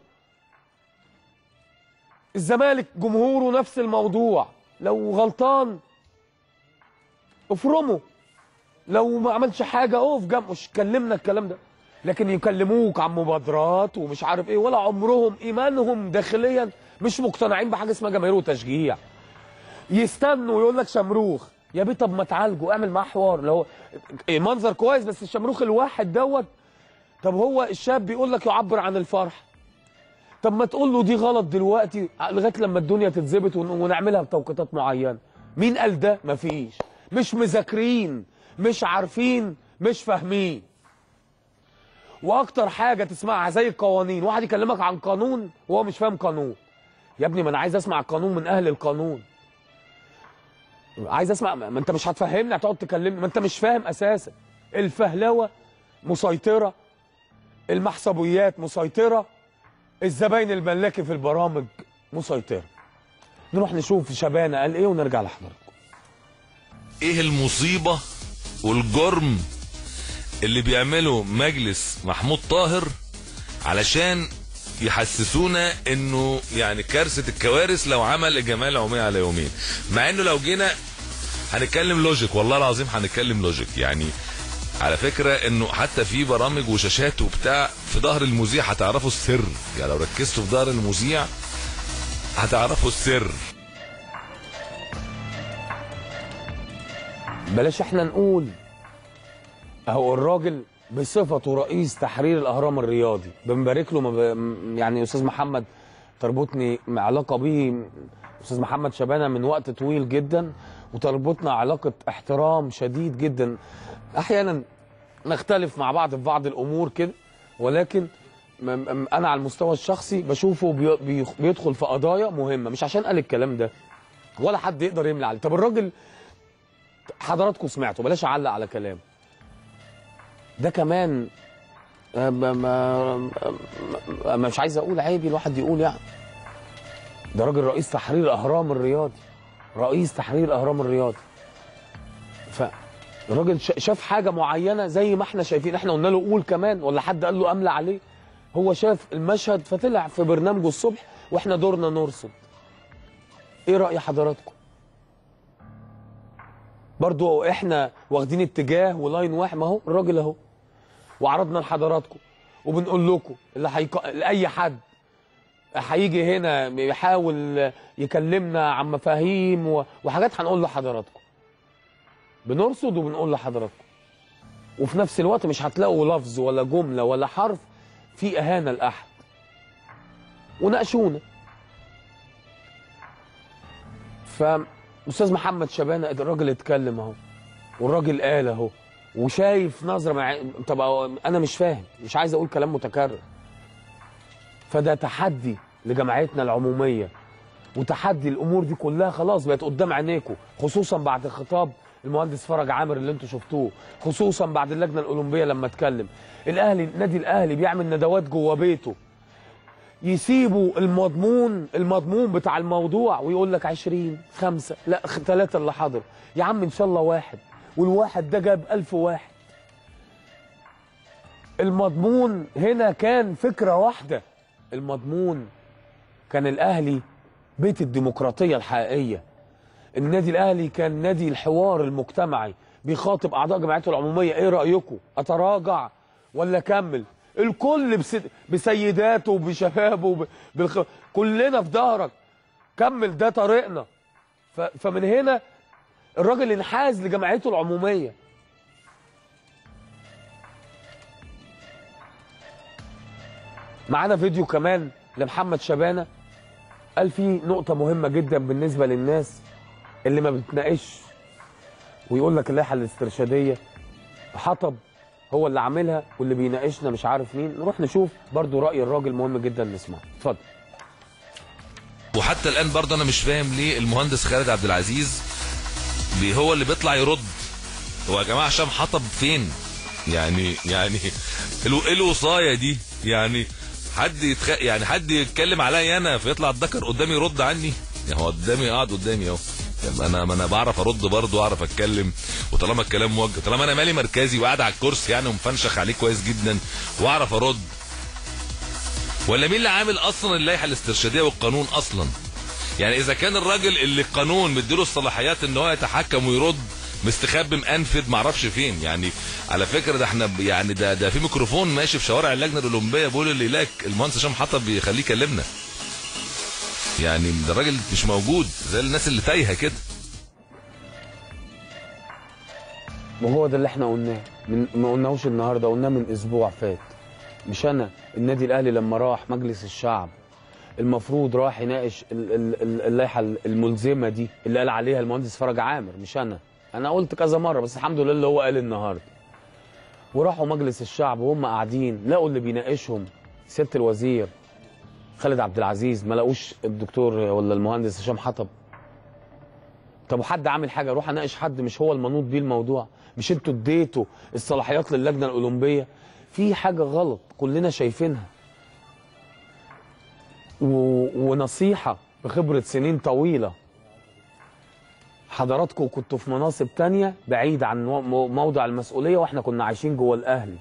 الزمالك جمهوره نفس الموضوع لو غلطان افرمه لو ما عملش حاجه اقف جنبه مش كلمنا الكلام ده لكن يكلموك عن مبادرات ومش عارف ايه ولا عمرهم ايمانهم داخليا مش مقتنعين بحاجه اسمها جماهير وتشجيع يستنوا ويقول لك شمروخ يا بيه طب ما تعالجه اعمل معاه حوار لو منظر كويس بس الشمروخ الواحد دوت طب هو الشاب بيقول لك يعبر عن الفرح طب ما تقول له دي غلط دلوقتي لغايه لما الدنيا تتظبط ون- ونعملها بتوقيتات معينه مين قال ده مفيش مش مذاكرين مش عارفين مش فاهمين واكتر حاجه تسمعها زي القوانين واحد يكلمك عن قانون وهو مش فاهم قانون يا ابني ما انا عايز اسمع القانون من اهل القانون عايز اسمع ما انت مش هتفهمني هتقعد تكلمني ما انت مش فاهم اساسا الفهلوه مسيطره المحسوبيات مسيطره الزباين الملاكي في البرامج مسيطره نروح نشوف شبانه قال ايه ونرجع لحضرتك
ايه المصيبة والجرم اللي بيعمله مجلس محمود طاهر علشان يحسسونا انه يعني كارثة الكوارث لو عمل الجمعية العمومية على يومين مع انه لو جينا هنتكلم لوجيك والله العظيم هنتكلم لوجيك يعني على فكرة انه حتى في برامج وشاشات وبتاع في ظهر المذيع هتعرفوا السر يعني لو ركزتوا في ظهر المذيع هتعرفوا السر
بلاش احنا نقول اهو الراجل بصفته رئيس تحرير الاهرام الرياضي بنبارك له ما ب... م- يعني استاذ محمد تربطني مع علاقه به استاذ محمد شبانه من وقت طويل جدا وتربطنا علاقه احترام شديد جدا احيانا نختلف مع بعض في بعض الامور كده ولكن م- م- انا على المستوى الشخصي بشوفه بي... بي... بيدخل في قضايا مهمه مش عشان قال الكلام ده ولا حد يقدر يملي عليه طب الراجل حضراتكم سمعتوا بلاش اعلق على كلام ده كمان آه، ما ما ما- مش عايز اقول عيبي الواحد يقول يعني ده راجل رئيس تحرير الاهرام الرياضي رئيس تحرير الاهرام الرياضي فالراجل شا- شاف حاجه معينه زي ما احنا شايفين احنا قلنا له قول كمان ولا حد قال له املى عليه هو شاف المشهد فطلع في برنامجه الصبح واحنا دورنا نرصد ايه راي حضراتكم برضو احنا واخدين اتجاه ولاين واحد ما هو الراجل اهو وعرضنا لحضراتكم وبنقول لكم اللي هيق... لاي حد هيجي هنا يحاول يكلمنا عن مفاهيم و... وحاجات هنقول لحضراتكم بنرصد وبنقول لحضراتكم وفي نفس الوقت مش هتلاقوا لفظ ولا جمله ولا حرف في اهانه لاحد وناقشونا فاستاذ محمد شبانه الراجل اتكلم اهو والراجل قال اهو وشايف نظره مع طب أهو انا مش فاهم مش عايز اقول كلام متكرر فده تحدي لجمعيتنا العموميه وتحدي الامور دي كلها خلاص بقت قدام عينيكم خصوصا بعد خطاب المهندس فرج عامر اللي انتم شفتوه خصوصا بعد اللجنه الاولمبيه لما اتكلم الاهلي النادي الاهلي بيعمل ندوات جوه بيته يسيبوا المضمون المضمون بتاع الموضوع ويقول لك 20 خمسة لا ثلاثة اللي حضر يا عم ان شاء الله واحد والواحد ده جاب ألف واحد المضمون هنا كان فكرة واحدة المضمون كان الأهلي بيت الديمقراطية الحقيقية النادي الأهلي كان نادي الحوار المجتمعي بيخاطب أعضاء جمعيته العمومية إيه رأيكم أتراجع ولا أكمل الكل بس... بسيداته وبشبابه وب... بالخ... كلنا في ظهرك كمل ده طريقنا ف... فمن هنا الراجل انحاز لجمعيته العموميه معانا فيديو كمان لمحمد شبانه قال فيه نقطه مهمه جدا بالنسبه للناس اللي ما بتناقش ويقول لك اللائحه الاسترشاديه حطب هو اللي عاملها واللي بيناقشنا مش عارف مين نروح نشوف برضو راي الراجل مهم جدا نسمعه اتفضل
وحتى الان برضه انا مش فاهم ليه المهندس خالد عبد العزيز بي هو اللي بيطلع يرد هو يا جماعه هشام حطب فين يعني يعني الو- ايه الوصايه دي يعني حد يتخ... يعني حد يتكلم عليا انا فيطلع الذكر قدامي يرد عني يعني هو قدامي قاعد قدامي اهو طب انا ما انا بعرف ارد برضه واعرف اتكلم وطالما الكلام موجه طالما انا مالي مركزي وقاعد على الكرسي يعني ومفنشخ عليه كويس جدا واعرف ارد ولا مين اللي عامل اصلا اللائحه الاسترشاديه والقانون اصلا يعني اذا كان الراجل اللي القانون مديله الصلاحيات ان هو يتحكم ويرد مستخبي مأنفد معرفش فين يعني على فكره ده احنا ب- يعني ده ده في ميكروفون ماشي في شوارع اللجنه الاولمبيه بيقول اللي يلاقي المهندس هشام حطب بيخليه يكلمنا يعني ده الراجل مش موجود زي الناس اللي تايهه كده
وهو ده اللي احنا قلناه من ما قلناهوش النهارده قلناه من اسبوع فات مش انا النادي الاهلي لما راح مجلس الشعب المفروض راح يناقش ال- ال- ال- اللائحه الملزمه دي اللي قال عليها المهندس فرج عامر مش انا
انا قلت كذا مره بس الحمد لله اللي هو قال النهارده وراحوا مجلس الشعب وهم قاعدين لقوا اللي بيناقشهم سياده الوزير خالد عبد العزيز ما لقوش الدكتور ولا المهندس هشام حطب طب وحد عامل حاجه روح اناقش حد مش هو المنوط بيه الموضوع مش انتوا اديتوا الصلاحيات للجنه الاولمبيه في حاجه غلط كلنا شايفينها و... ونصيحه بخبره سنين طويله حضراتكم كنتوا في مناصب تانية بعيد عن مو- موضع المسؤوليه واحنا كنا عايشين جوه الاهلي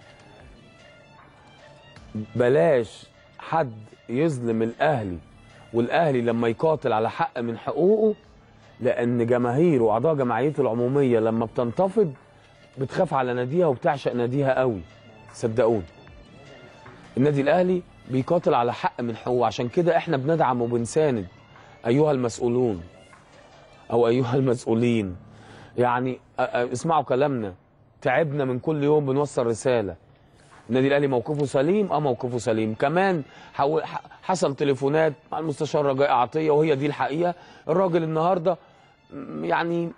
بلاش حد يظلم الاهلي والاهلي لما يقاتل على حق من حقوقه لان جماهيره واعضاء جمعيته العموميه لما بتنتفض بتخاف على ناديها وبتعشق ناديها قوي صدقوني النادي الاهلي بيقاتل على حق من حقوقه عشان كده احنا بندعم وبنساند ايها المسؤولون او ايها المسؤولين يعني أ- أ- اسمعوا كلامنا تعبنا من كل يوم بنوصل رساله النادي الاهلي موقفه سليم اه موقفه سليم كمان حو... ح- حصل تليفونات مع المستشار رجاء عطيه وهي دي الحقيقه الراجل النهارده م- يعني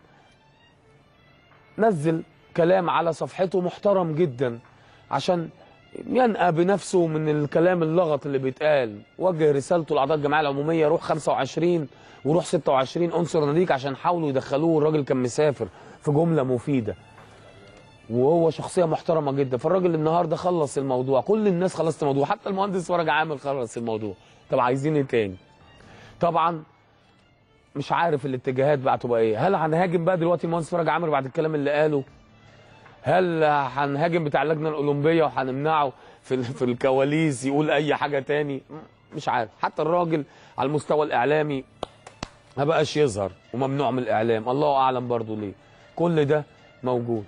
نزل كلام على صفحته محترم جدا عشان ينقى بنفسه من الكلام اللغط اللي بيتقال وجه رسالته لاعضاء الجمعيه العموميه روح 25 وروح 26 انصر ناديك عشان حاولوا يدخلوه الراجل كان مسافر في جمله مفيده وهو شخصيه محترمه جدا فالراجل النهارده خلص الموضوع كل الناس خلصت الموضوع حتى المهندس فرج عامل خلص الموضوع طب عايزين ايه تاني طبعا مش عارف الاتجاهات بقى تبقى ايه هل هنهاجم بقى دلوقتي المهندس فرج عامر بعد الكلام اللي قاله هل هنهاجم بتاع اللجنه الاولمبيه وهنمنعه في ال- في الكواليس يقول اي حاجه تاني م- مش عارف حتى الراجل على المستوى الاعلامي ما بقاش يظهر وممنوع من الاعلام الله اعلم برضو ليه كل ده موجود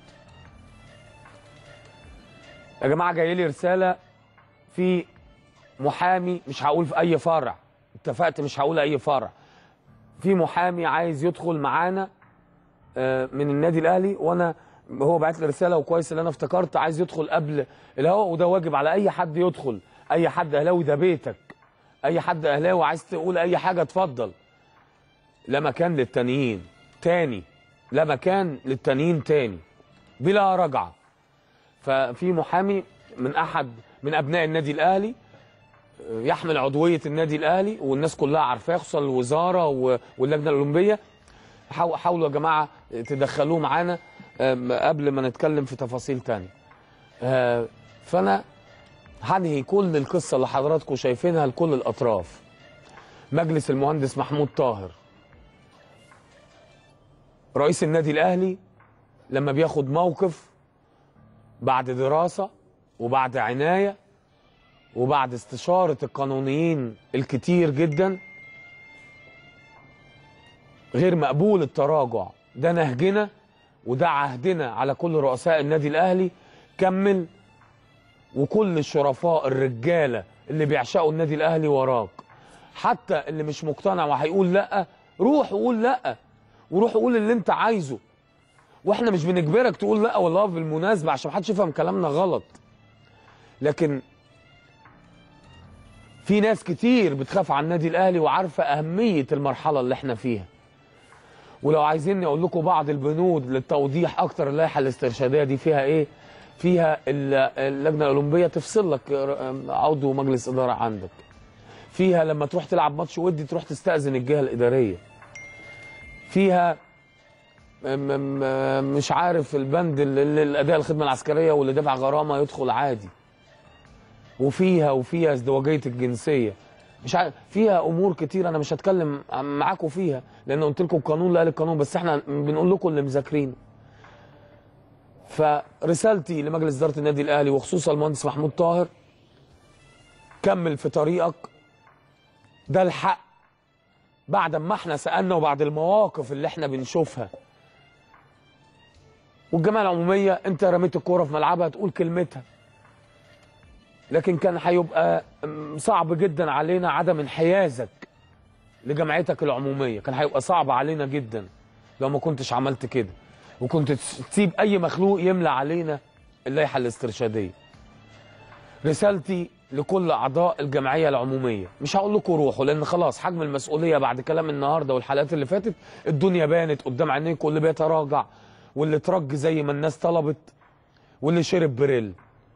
يا جماعه جاي لي رساله في محامي مش هقول في اي فرع اتفقت مش هقول اي فرع في محامي عايز يدخل معانا آه، من النادي الاهلي وانا هو بعت لي رساله وكويس ان انا افتكرت عايز يدخل قبل الهواء وده واجب على اي حد يدخل اي حد اهلاوي ده بيتك اي حد اهلاوي عايز تقول اي حاجه اتفضل لا مكان للتانيين تاني لا مكان للتانيين تاني بلا رجعه ففي محامي من احد من ابناء النادي الاهلي يحمل عضويه النادي الاهلي والناس كلها عارفاه خصوصا الوزاره و- واللجنه الاولمبيه حاو- حاولوا يا جماعه تدخلوه معانا أم، قبل ما نتكلم في تفاصيل تانية آه، فانا هنهي كل القصه اللي حضراتكم شايفينها لكل الاطراف مجلس المهندس محمود طاهر رئيس النادي الاهلي لما بياخد موقف بعد دراسه وبعد عنايه وبعد استشاره القانونيين الكتير جدا غير مقبول التراجع ده نهجنا وده عهدنا على كل رؤساء النادي الاهلي كمل وكل الشرفاء الرجاله اللي بيعشقوا النادي الاهلي وراك حتى اللي مش مقتنع وهيقول لا روح وقول لا وروح قول اللي انت عايزه واحنا مش بنجبرك تقول لا والله بالمناسبه عشان محدش يفهم كلامنا غلط لكن في ناس كتير بتخاف على النادي الاهلي وعارفه اهميه المرحله اللي احنا فيها ولو عايزيني اقول لكم بعض البنود للتوضيح اكتر اللائحه الاسترشاديه دي فيها ايه فيها ال- اللجنه الاولمبيه تفصل لك عضو مجلس اداره عندك فيها لما تروح تلعب ماتش ودي تروح تستاذن الجهه الاداريه فيها م- م- مش عارف البند اللي اللي الاداء الخدمه العسكريه واللي دفع غرامه يدخل عادي وفيها وفيها ازدواجيه الجنسيه مش عارف فيها امور كتير انا مش هتكلم معاكم فيها لان قلت لكم القانون لا القانون بس احنا بنقول لكم اللي مذاكرينه فرسالتي لمجلس اداره النادي الاهلي وخصوصا المهندس محمود طاهر كمل في طريقك ده الحق بعد ما احنا سالنا وبعد المواقف اللي احنا بنشوفها والجماعه العموميه انت رميت الكوره في ملعبها تقول كلمتها لكن كان هيبقى م- صعب جدا علينا عدم انحيازك لجمعيتك العموميه كان هيبقى صعب علينا جدا لو ما كنتش عملت كده وكنت تس- تسيب اي مخلوق يملى علينا اللائحه الاسترشاديه رسالتي
لكل اعضاء الجمعيه العموميه مش هقول لكم روحوا لان خلاص حجم المسؤوليه بعد كلام النهارده والحلقات اللي فاتت الدنيا بانت قدام عينيكم واللي بيتراجع واللي ترج زي ما الناس طلبت واللي شرب بريل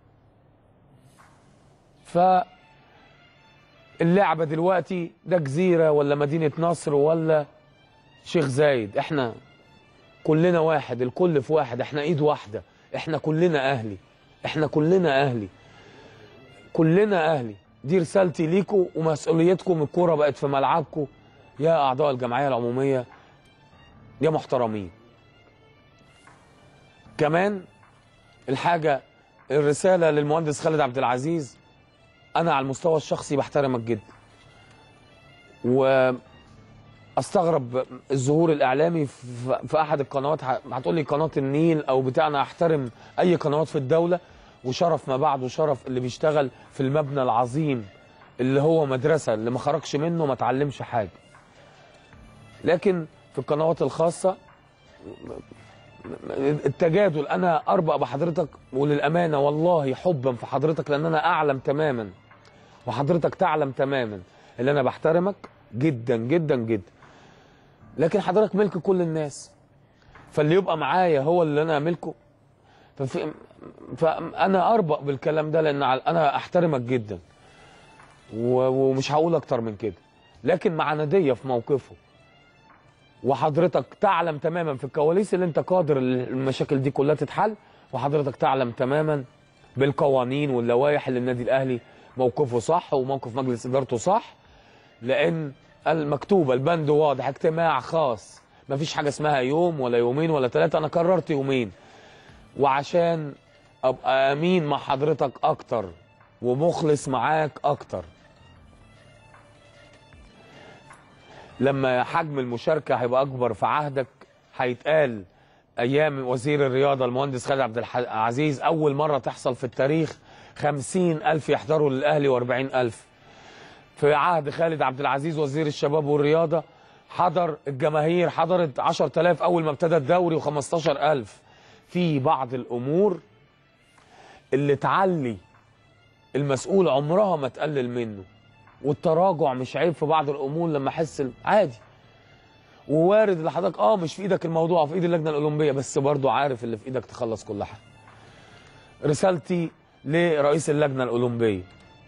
ف اللعبه دلوقتي ده جزيره ولا مدينه نصر ولا شيخ زايد احنا كلنا واحد الكل في واحد احنا ايد واحده احنا كلنا اهلي احنا كلنا اهلي كلنا اهلي دي رسالتي ليكم ومسؤوليتكم الكوره بقت في ملعبكم يا اعضاء الجمعيه العموميه يا محترمين كمان الحاجه الرساله للمهندس خالد عبد العزيز انا على المستوى الشخصي بحترمك جدا واستغرب الظهور الاعلامي في في احد القنوات ه- هتقول لي قناه النيل او بتاع انا احترم اي قنوات في الدوله وشرف ما بعده شرف اللي بيشتغل في المبنى العظيم اللي هو مدرسه اللي ما خرجش منه ما اتعلمش حاجه لكن في القنوات الخاصه التجادل انا اربأ بحضرتك وللامانه والله حبا في حضرتك لان انا اعلم تماما وحضرتك تعلم تماما اللي انا بحترمك جدا جدا جدا لكن حضرتك ملك كل الناس فاللي يبقى معايا هو اللي انا ملكه ففي فانا اربأ بالكلام ده لان على- انا احترمك جدا و- ومش هقول اكتر من كده لكن مع نديه في موقفه وحضرتك تعلم تماما في الكواليس اللي انت قادر المشاكل دي كلها تتحل وحضرتك تعلم تماما بالقوانين واللوائح اللي النادي الاهلي موقفه صح وموقف مجلس ادارته صح لان المكتوبه البند واضح اجتماع خاص مفيش حاجه اسمها يوم ولا يومين ولا ثلاثه انا قررت يومين وعشان ابقى امين مع حضرتك اكتر ومخلص معاك اكتر لما حجم المشاركه هيبقى اكبر في عهدك هيتقال ايام وزير الرياضه المهندس خالد عبد الح- العزيز اول مره تحصل في التاريخ خمسين ألف يحضروا للأهلي وأربعين ألف في عهد خالد عبد العزيز وزير الشباب والرياضة حضر الجماهير حضرت 10000 أول ما ابتدى الدوري و15000 في بعض الأمور اللي تعلي المسؤول عمرها ما تقلل منه والتراجع مش عيب في بعض الأمور لما أحس ال- عادي ووارد لحضرتك اه مش في ايدك الموضوع في ايد اللجنه الاولمبيه بس برضو عارف اللي في ايدك تخلص كل حاجه رسالتي لرئيس اللجنه الاولمبيه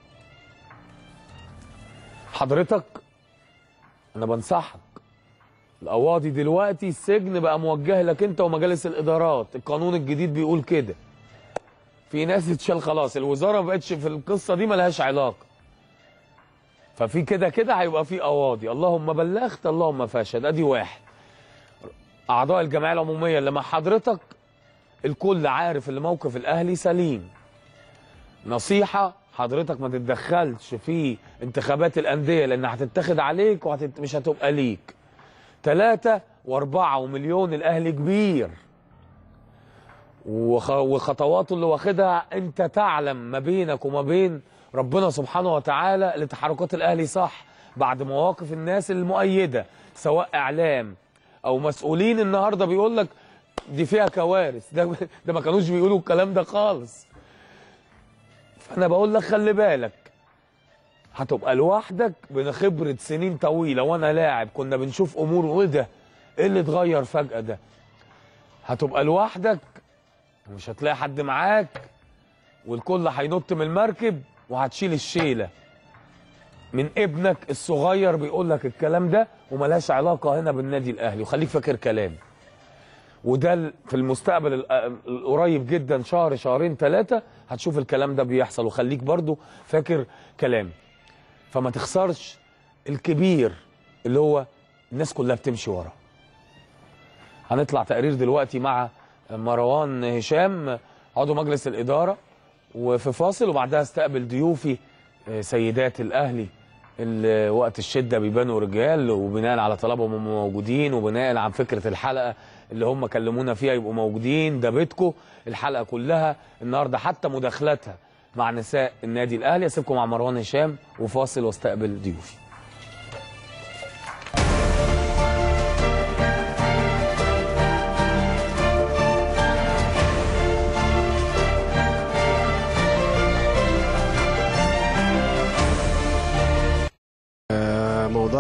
حضرتك انا بنصحك القواضي دلوقتي السجن بقى موجه لك انت ومجالس الادارات القانون الجديد بيقول كده في ناس اتشال خلاص الوزاره ما بقتش في القصه دي ملهاش علاقه ففي كده كده هيبقى في قواضي اللهم بلغت اللهم فاشهد ادي واحد اعضاء الجمعيه العموميه اللي مع حضرتك الكل عارف ان موقف الاهلي سليم نصيحه حضرتك ما تتدخلش في انتخابات الانديه لان هتتاخد عليك ومش هتبقى ليك ثلاثة وأربعة ومليون الأهلي كبير وخ- وخطواته اللي واخدها أنت تعلم ما بينك وما بين ربنا سبحانه وتعالى لتحركات الأهلي صح بعد مواقف الناس المؤيدة سواء إعلام أو مسؤولين النهاردة بيقول لك دي فيها كوارث ده, ده ما كانوش بيقولوا الكلام ده خالص فأنا بقول لك خلي بالك هتبقى لوحدك بخبرة سنين طويلة وانا لاعب كنا بنشوف امور وايه ده ايه اللي اتغير فجأة ده هتبقى لوحدك ومش هتلاقي حد معاك والكل هينط من المركب وهتشيل الشيلة من ابنك الصغير بيقول لك الكلام ده وملهاش علاقة هنا بالنادي الاهلي وخليك فاكر كلامي وده ال- في المستقبل ال- القريب جدا شهر شهرين ثلاثة هتشوف الكلام ده بيحصل وخليك برضو فاكر كلامي فما تخسرش الكبير اللي هو الناس كلها بتمشي وراه هنطلع تقرير دلوقتي مع مروان هشام عضو مجلس الإدارة وفي فاصل وبعدها استقبل ضيوفي آه، سيدات الأهلي اللي وقت الشدة بيبانوا رجال وبناء على طلبهم هم موجودين وبناء عن فكرة الحلقة اللي هم كلمونا فيها يبقوا موجودين ده بيتكم الحلقة كلها النهاردة حتى مداخلاتها مع نساء النادي الأهلي أسيبكم مع مروان هشام وفاصل واستقبل ضيوفي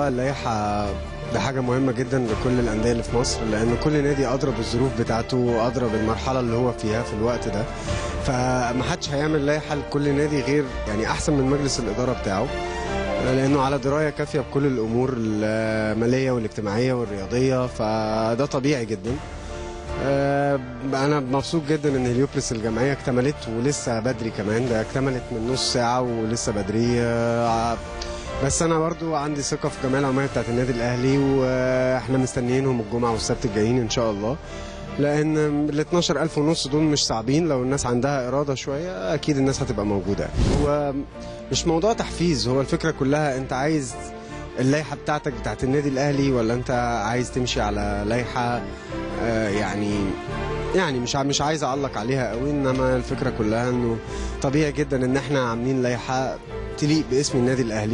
اللائحة ده حاجة مهمة جدا لكل الأندية اللي في مصر لأن كل نادي أدرى بالظروف بتاعته وأدرى بالمرحلة اللي هو فيها في الوقت ده فمحدش هيعمل لائحة لكل نادي غير يعني أحسن من مجلس الإدارة بتاعه لأنه على دراية كافية بكل الأمور المالية والاجتماعية والرياضية فده طبيعي جدا آه، انا مبسوط جدا ان هليوبلس الجمعيه اكتملت ولسه بدري كمان ده اكتملت من نص ساعه ولسه بدري آه، بس انا برضو عندي ثقه في الجمعيه العموميه بتاعت النادي الاهلي واحنا مستنيينهم الجمعه والسبت الجايين ان شاء الله لان ال 12000 ونص دول مش صعبين لو الناس عندها اراده شويه اكيد الناس هتبقى موجوده هو مش موضوع تحفيز هو الفكره كلها انت عايز اللائحه بتاعتك بتاعت النادي الاهلي ولا انت عايز تمشي على لائحه آه، يعني يعني مش ع- مش عايز اعلق عليها قوي انما الفكره كلها انه طبيعي جدا ان احنا عاملين لائحه تليق باسم النادي الاهلي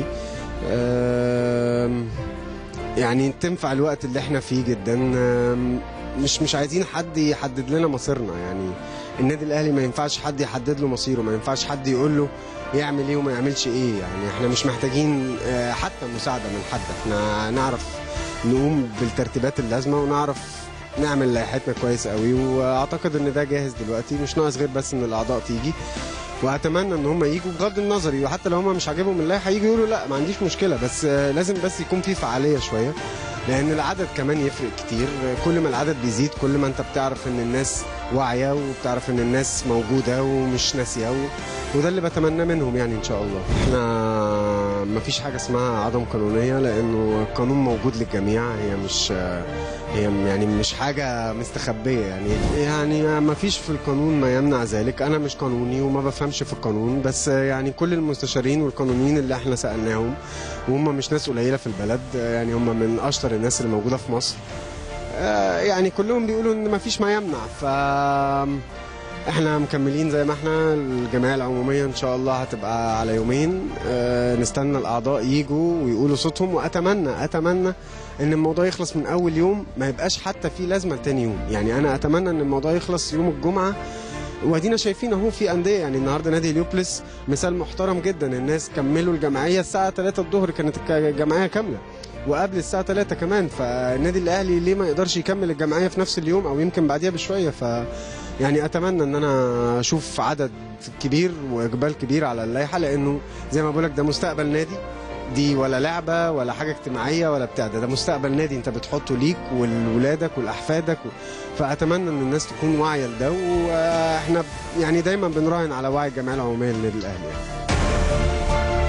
آم، يعني تنفع الوقت اللي احنا فيه جدا آم، مش مش عايزين حد يحدد لنا مصيرنا يعني النادي الاهلي ما ينفعش حد يحدد له مصيره ما ينفعش حد يقول له يعمل ايه وما يعملش ايه يعني احنا مش محتاجين آه، حتى مساعده من حد احنا نعرف نقوم بالترتيبات اللازمه ونعرف نعمل لائحتنا كويس قوي واعتقد ان ده جاهز دلوقتي مش ناقص غير بس ان الاعضاء تيجي واتمنى ان هم يجوا بغض النظر وحتى لو هم مش عاجبهم اللائحه يجوا يقولوا لا ما عنديش مشكله بس آه، لازم بس يكون في فعاليه شويه لان العدد كمان يفرق كتير كل ما العدد بيزيد كل ما انت بتعرف ان الناس واعيه وبتعرف ان الناس موجوده ومش ناسيه و... وده اللي بتمناه منهم يعني ان شاء الله احنا ما فيش حاجه اسمها عدم قانونيه لانه القانون موجود للجميع هي مش هي يعني مش حاجه مستخبيه يعني يعني ما فيش في القانون ما يمنع ذلك انا مش قانوني وما بفهمش في القانون بس يعني كل المستشارين والقانونيين اللي احنا سالناهم وهم مش ناس قليله في البلد يعني هم من اشطر الناس اللي موجوده في مصر آه، يعني كلهم بيقولوا ان ما فيش ما يمنع ف احنا مكملين زي ما احنا الجمعيه العموميه ان شاء الله هتبقى على يومين آه، نستنى الاعضاء يجوا ويقولوا صوتهم واتمنى اتمنى ان الموضوع يخلص من اول يوم ما يبقاش حتى فيه لازمه لتاني يوم يعني انا اتمنى ان الموضوع يخلص يوم الجمعه وادينا شايفين اهو في انديه يعني النهارده نادي اليوبلس مثال محترم جدا الناس كملوا الجمعيه الساعه 3 الظهر كانت الجمعيه كامله وقبل الساعه 3 كمان فالنادي الاهلي ليه ما يقدرش يكمل الجمعيه في نفس اليوم او يمكن بعديها بشويه ف يعني اتمنى ان انا اشوف عدد كبير واقبال كبير على اللائحه لانه زي ما بقولك ده مستقبل نادي دي ولا لعبه ولا حاجه اجتماعيه ولا بتاع ده ده مستقبل نادي انت بتحطه ليك ولولادك ولاحفادك و... فاتمنى ان الناس تكون واعيه لده واحنا يعني دايما بنراهن على وعي الجمعيه العموميه للنادي الاهلي يعني.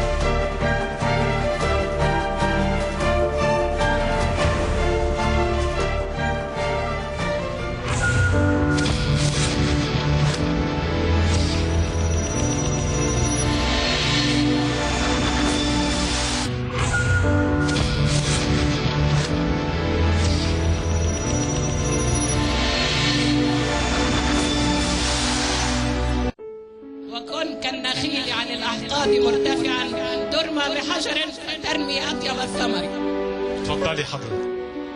وكن كالنخيل عن الأحقاد مرتفعا ترمى بحجر ترمي أطيب الثمر
اتفضلي حضرتك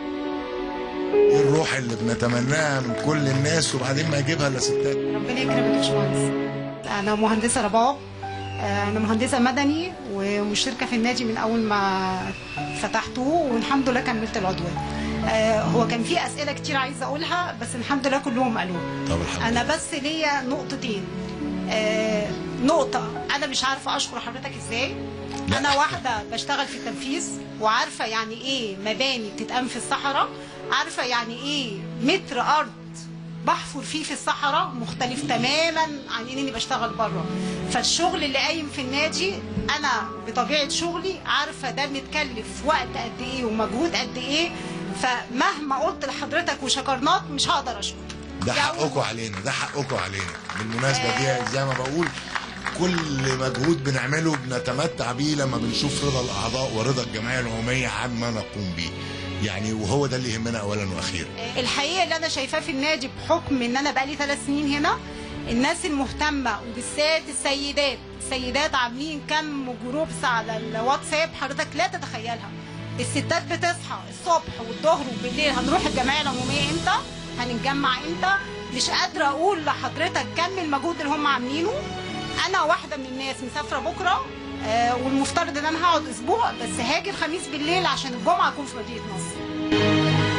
ايه الروح اللي بنتمناها من كل الناس وبعدين ما يجيبها الا ستات
ربنا يكرمك يا باشمهندس انا مهندسه رباب آه، انا مهندسه مدني ومشتركه في النادي من اول ما فتحته والحمد لله كملت العضويه آه، هو كان في اسئله كتير عايزه اقولها بس الحمد لله كلهم قالوها
طب الحمد
انا بس ليا نقطتين آه، نقطه انا مش عارفه اشكر حضرتك ازاي انا واحده بشتغل في التنفيذ وعارفه يعني ايه مباني بتتقام في الصحراء عارفه يعني ايه متر ارض بحفر فيه في الصحراء مختلف تماما عن اني بشتغل بره فالشغل اللي قايم في النادي انا بطبيعه شغلي عارفه ده متكلف وقت قد ايه ومجهود قد ايه فمهما قلت لحضرتك وشكرناك مش هقدر اشكر
ده حقكم علينا ده حقكم علينا بالمناسبه دي زي ما بقول كل مجهود بنعمله بنتمتع بيه لما بنشوف رضا الاعضاء ورضا الجمعيه العموميه عما نقوم به يعني وهو ده اللي يهمنا اولا واخيرا
الحقيقه اللي انا شايفاه في النادي بحكم ان انا بقالي ثلاث سنين هنا الناس المهتمه وبالذات السيدات السيدات عاملين كم جروبس على الواتساب حضرتك لا تتخيلها الستات بتصحى الصبح والظهر وبالليل هنروح الجمعيه العموميه امتى هنتجمع امتى مش قادره اقول لحضرتك كم المجهود اللي هم عاملينه انا واحده من الناس مسافره بكره آه، والمفترض ان انا هقعد اسبوع بس هاجي الخميس بالليل عشان الجمعه اكون في مدينه نصر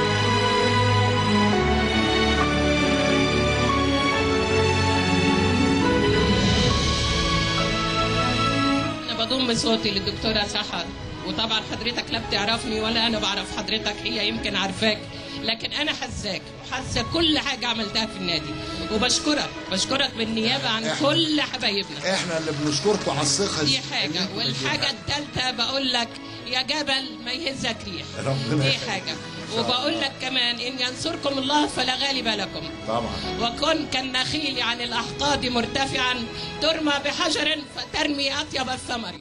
انا بضم بصوتي للدكتوره سحر وطبعا حضرتك لا بتعرفني ولا انا بعرف حضرتك هي يمكن عارفاك لكن انا حاساك وحاسه كل حاجه عملتها في النادي وبشكرك بشكرك بالنيابه عن
إحنا-
كل حبايبنا
احنا اللي بنشكركم على الثقه
دي حاجه والحاجه الثالثه بقول لك يا جبل ما يهزك ريح
ربنا
دي
يخليك.
حاجه
إن شاء
وبقول لك كمان ان ينصركم الله فلا غالب لكم
طبعا
وكن كالنخيل عن الأحقاد مرتفعا ترمى بحجر فترمي أطيب الثمر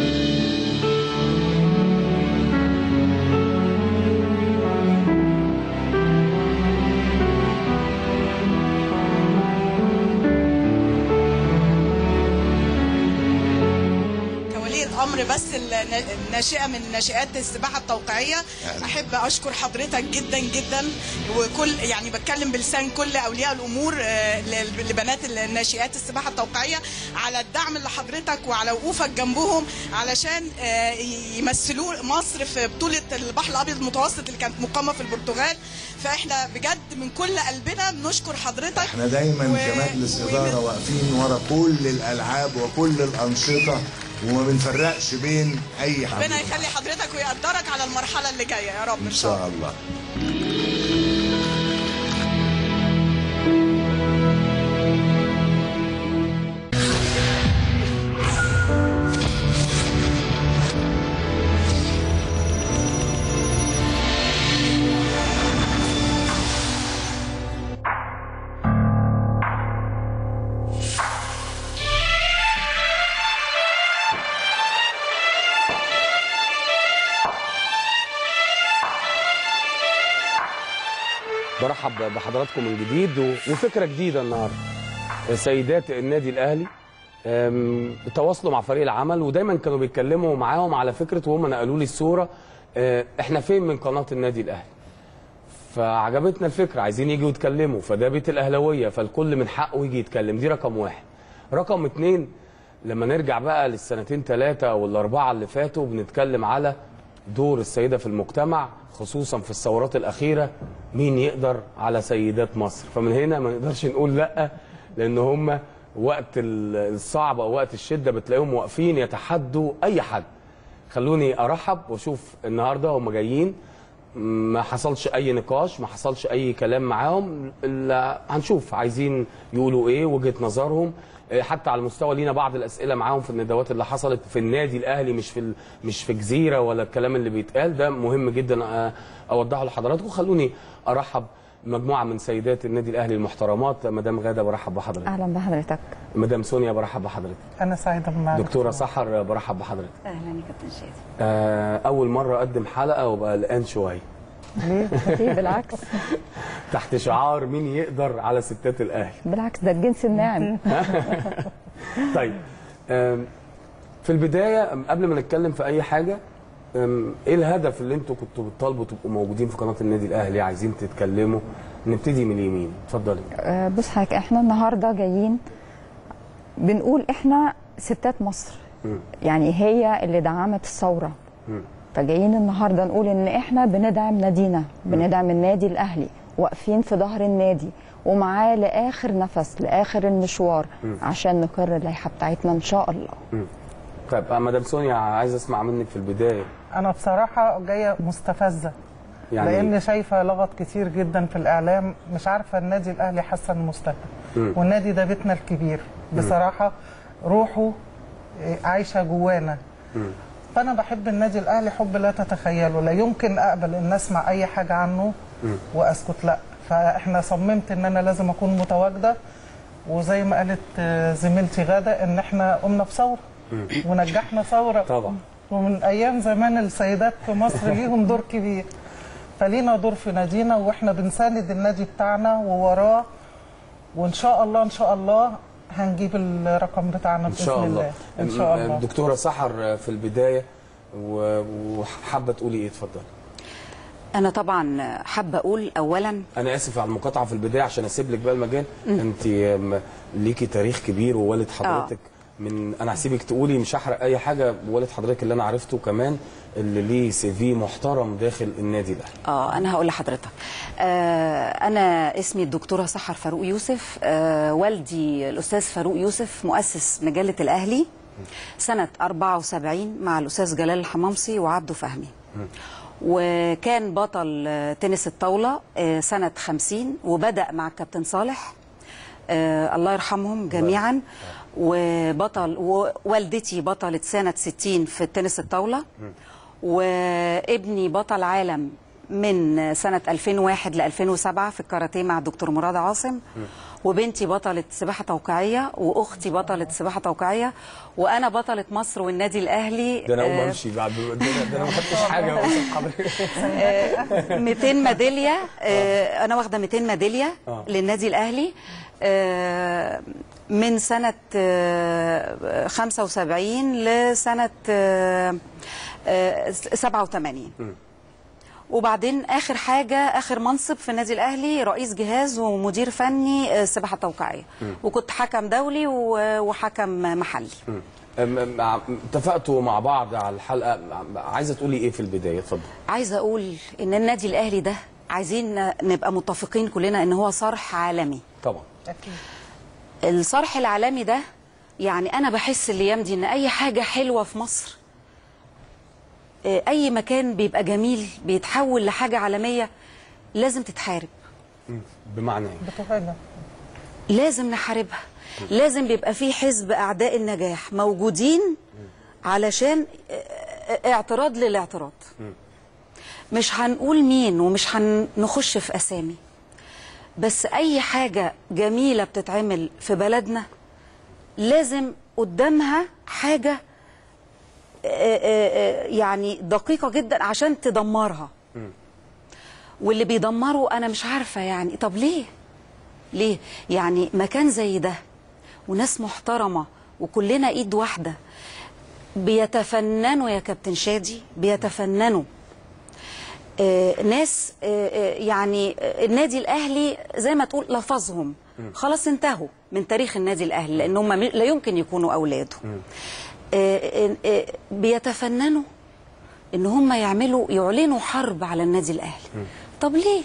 كولية أمر بس النا- الناشئة من ناشئات السباحة التوقيعية أحب أشكر حضرتك جدا جدا وكل يعني بتكلم بلسان كل أولياء الأمور آه، ل- لبنات الناشئات السباحة التوقيعية على الدعم اللي حضرتك وعلى وقوفك جنبهم علشان آه، يمثلوا مصر في بطولة البحر الأبيض المتوسط اللي كانت مقامة في البرتغال فإحنا بجد من كل قلبنا بنشكر حضرتك
احنا دايما
و-
كمجلس اداره واقفين ورا كل الالعاب وكل الانشطه وما بنفرقش بين اي حد
ربنا يخلي حضرتك ويقدرك على المرحلة اللي جاية يا رب
ان شاء الله
برحب بحضراتكم من جديد و- وفكره جديده النهارده سيدات النادي الاهلي أم، تواصلوا مع فريق العمل ودايما كانوا بيتكلموا معاهم على فكره وهم نقلوا لي الصوره أه، احنا فين من قناه النادي الاهلي فعجبتنا الفكره عايزين يجوا يتكلموا فده بيت الاهلاويه فالكل من حقه يجي يتكلم دي رقم واحد رقم اتنين لما نرجع بقى للسنتين ثلاثه او الاربعه اللي فاتوا بنتكلم على دور السيده في المجتمع خصوصا في الثورات الاخيره مين يقدر على سيدات مصر فمن هنا ما نقدرش نقول لا لان هم وقت ال- الصعب او وقت الشده بتلاقيهم واقفين يتحدوا اي حد خلوني ارحب واشوف النهارده هم جايين ما حصلش اي نقاش ما حصلش اي كلام معاهم ال- هنشوف عايزين يقولوا ايه وجهه نظرهم إيه، حتى على المستوى لينا بعض الاسئله معاهم في الندوات اللي حصلت في النادي الاهلي مش في ال- مش في جزيره ولا الكلام اللي بيتقال ده مهم جدا أ- اوضحه لحضراتكم خلوني ارحب مجموعه من سيدات النادي الاهلي المحترمات مدام غاده برحب بحضرتك
اهلا بحضرتك
مدام سونيا برحب بحضرتك
انا سعيده بمعرفتك
دكتوره سحر برحب بحضرتك
اهلا يا كابتن شادي
آه، اول مره اقدم حلقه وابقى قلقان شويه
ليه؟ ليه بالعكس
تحت شعار مين يقدر على ستات الاهلي
بالعكس ده الجنس الناعم
طيب آم، في البدايه أم، قبل ما نتكلم في اي حاجه أم، ايه الهدف اللي انتوا كنتوا بتطالبوا تبقوا موجودين في قناه النادي الاهلي عايزين تتكلموا نبتدي من اليمين اتفضلي
آه، بص حضرتك احنا النهارده جايين بنقول احنا ستات مصر
مم.
يعني هي اللي دعمت الثوره
مم.
فجايين النهارده نقول ان احنا بندعم نادينا بندعم النادي الاهلي واقفين في ظهر النادي ومعاه لاخر نفس لاخر المشوار
مم.
عشان نقر اللائحه بتاعتنا ان شاء الله
مم. طيب آه، مدام سونيا عايز اسمع منك في البدايه
انا بصراحه جايه مستفزه
يعني
لان شايفه لغط كتير جدا في الاعلام مش عارفه النادي الاهلي حسن المستهدف
مم.
والنادي ده بيتنا الكبير
مم.
بصراحه روحه إيه، عايشه جوانا
مم.
فانا بحب النادي الاهلي حب لا تتخيله لا يمكن اقبل ان اسمع اي حاجه عنه
مم.
واسكت لا فاحنا صممت ان انا لازم اكون متواجده وزي ما قالت آه، زميلتي غاده ان احنا قمنا بثوره
مم.
ونجحنا ثوره
طبعا
ومن ايام زمان السيدات في مصر ليهم دور كبير فلينا دور في نادينا واحنا بنساند النادي بتاعنا ووراه وان شاء الله ان شاء الله هنجيب الرقم بتاعنا
ان
باذن
شاء الله
الله ان شاء
م-
الله
دكتوره سحر في البدايه و- وحابه تقولي ايه اتفضلي
انا طبعا حابه اقول اولا
انا اسف على المقاطعه في البدايه عشان اسيب لك بقى المجال
مم.
انت م- ليكي تاريخ كبير ووالد حضرتك من انا هسيبك تقولي مش هحرق اي حاجه والد حضرتك اللي انا عرفته كمان اللي ليه سي في محترم داخل النادي الاهلي
اه انا هقول لحضرتك آه انا اسمي الدكتوره سحر فاروق يوسف آه والدي الاستاذ فاروق يوسف مؤسس مجله الاهلي سنه 74 مع الاستاذ جلال الحمامصي وعبده فهمي وكان بطل آه، تنس الطاوله آه، سنه 50 وبدا مع الكابتن صالح آه الله يرحمهم جميعا وبطل ووالدتي بطلت سنه 60 في التنس الطاوله وابني بطل عالم من سنة 2001 ل 2007 في الكاراتيه مع الدكتور مراد عاصم وبنتي بطلة سباحة توقيعية وأختي بطلة سباحة توقيعية وأنا بطلة مصر والنادي الأهلي
ده انا اقوم
آه،
امشي بعد ده أنا- ده انا ما خدتش حاجه قصاد حضرتك
آه، 200 ميداليه آه، انا واخده 200 ميداليه
آه.
للنادي الاهلي آه، من سنه آه، 75 لسنه آه، آه، 87 وبعدين اخر حاجه اخر منصب في النادي الاهلي رئيس جهاز ومدير فني آه، سباحه توقيعيه
مم.
وكنت حكم دولي و- وحكم محلي
مم. أم- مع- اتفقتوا مع بعض على الحلقه عايزه تقولي ايه في البدايه اتفضل
عايزه اقول ان النادي الاهلي ده عايزين نبقى متفقين كلنا ان هو صرح عالمي
طبعا
الصرح العالمي ده يعني انا بحس الايام دي ان اي حاجه حلوه في مصر آه، اي مكان بيبقى جميل بيتحول لحاجه عالميه لازم تتحارب
مم. بمعنى ايه
بتهاجم
لازم نحاربها لازم بيبقى في حزب اعداء النجاح موجودين علشان آه، آه، اعتراض للاعتراض مش هنقول مين ومش هنخش في اسامي بس اي حاجه جميله بتتعمل في بلدنا لازم قدامها حاجه آه، آه، آه، يعني دقيقه جدا عشان تدمرها واللي بيدمروا انا مش عارفه يعني طب ليه ليه يعني مكان زي ده وناس محترمه وكلنا ايد واحده بيتفننوا يا كابتن شادي بيتفننوا آه ناس آه آه، يعني آه، النادي الاهلي زي ما تقول لفظهم خلاص انتهوا من تاريخ النادي الاهلي لان هم م- لا يمكن يكونوا اولاده آه، آه، آه، بيتفننوا ان هم يعملوا يعلنوا حرب على النادي الاهلي طب ليه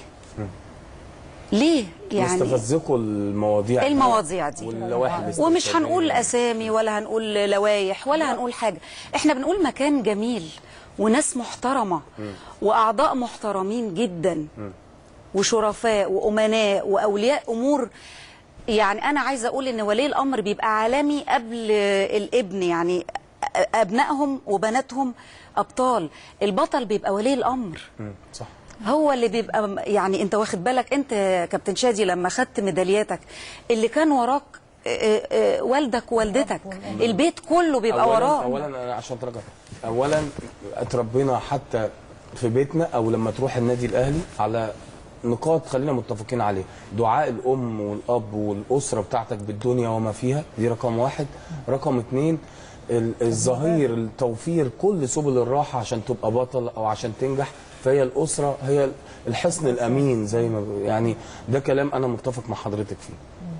ليه يعني
مستفزكوا المواضيع دي
المواضيع دي
واللوائح
ومش
الاستثنائية.
هنقول اسامي ولا هنقول لوايح ولا هنقول حاجه احنا بنقول مكان جميل وناس محترمه واعضاء محترمين جدا وشرفاء وامناء واولياء امور يعني انا عايزه اقول ان ولي الامر بيبقى عالمي قبل الابن يعني ابنائهم وبناتهم ابطال البطل بيبقى ولي الامر
مم. صح
هو اللي بيبقى م- يعني انت واخد بالك انت يا كابتن شادي لما خدت ميدالياتك اللي كان وراك آه، آه، والدك ووالدتك البيت كله بيبقى
أولاً-
وراه
اولا انا عشان ترجع اولا اتربينا حتى في بيتنا او لما تروح النادي الاهلي على نقاط خلينا متفقين عليها دعاء الام والاب والاسره بتاعتك بالدنيا وما فيها دي رقم واحد رقم اتنين ال- الظهير التوفير كل سبل الراحه عشان تبقى بطل او عشان تنجح فهي الاسره هي الحصن الامين زي ما ب- يعني ده كلام انا متفق مع حضرتك فيه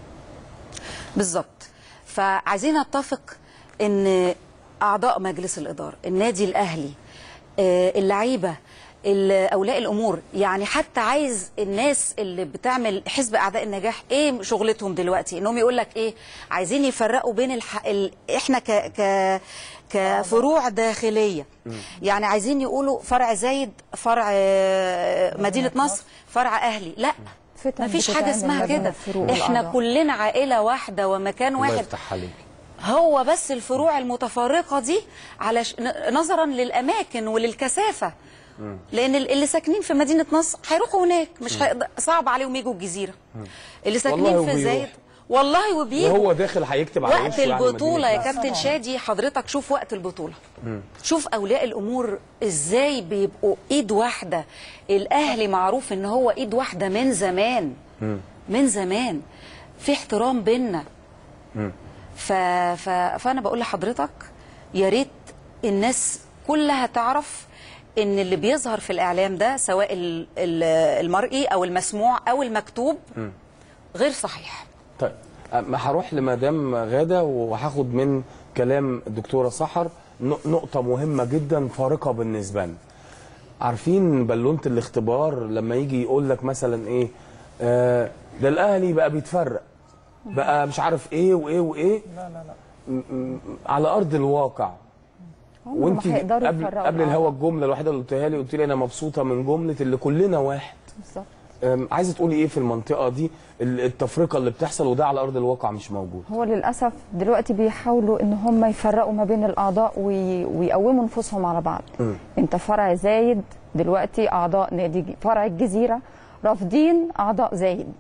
بالظبط فعايزين نتفق ان اعضاء مجلس الاداره النادي الاهلي آه، اللعيبه ال- اولياء الامور يعني حتى عايز الناس اللي بتعمل حزب اعداء النجاح ايه شغلتهم دلوقتي انهم يقول لك ايه عايزين يفرقوا بين الح... ال... احنا ك... ك... كفروع داخليه يعني عايزين يقولوا فرع زايد فرع آه، مدينه نصر فرع اهلي لا
فتن
مفيش حاجه
بتتعمل
اسمها
ما بين
كده
الفروق
احنا
والأعضاء.
كلنا عائله واحده ومكان
الله
واحد
يفتح عليك
هو بس الفروع المتفرقه دي على ش... ن- نظرا للاماكن وللكثافه لان ال- اللي ساكنين في مدينه نصر هيروحوا هناك مش هيقدر صعب عليهم يجوا الجزيره اللي ساكنين
والله
في
وبيروح.
زايد والله وبيجوا
وهو داخل هيكتب على
وقت
وشه يعني
البطوله يا
مدينة نصر.
كابتن شادي حضرتك شوف وقت البطوله
مم.
شوف اولياء الامور ازاي بيبقوا ايد واحده الاهلي معروف ان هو ايد واحده من زمان
مم.
من زمان في احترام بينا
مم.
ف... ف... فانا بقول لحضرتك يا ريت الناس كلها تعرف ان اللي بيظهر في الاعلام ده سواء ال- ال- المرئي او المسموع او المكتوب
مم.
غير صحيح
طيب أما هروح لمدام غاده وهاخد من
كلام الدكتوره سحر ن- نقطه مهمه جدا فارقه بالنسبه لنا عارفين بالونه الاختبار لما يجي يقول لك مثلا ايه آه ده الاهلي بقى بيتفرق بقى مش عارف ايه وايه وايه
لا لا لا
م- م- على ارض الواقع
هم ما
وانت
هيقدروا
قبل
يفرقوا
قبل
الأعضاء.
الهوا الجمله الوحيده اللي قلتها لي قلت لي انا مبسوطه من جمله اللي كلنا واحد
بالظبط
أم، عايزه تقولي ايه في المنطقه دي ال- التفرقه اللي بتحصل وده على ارض الواقع مش موجود
هو للاسف دلوقتي بيحاولوا ان هم يفرقوا ما بين الاعضاء وي... ويقوموا نفوسهم على بعض
مم.
انت فرع زايد دلوقتي اعضاء نادي ج- فرع الجزيره رافضين اعضاء زايد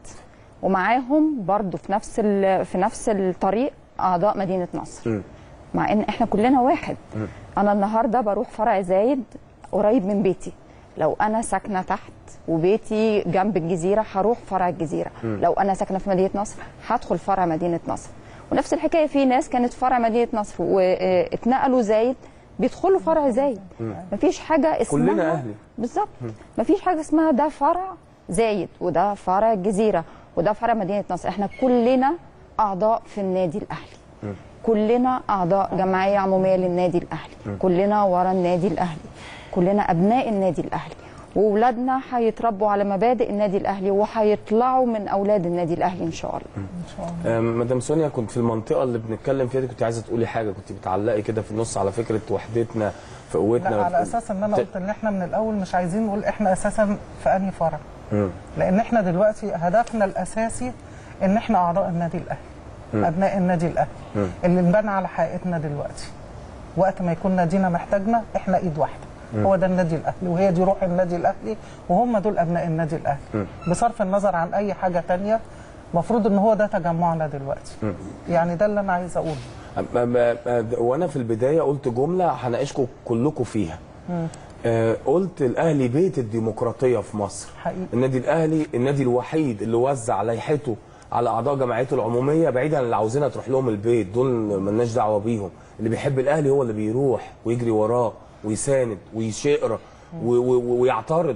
ومعاهم برضو في نفس ال... في نفس الطريق اعضاء مدينه نصر مع ان احنا كلنا واحد انا النهارده بروح فرع زايد قريب من بيتي لو انا ساكنه تحت وبيتي جنب الجزيره هروح فرع الجزيره
مم.
لو انا ساكنه في مدينه نصر هدخل فرع مدينه نصر ونفس الحكايه في ناس كانت في فرع مدينه نصر واتنقلوا زايد بيدخلوا فرع زايد مفيش حاجه اسمها
كلنا أهلي.
بالظبط مفيش حاجه اسمها ده فرع زايد وده فرع الجزيره وده فرع مدينه نصر احنا كلنا اعضاء في النادي الاهلي كلنا اعضاء جمعيه عموميه للنادي الاهلي
م.
كلنا ورا النادي الاهلي كلنا ابناء النادي الاهلي واولادنا هيتربوا على مبادئ النادي الاهلي وهيطلعوا من اولاد النادي الاهلي ان شاء الله
أم، مدام سونيا كنت في المنطقه اللي بنتكلم فيها دي كنت عايزه تقولي حاجه كنت بتعلقي كده في النص على فكره وحدتنا في قوتنا
لا على اساس ان انا
ت-
قلت ان احنا من الاول مش عايزين نقول احنا اساسا في انهي فرع
مم.
لان احنا دلوقتي هدفنا الاساسي ان احنا اعضاء النادي الاهلي
مم.
ابناء النادي الاهلي
مم.
اللي انبنى على حقيقتنا دلوقتي وقت ما يكون نادينا محتاجنا احنا ايد واحده
مم.
هو ده النادي الاهلي وهي دي روح النادي الاهلي وهم دول ابناء النادي الاهلي
مم.
بصرف النظر عن اي حاجه تانية المفروض ان هو ده تجمعنا دلوقتي
مم.
يعني ده اللي انا عايزه اقوله
أم- أم- أم- وانا في البدايه قلت جمله هناقشكم كلكم فيها
مم.
آه، قلت الاهلي بيت الديمقراطيه في مصر
حقيقي
النادي الاهلي النادي الوحيد اللي وزع لائحته على اعضاء جمعيته العموميه بعيدا عن اللي عاوزينها تروح لهم البيت دول ملناش دعوه بيهم اللي بيحب الاهلي هو اللي بيروح ويجري وراه ويساند ويشقر و- و- ويعترض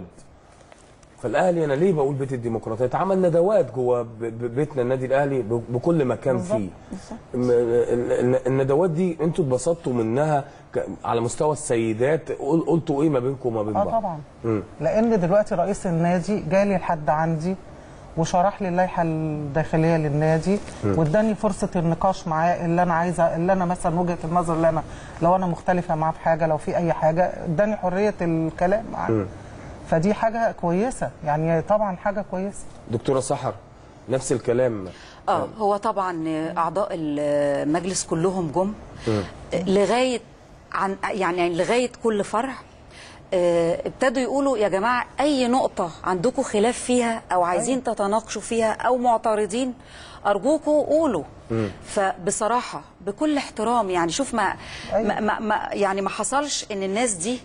فالاهلي انا ليه بقول بيت الديمقراطيه اتعمل ندوات جوه ب- ب- بيتنا النادي الاهلي ب- بكل مكان فيه م- ال- ال- الندوات دي انتوا اتبسطتوا منها ك- على مستوى السيدات قل- قلتوا ايه ما بينكم وما بين
اه
بعض
طبعا
مم.
لان دلوقتي رئيس النادي جالي لحد عندي وشرح لي اللائحه الداخليه للنادي
مم.
واداني فرصه النقاش معاه اللي انا عايزه اللي انا مثلا وجهه النظر اللي انا لو انا مختلفه معاه في حاجه لو في اي حاجه اداني حريه الكلام معاه
مم.
فدي حاجه كويسه يعني طبعا حاجه كويسه
دكتوره سحر نفس الكلام
اه هو طبعا اعضاء المجلس كلهم جم لغايه عن يعني لغايه كل فرع آه، ابتدوا يقولوا يا جماعه اي نقطه عندكم خلاف فيها او عايزين تتناقشوا فيها او معترضين ارجوكم قولوا فبصراحه بكل احترام يعني شوف ما, ما, ما, ما يعني ما حصلش ان الناس دي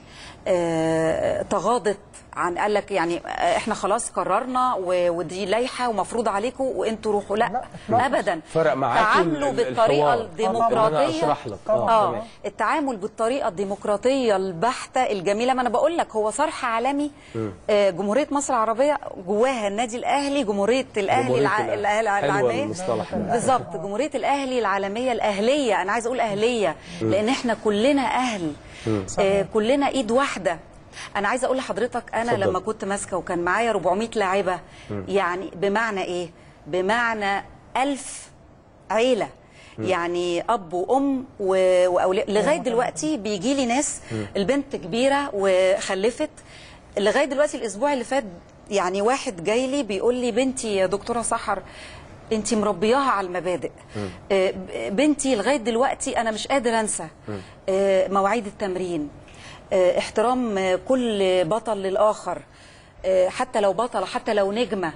آه، تغاضت عن قال لك يعني آه، احنا خلاص قررنا و- ودي لائحه ومفروض عليكم وانتوا روحوا لا, لا ابدا
فرق معاكم
تعاملوا
ال- ال-
بالطريقه
الحوار.
الديمقراطيه
أنا أشرح لك. آه،
اه
تمام.
التعامل بالطريقه الديمقراطيه البحته الجميله ما انا بقول لك هو صرح عالمي آه، جمهوريه مصر العربيه جواها النادي الاهلي جمهوريه الاهلي
جمهورية
الع...
الأهلي.
الع...
حلوة
العالميه
المصطلح ده.
بالظبط جمهوريه الاهلي العالميه الاهليه انا عايزه اقول اهليه
مم.
لان احنا كلنا اهل
مم.
آه، كلنا ايد واحده انا عايزه اقول لحضرتك انا
اتفضل.
لما كنت ماسكه وكان معايا 400 لاعبه
مم.
يعني بمعنى ايه بمعنى ألف عيله
مم.
يعني اب وام و- واولاد لغايه دلوقتي بيجي لي ناس
مم.
البنت كبيره وخلفت لغايه دلوقتي الاسبوع اللي فات يعني واحد جاي لي بيقول لي بنتي يا دكتوره سحر انت مربياها على المبادئ آه، ب- بنتي لغايه دلوقتي انا مش قادر انسى آه، مواعيد التمرين آه، احترام آه، كل بطل للاخر آه، حتى لو بطله حتى لو نجمه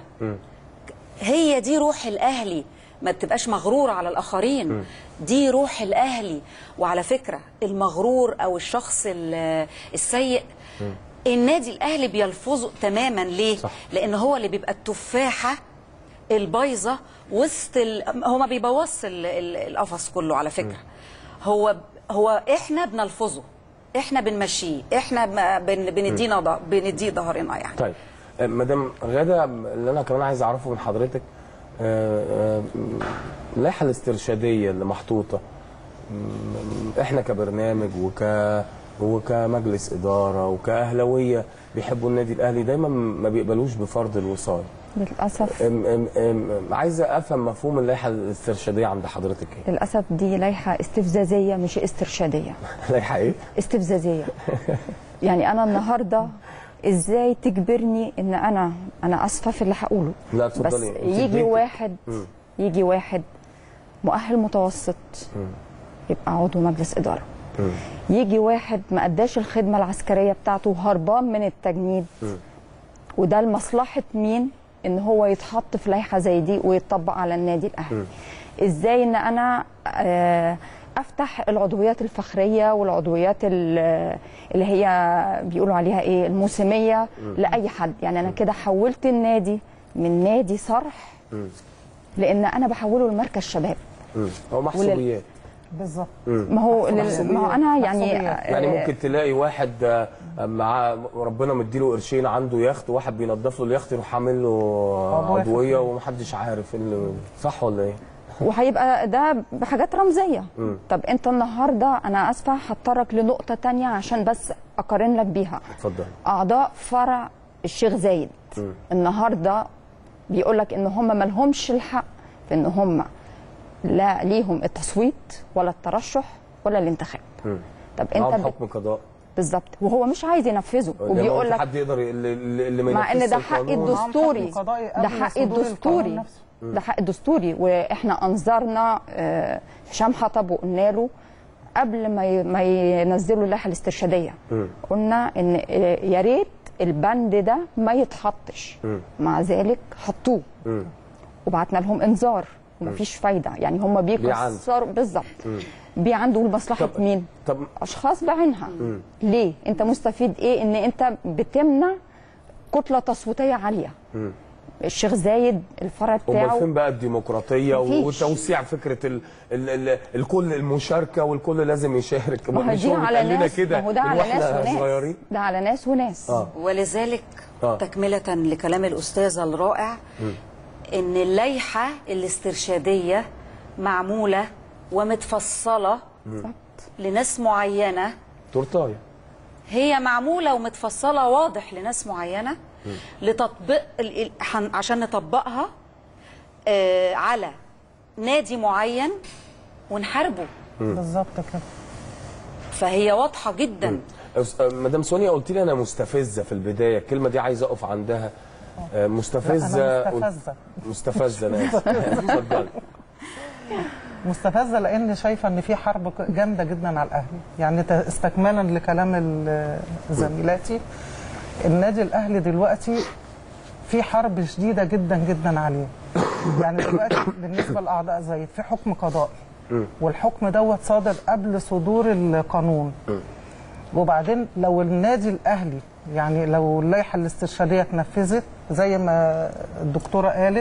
هي دي روح الاهلي ما تبقاش مغرور على الاخرين دي روح الاهلي وعلى فكره المغرور او الشخص ال- السيء النادي الاهلي بيلفظه تماما ليه صح. لان هو اللي بيبقى التفاحه البايظه وسط ال... هو ما بيبوظش ال- ال- القفص كله على فكره هو هو احنا بنلفظه احنا بنمشيه احنا ب- بن... بندينا ض... بنديه ظهرنا يعني
طيب آه، مدام غاده اللي انا كمان عايز اعرفه من حضرتك آه، آه، اللائحه الاسترشاديه اللي محطوطه م- احنا كبرنامج وك وكمجلس اداره وكاهلاويه بيحبوا النادي الاهلي دايما ما بيقبلوش بفرض الوصايه
للاسف
أم أم أم عايزه افهم مفهوم اللائحه الاسترشاديه عند حضرتك ايه؟
للاسف دي لائحه استفزازيه مش استرشاديه
لائحه ايه؟
استفزازيه يعني انا النهارده ازاي تجبرني ان انا انا اسفه في اللي هقوله
لا
بس
اتفضلي أنت
يجي
اديتي.
واحد
مم.
يجي واحد مؤهل متوسط
مم.
يبقى عضو مجلس اداره
مم.
يجي واحد ما اداش الخدمه العسكريه بتاعته وهربان من التجنيد
مم.
وده لمصلحه مين ان هو يتحط في لائحه زي دي ويتطبق على النادي الاهلي ازاي ان انا آه، افتح العضويات الفخريه والعضويات ال- اللي هي بيقولوا عليها ايه الموسميه
مم.
لاي حد يعني انا كده حولت النادي من نادي صرح
مم.
لان انا بحوله لمركز شباب
مم. هو محسوبيات
بالظبط
مم.
ما هو لل- ما هو انا يعني
يعني
آه،
ممكن تلاقي واحد آه، معاه ربنا مديله قرشين عنده يخت واحد بينضف له اليخت يروح عامل له
عضوية
عضويه ومحدش عارف إيه اللي صح ولا ايه؟
وهيبقى ده بحاجات رمزيه
مم.
طب انت النهارده انا اسفه هضطرك لنقطه تانية عشان بس اقارن لك بيها
اتفضل
اعضاء فرع الشيخ زايد
مم.
النهارده بيقول لك ان هم مالهمش الحق في ان هم لا ليهم التصويت ولا الترشح ولا الانتخاب
مم.
طب
معاهم
انت ب...
حكم قضاء
بالظبط وهو مش عايز ينفذه وبيقول
لك
لك
حد يقدر اللي, اللي ما
مع ان
ينفذش
ده حق
القانون.
الدستوري
حكم قضائي
ده
قبل
حق
صدور القانون
الدستوري
نفسه.
ده حق الدستوري واحنا انظرنا آه، هشام حطب وقلنا له قبل ما ي- ما ينزلوا اللائحه الاسترشاديه
مم.
قلنا ان آه، يا ريت البند ده ما يتحطش
مم.
مع ذلك حطوه
مم.
وبعتنا لهم انذار ومفيش فايده يعني هم
بيعاندوا.
بيكسروا بالظبط
مم.
بيعندوا لمصلحه مين؟
طب
اشخاص بعينها
مم.
ليه؟ انت مستفيد ايه؟ ان انت بتمنع كتله تصويتيه عاليه
مم.
الشيخ زايد الفرع
امال
بتاعه
فين بقى الديمقراطيه
مفيش.
وتوسيع فكره ال ال ال الكل المشاركه والكل لازم يشارك
ما هو
مش
دي
هو
على
بيتقال لنا
ناس
كده
ما هو ده
من
على
واحنا
ناس وناس
صغيرين
ده على ناس وناس
اه
ولذلك
آه.
تكملة لكلام الأستاذة الرائع
مم.
إن اللائحة الاسترشادية معمولة ومتفصلة
مم.
لناس معينة
تورتايه
هي معمولة ومتفصلة واضح لناس معينة لتطبيق ال- ال- حن- عشان نطبقها آه، على نادي معين ونحاربه
بالظبط كده
فهي واضحة جدا
أس- مدام سونيا قلت لي انا مستفزه في البدايه الكلمه دي عايز اقف عندها آه، مستفزه
لا، أنا
قلت-
مستفزة.
مستفزه انا اسف اتفضلي
مستفزه لان شايفه ان في حرب ك- جامده جدا على الاهلي يعني ت- استكمالا لكلام ال- زميلاتي النادي الاهلي دلوقتي في حرب شديده جدا جدا عليه يعني دلوقتي بالنسبه لاعضاء زايد في حكم قضائي والحكم دوت صادر قبل صدور القانون وبعدين لو النادي الاهلي يعني لو اللائحه الاسترشاديه اتنفذت زي ما الدكتوره قالت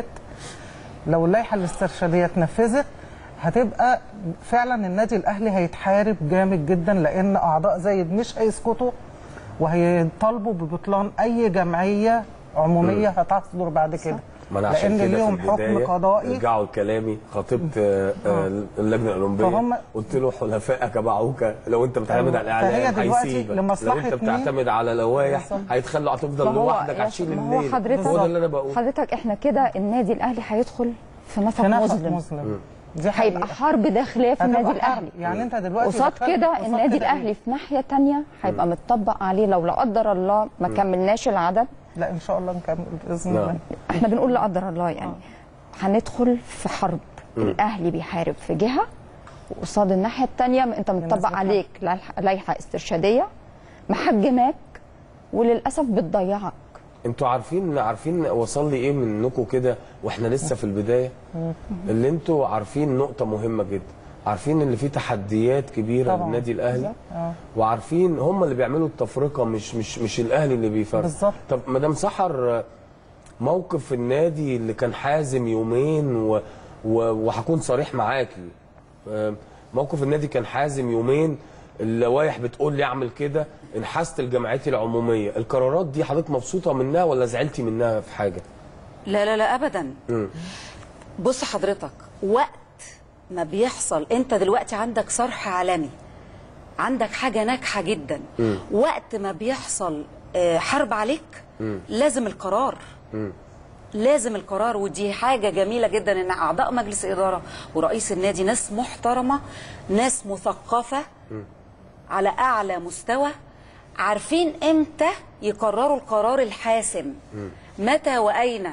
لو اللائحه الاسترشاديه اتنفذت هتبقى فعلا النادي الاهلي هيتحارب جامد جدا لان اعضاء زايد مش هيسكتوا وهيطالبوا ببطلان اي جمعيه عموميه هتصدر بعد كده
ما انا عشان
لان
كده
ليهم
في
حكم
البدايه
قضائي
رجعوا لكلامي خطيبت آه، آه، اللجنه الاولمبيه
فهم-
قلت له حلفائك باعوك لو انت بتعتمد
أيوة.
على الاعلام
فهي دلوقتي
هيسيبك
لمصلحة
لو انت
مين؟
بتعتمد على لوائح
بالظبط.
هيتخلوا هتفضل
ما هو
لوحدك
يا-
هتشيل
ما هو
الليل
حضرتك
هو ده اللي انا بقوله
حضرتك احنا كده النادي الاهلي هيدخل في نفق
في نفق
مظلم
مظلم. دي
هيبقى حرب داخليه في
هتبقى
النادي
حرب.
الاهلي
يعني انت دلوقتي
قصاد
دخلت-
كده
قصاد
النادي
كده
الاهلي في ناحيه تانية هيبقى متطبق عليه لو لا قدر الله ما
مم.
كملناش العدد
لا ان شاء الله نكمل باذن
نعم.
الله
احنا بنقول لا قدر الله يعني هندخل في حرب
مم.
الاهلي بيحارب في جهه وقصاد الناحيه الثانيه انت متطبق عليك لائحة- لائحه استرشاديه محجماك وللاسف بتضيعك
انتوا عارفين عارفين وصل لي ايه منكم كده واحنا لسه في البدايه اللي انتوا عارفين نقطه مهمه جدا عارفين ان في تحديات كبيره
طبعاً.
للنادي الاهلي
اه
وعارفين هم اللي بيعملوا التفرقه مش مش مش الاهلي اللي بيفرق
بالظبط.
طب مدام سحر موقف النادي اللي كان حازم يومين و و وهكون صريح معاكي آه، موقف النادي كان حازم يومين اللوائح بتقول لي اعمل كده انحست الجمعيات العموميه القرارات دي حضرتك مبسوطه منها ولا زعلتي منها في حاجه
لا لا لا أبدا
مم.
بص حضرتك وقت ما بيحصل انت دلوقتي عندك صرح عالمي عندك حاجه ناجحه جدا
مم.
وقت ما بيحصل آه، حرب عليك
مم.
لازم القرار
مم.
لازم القرار ودي حاجة جميلة جدا ان اعضاء مجلس الادارة ورئيس النادي ناس محترمة ناس مثقفة على اعلى مستوى عارفين امتى يقرروا القرار الحاسم متى واين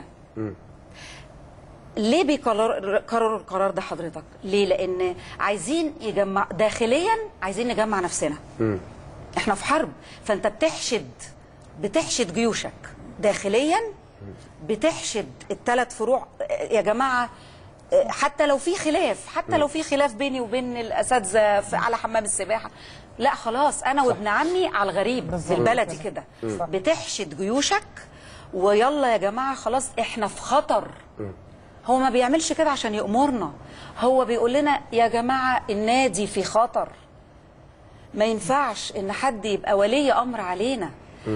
ليه بيقرروا قرروا القرار ده حضرتك ليه لان عايزين يجمع داخليا عايزين نجمع نفسنا احنا في حرب فانت بتحشد بتحشد جيوشك داخليا بتحشد الثلاث فروع يا جماعه حتى لو في خلاف حتى لو في خلاف بيني وبين الاساتذه في- على حمام السباحه لا خلاص انا وابن عمي على الغريب
بالظبط
بالبلدي
كده.
كده
صح.
بتحشد جيوشك ويلا يا جماعه خلاص احنا في خطر هو ما بيعملش كده عشان يأمرنا هو بيقول لنا يا جماعه النادي في خطر ما ينفعش ان حد يبقى ولي امر علينا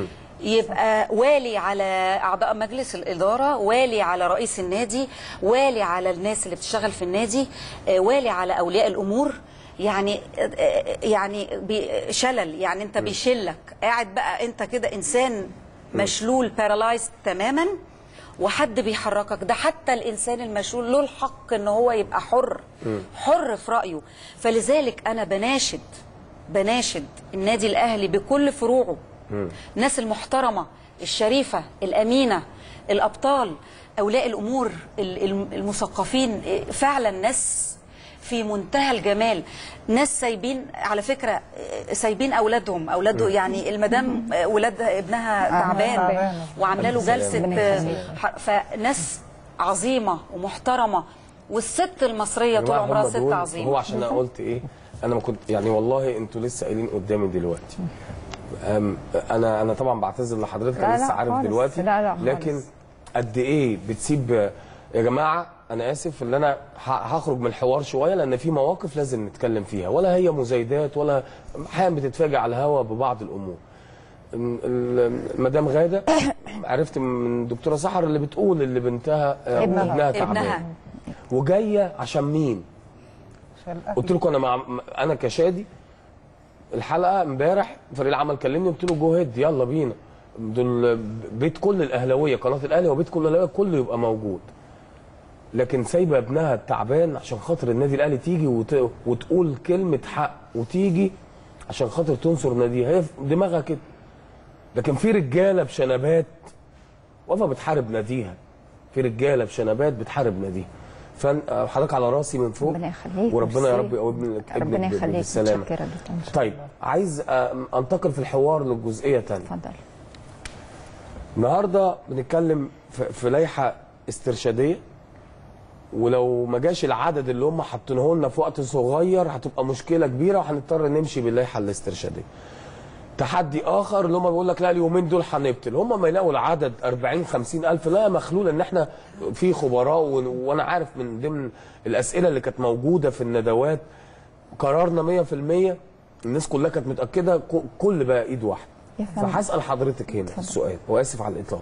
يبقى والي على اعضاء مجلس الاداره والي على رئيس النادي والي على الناس اللي بتشتغل في النادي آه، والي على اولياء الامور يعني آه، يعني بي- شلل يعني انت بيشلك قاعد بقى انت كده انسان مشلول بارالايزد تماما وحد بيحركك ده حتى الانسان المشلول له الحق ان هو يبقى حر حر في رايه فلذلك انا بناشد بناشد النادي الاهلي بكل فروعه الناس المحترمه الشريفه الامينه الابطال اولياء الامور ال- الم- المثقفين إيه، فعلا ناس في منتهى الجمال ناس سايبين على فكره إيه، سايبين اولادهم اولاده يعني المدام آه، ولاد ابنها تعبان
تعبانة.
وعامله له جلسه
ربنا
آه،
يخليك.
ح- فناس عظيمه ومحترمه والست المصريه
يا
طول
جماعة
عمرها
هم
ست
دول-
عظيمه
هو عشان انا قلت ايه انا ما كنت يعني والله انتوا لسه قايلين قدامي دلوقتي أم، انا انا طبعا بعتذر لحضرتك
لا،
انا
لا
لسه عارف
خالص.
دلوقتي
لا، لا خالص.
لكن قد ايه بتسيب يا جماعه انا اسف ان انا ه- هخرج من الحوار شويه لان في مواقف لازم نتكلم فيها ولا هي مزايدات ولا احيانا بتتفاجئ على الهوا ببعض الامور ال- ال- مدام غاده عرفت من الدكتوره سحر اللي بتقول اللي بنتها آه،
ابنها.
ابنها
ابنها.
تعبان وجايه عشان مين؟
عشان الأهل.
قلت لكم انا مع انا كشادي الحلقه امبارح فريق العمل كلمني قلت له جو هيد يلا بينا دول بيت كل الاهلاويه قناه الاهلي وبيت كل الاهلاويه كله يبقى موجود لكن سايبه ابنها التعبان عشان خاطر النادي الاهلي تيجي وت... وتقول كلمه حق وتيجي عشان خاطر تنصر ناديها هي في دماغها كده لكن في رجاله بشنبات واقفه بتحارب ناديها في رجاله بشنبات بتحارب ناديها فحضرتك على راسي من فوق
ربنا يخليك
وربنا يا
ميرسي.
رب يقوم
ربنا
ابنك
يخليك
بالسلامه
متشكره جدا إن شاء
طيب عايز آه، انتقل في الحوار للجزئيه تانية
اتفضل
النهارده بنتكلم في, في لائحه استرشاديه ولو ما جاش العدد اللي هم حاطينه لنا في وقت صغير هتبقى مشكله كبيره وهنضطر نمشي باللائحه الاسترشاديه. تحدي اخر اللي هم بيقول لك لا اليومين دول هنبتل هم ما يلاقوا العدد 40 50 الف لا مخلول ان احنا في خبراء و- وانا عارف من ضمن الاسئله اللي كانت موجوده في الندوات قرارنا 100% الناس كلها كانت متاكده ك- كل بقى ايد واحده
يا فندم.
فهسال حضرتك هنا السؤال واسف على الاطاله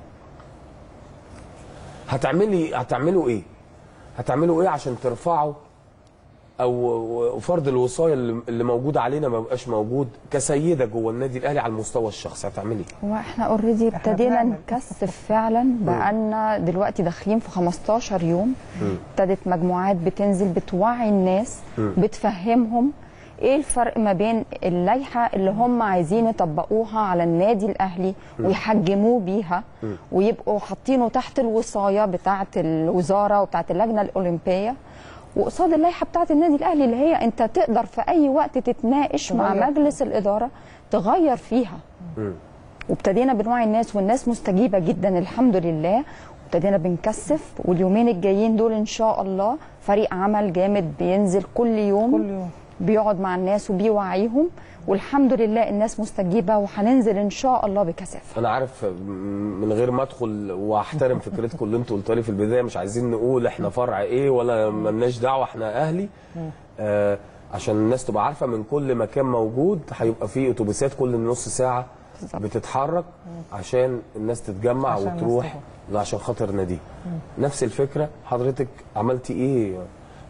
هتعملي هتعملوا ايه هتعملوا ايه عشان ترفعوا او فرض الوصايه اللي اللي موجود علينا ما يبقاش موجود كسيده جوه النادي الاهلي على المستوى الشخصي هتعملي ايه
هو احنا اوريدي ابتدينا نكثف فعلا بقالنا دلوقتي داخلين في 15 يوم ابتدت مجموعات بتنزل بتوعي الناس
مم.
بتفهمهم ايه الفرق ما بين اللائحه اللي هم عايزين يطبقوها على النادي الاهلي
مم.
ويحجموه بيها
مم.
ويبقوا حاطينه تحت الوصايه بتاعه الوزاره وبتاعه اللجنه الاولمبيه وقصاد اللائحه بتاعه النادي الاهلي اللي هي انت تقدر في اي وقت تتناقش مع
تغير.
مجلس الاداره تغير فيها وابتدينا بنوعي الناس والناس مستجيبه جدا الحمد لله وابتدينا بنكثف واليومين الجايين دول ان شاء الله فريق عمل جامد بينزل كل يوم
كل يوم
بيقعد مع الناس وبيوعيهم والحمد لله الناس مستجيبه وهننزل ان شاء الله بكثافه
انا عارف من غير ما ادخل واحترم فكرتكم اللي انتوا قلتوا لي في البدايه مش عايزين نقول احنا فرع ايه ولا ملناش دعوه احنا اهلي آه عشان الناس تبقى عارفه من كل مكان موجود هيبقى فيه اتوبيسات كل نص ساعه بتتحرك عشان الناس تتجمع
عشان الناس
وتروح عشان خاطر نادي نفس الفكره حضرتك عملتي ايه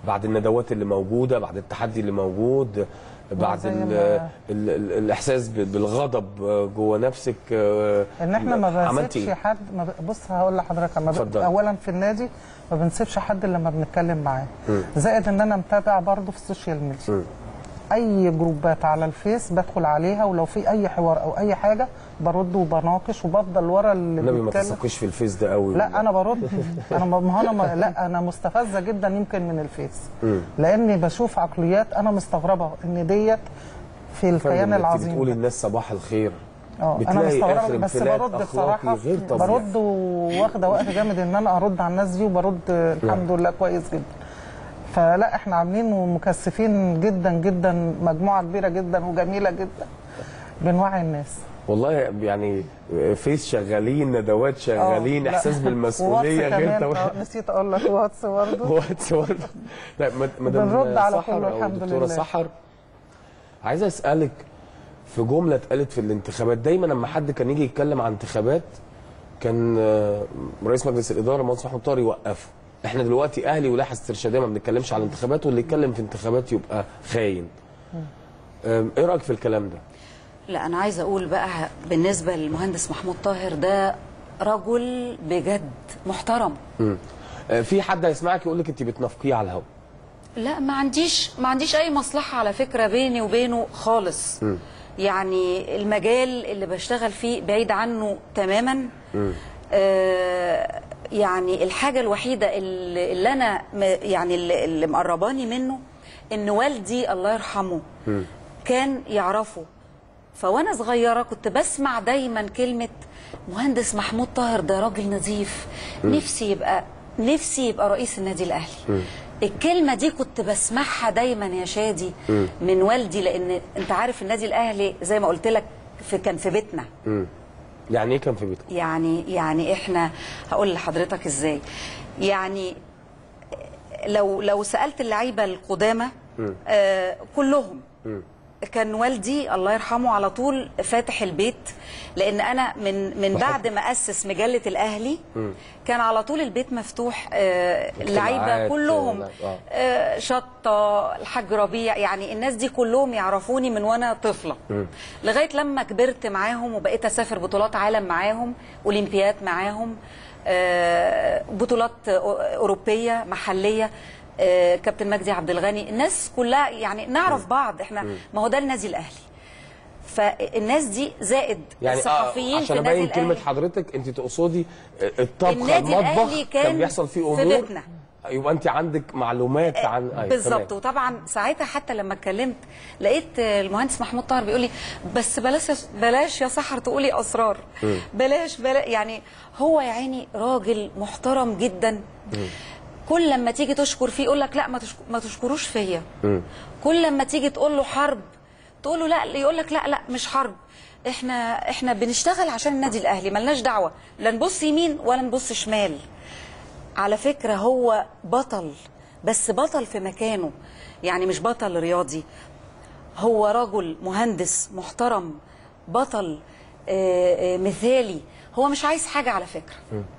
بعد الندوات اللي موجوده بعد التحدي اللي موجود بعد
زي
ال
ما-
ال ال الاحساس ب- بالغضب جوه نفسك آه،
ان احنا ما
عملتي
بنسيبش
إيه؟
حد ما ب- بص هقول لحضرتك أنا ب-
اتفضل.
اولا في النادي ما بنسيبش حد لما بنتكلم معاه
مم.
زائد ان انا متابع برضه في السوشيال ميديا اي جروبات على الفيس بدخل عليها ولو في اي حوار او اي حاجه برد وبناقش وبفضل ورا اللي
النبي ما
بيتكلم
تثقيش في الفيس ده قوي
لا انا برد انا ما ما هو انا ما لا انا مستفزه جدا يمكن من الفيس
مم.
لاني بشوف عقليات انا مستغربه ان ديت في الكيان
فندم، انت
العظيم
بتقولي
ده.
الناس صباح الخير
اه انا
بتلاقي
مستغربه
آخر
بس
انفلات
برد
أخلاقي
بصراحه
غير طبيعي.
برد واخده وقت جامد ان انا ارد على الناس دي وبرد الحمد لله كويس جدا فلا احنا عاملين ومكثفين جدا جدا مجموعه كبيره جدا وجميله جدا بنوعي الناس
والله يعني فيس شغالين ندوات شغالين
آه، لا.
احساس بالمسؤوليه
واتس
غير
كمان،
طبيعي
آه، نسيت اقول لك واتس برضه
واتس برضه لا مد- مدام
بنرد على
سحر
كله
او
الحمد
دكتوره
لله.
سحر عايز اسالك في جمله اتقالت في الانتخابات دايما لما حد كان يجي يتكلم عن انتخابات كان آه، رئيس مجلس الاداره مهندس محمود طاهر يوقفه احنا دلوقتي اهلي ولائحه استرشاديه ما بنتكلمش على الانتخابات واللي يتكلم في انتخابات يبقى خاين آم، ايه رايك في الكلام ده
لا انا عايزه اقول بقى بالنسبه للمهندس محمود طاهر ده رجل بجد محترم
مم. آه، في حد هيسمعك يقول لك انت بتنافقيه على الهوا
لا ما عنديش ما عنديش اي مصلحه على فكره بيني وبينه خالص
مم.
يعني المجال اللي بشتغل فيه بعيد عنه تماما
مم.
آه يعني الحاجه الوحيده اللي, اللي انا م- يعني اللي, اللي مقرباني منه ان والدي الله يرحمه كان يعرفه فوانا صغيره كنت بسمع دايما كلمه مهندس محمود طاهر ده راجل نظيف
مم.
نفسي يبقى نفسي يبقى رئيس النادي الاهلي الكلمه دي كنت بسمعها دايما يا شادي
مم.
من والدي لان انت عارف النادي الاهلي زي ما قلت لك في كان في بيتنا
مم. يعني ايه كان في بيتك
يعني يعني احنا هقول لحضرتك ازاي يعني لو لو سالت اللعيبه القدامى
مم.
آه كلهم
مم.
كان والدي الله يرحمه على طول فاتح البيت لان انا من من بعد ما اسس مجله الاهلي
مم.
كان على طول البيت مفتوح آه، اللعيبه
اجتماعات،
كلهم
آه، آه.
آه، شطه الحاج ربيع يعني الناس دي كلهم يعرفوني من وانا طفله
مم.
لغايه لما كبرت معاهم وبقيت اسافر بطولات عالم معاهم اولمبياد معاهم آه، بطولات اوروبيه محليه آه، كابتن مجدي عبد الغني الناس كلها يعني نعرف بعض احنا
مم.
ما هو ده النادي الاهلي فالناس دي زائد
يعني
الصحفيين
آه
في
عشان
النادي
ابين كلمه
الاهلي
حضرتك انت تقصدي الطبخ
النادي
المطبخ
الأهلي كان
بيحصل فيه
في
امور
بيتنا.
يبقى انت عندك معلومات عن أيوة،
بالظبط
تمام.
وطبعا ساعتها حتى لما اتكلمت لقيت المهندس محمود طاهر بيقول لي بس بلاش بلاش يا سحر تقولي اسرار
مم.
بلاش بلا يعني هو يا عيني راجل محترم جدا
مم.
كل لما تيجي تشكر فيه يقول لك لا ما تشك- ما تشكروش فيا
مم.
كل لما تيجي تقول له حرب تقول له لا يقول لك لا لا مش حرب احنا احنا بنشتغل عشان النادي الاهلي ملناش دعوه لا نبص يمين ولا نبص شمال على فكره هو بطل بس بطل في مكانه يعني مش بطل رياضي هو رجل مهندس محترم بطل آه، آه، مثالي هو مش عايز حاجه على فكره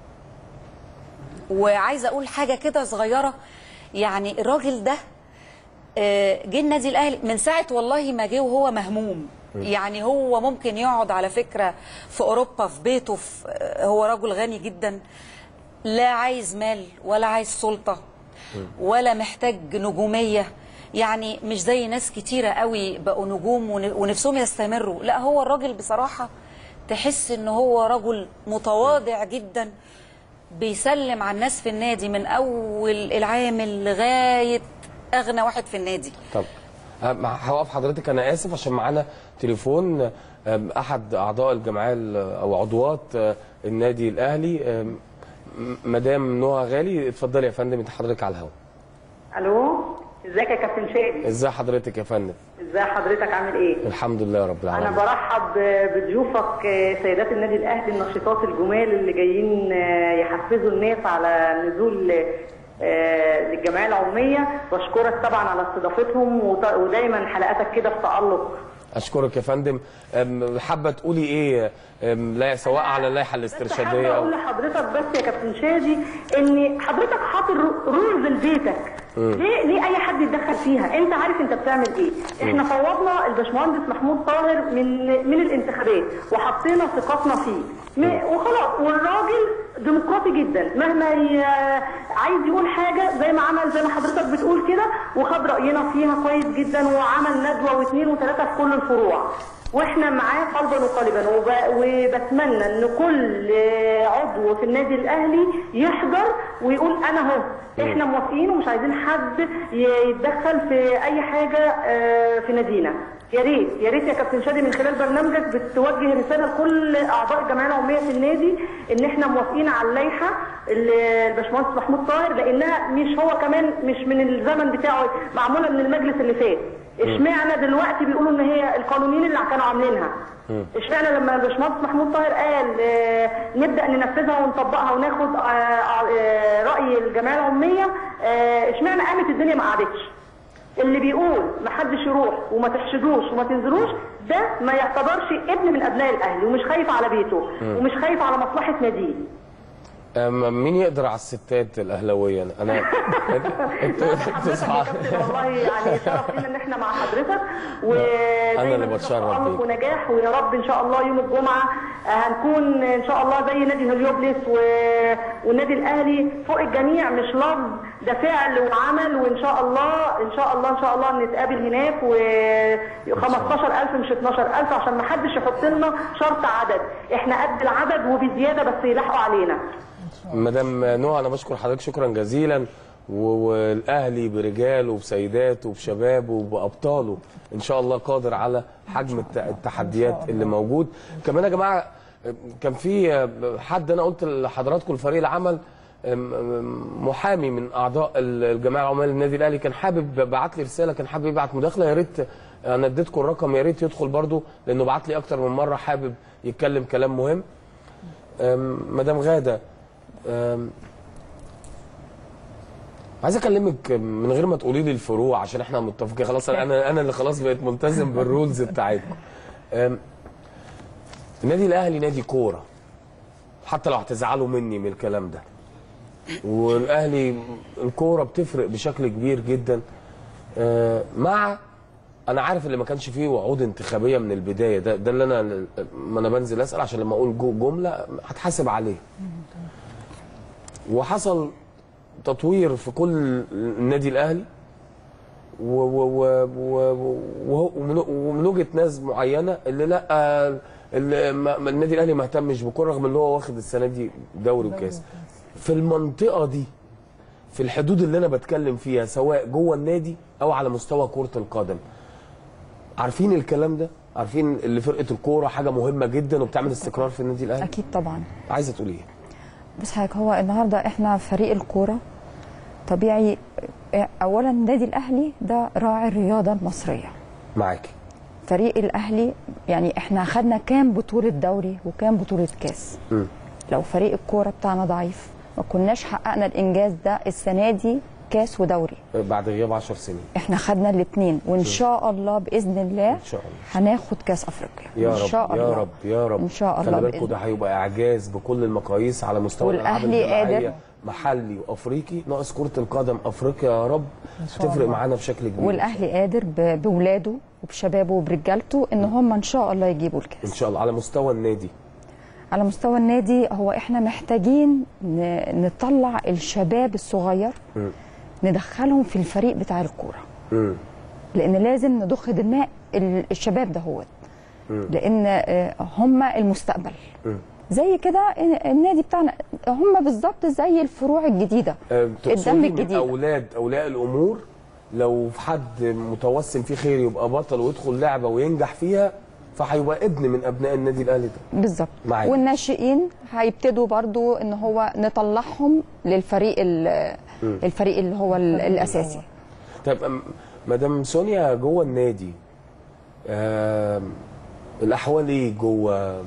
وعايزه اقول حاجه كده صغيره يعني الراجل ده آه، جه النادي الاهلي من ساعه والله ما جه وهو مهموم
م.
يعني هو ممكن يقعد على فكره في اوروبا في بيته في آه، هو رجل غني جدا لا عايز مال ولا عايز سلطه ولا محتاج نجوميه يعني مش زي ناس كتيره قوي بقوا نجوم ون- ونفسهم يستمروا لا هو الراجل بصراحه تحس ان هو رجل متواضع جدا بيسلم على الناس في النادي من اول العامل لغايه اغنى واحد في النادي
طب آه، مع- هوقف حضرتك انا اسف عشان معانا تليفون آم، احد اعضاء الجمعيه ال- او عضوات آه، النادي الاهلي آم، م- مدام نهى غالي اتفضلي يا فندم انت حضرتك على الهواء
الو ازيك يا كابتن شادي
ازي حضرتك يا فندم
ازي حضرتك عامل ايه
الحمد لله رب
انا
العالمين
برحب بضيوفك سيدات النادي الاهلي النشيطات الجمال اللي جايين يحفزوا الناس على نزول آه، للجمعيه العموميه بشكرك طبعا على استضافتهم وط- ودايما حلقاتك كده في تالق
اشكرك يا فندم آم، حابه تقولي ايه آم، لا سواء على اللائحه
حابه
الاسترشاديه
اقول
او
لحضرتك بس يا كابتن شادي ان حضرتك حاطط رولز لبيتك ليه ليه اي حد يتدخل فيها انت عارف انت بتعمل ايه احنا فوضنا الباشمهندس محمود طاهر من من الانتخابات وحطينا ثقتنا فيه م- وخلاص والراجل ديمقراطي جدا مهما ي... عايز يقول حاجه زي ما عمل زي ما حضرتك بتقول كده وخد راينا فيها كويس جدا وعمل ندوه واثنين وثلاثه في كل الفروع واحنا معاه قلبا وقالبا وب- وبتمنى ان كل عضو في النادي الاهلي يحضر ويقول انا اهو احنا موافقين ومش عايزين حد ي- يتدخل في اي حاجه آه، في نادينا يا ريت يا ريت يا كابتن شادي من خلال برنامجك بتوجه رساله لكل اعضاء الجمعيه العموميه في النادي ان احنا موافقين على اللائحه اللي الباشمهندس محمود طاهر لانها مش هو كمان مش من الزمن بتاعه معموله من المجلس اللي فات اشمعنى دلوقتي بيقولوا ان هي القانونين اللي كانوا عاملينها اشمعنى لما الباشمهندس محمود طاهر قال آه، نبدا ننفذها ونطبقها وناخد آه، آه، راي الجمعيه العموميه آه، اشمعنى قامت الدنيا ما قعدتش اللي بيقول ما حدش يروح وما تحشدوش وما تنزلوش ده ما يعتبرش ابن من ابناء الاهلي ومش خايف على بيته
مم.
ومش خايف على مصلحه ناديه
أم- مين يقدر على الستات الاهلاويه انا انا انت انت صح-
والله يعني شرف لينا ان احنا مع حضرتك
أنا اللي
ودايما
بتشرف
تألق
بيك.
ونجاح ويا رب ان شاء الله يوم الجمعه آه، هنكون ان شاء الله زي نادي هليوبلس و... والنادي الاهلي فوق الجميع مش لفظ ده فعل وعمل وان شاء الله ان شاء الله ان شاء الله نتقابل هناك و 15000 مش 12000 عشان ما حدش يحط لنا شرط عدد احنا قد العدد وبزياده بس يلاحقوا علينا
مدام نوع انا بشكر حضرتك شكرا جزيلا و- والاهلي برجاله وبسيداته وبشبابه وبابطاله ان شاء الله قادر على حجم الت- التحديات اللي موجود كمان يا جماعه كان في حد انا قلت لحضراتكم الفريق العمل محامي من اعضاء الجمعيه العمال للنادي الاهلي كان حابب بعت لي رساله كان حابب يبعت مداخله يا ريت انا اديتكم الرقم يا ريت يدخل برضو لانه بعت لي اكتر من مره حابب يتكلم كلام مهم أم، مدام غاده أم، عايز اكلمك من غير ما تقولي لي الفروع عشان احنا متفقين خلاص انا انا اللي خلاص بقيت ملتزم بالرولز بتاعتكم أم، النادي الاهلي نادي كوره حتى لو هتزعلوا مني من الكلام ده والاهلي الكوره بتفرق بشكل كبير جدا آه، مع انا عارف اللي ما كانش فيه وعود انتخابيه من البدايه ده ده اللي انا ما انا بنزل اسال عشان لما اقول جو- جمله هتحاسب عليه وحصل تطوير في كل النادي الاهلي و- و- و- و- و- ومن ومن وجهه ناس معينه اللي لا آه، اللي ما- ما النادي الاهلي ما اهتمش بكره رغم ان هو واخد السنه دي دوري وكاس في المنطقه دي في الحدود اللي انا بتكلم فيها سواء جوه النادي او على مستوى كره القدم عارفين الكلام ده عارفين اللي فرقه الكوره حاجه مهمه جدا وبتعمل استقرار في النادي الاهلي
اكيد طبعا
عايزه تقولي ايه
بس حضرتك هو النهارده احنا فريق الكوره طبيعي اه، اولا النادي الاهلي ده راعي الرياضه المصريه
معاكي
فريق الاهلي يعني احنا خدنا كام بطوله دوري وكام بطوله كاس
مم.
لو فريق الكوره بتاعنا ضعيف ما كناش حققنا الانجاز ده السنه دي كاس ودوري
بعد غياب 10 سنين
احنا خدنا الاثنين وان شاء الله باذن الله
ان شاء الله
هناخد كاس افريقيا
يا
ان
رب
شاء الله
يا رب يا رب
ان شاء الله
خلي بالكم
بإذن
ده هيبقى اعجاز بكل المقاييس على مستوى الالعاب
والأهلي
الجماعية،
قادر.
محلي وافريقي ناقص كره القدم افريقيا يا رب
شاء
هتفرق
الله.
معانا بشكل كبير
والاهلي قادر ب- بولاده وبشبابه وبرجالته ان هم ان شاء الله يجيبوا الكاس
ان شاء الله على مستوى النادي
على مستوى النادي هو احنا محتاجين ن- نطلع الشباب الصغير
مم.
ندخلهم في الفريق بتاع الكوره
مم.
لان لازم نضخ دماء ال- الشباب دهوت
مم.
لان آه، هم المستقبل
مم.
زي كده النادي بتاعنا هم بالظبط زي الفروع الجديده
آه، تقصدي
الدم
من
الجديد
اولاد اولياء الامور لو في حد متوسم فيه خير يبقى بطل ويدخل لعبه وينجح فيها فهيبقى ابن من ابناء النادي الاهلي ده
بالظبط
معاك.
والناشئين هيبتدوا برضو ان هو نطلعهم للفريق ال-
مم.
الفريق اللي هو ال- الاساسي
طيب أم- مدام سونيا جوه النادي آم، الاحوال ايه جوه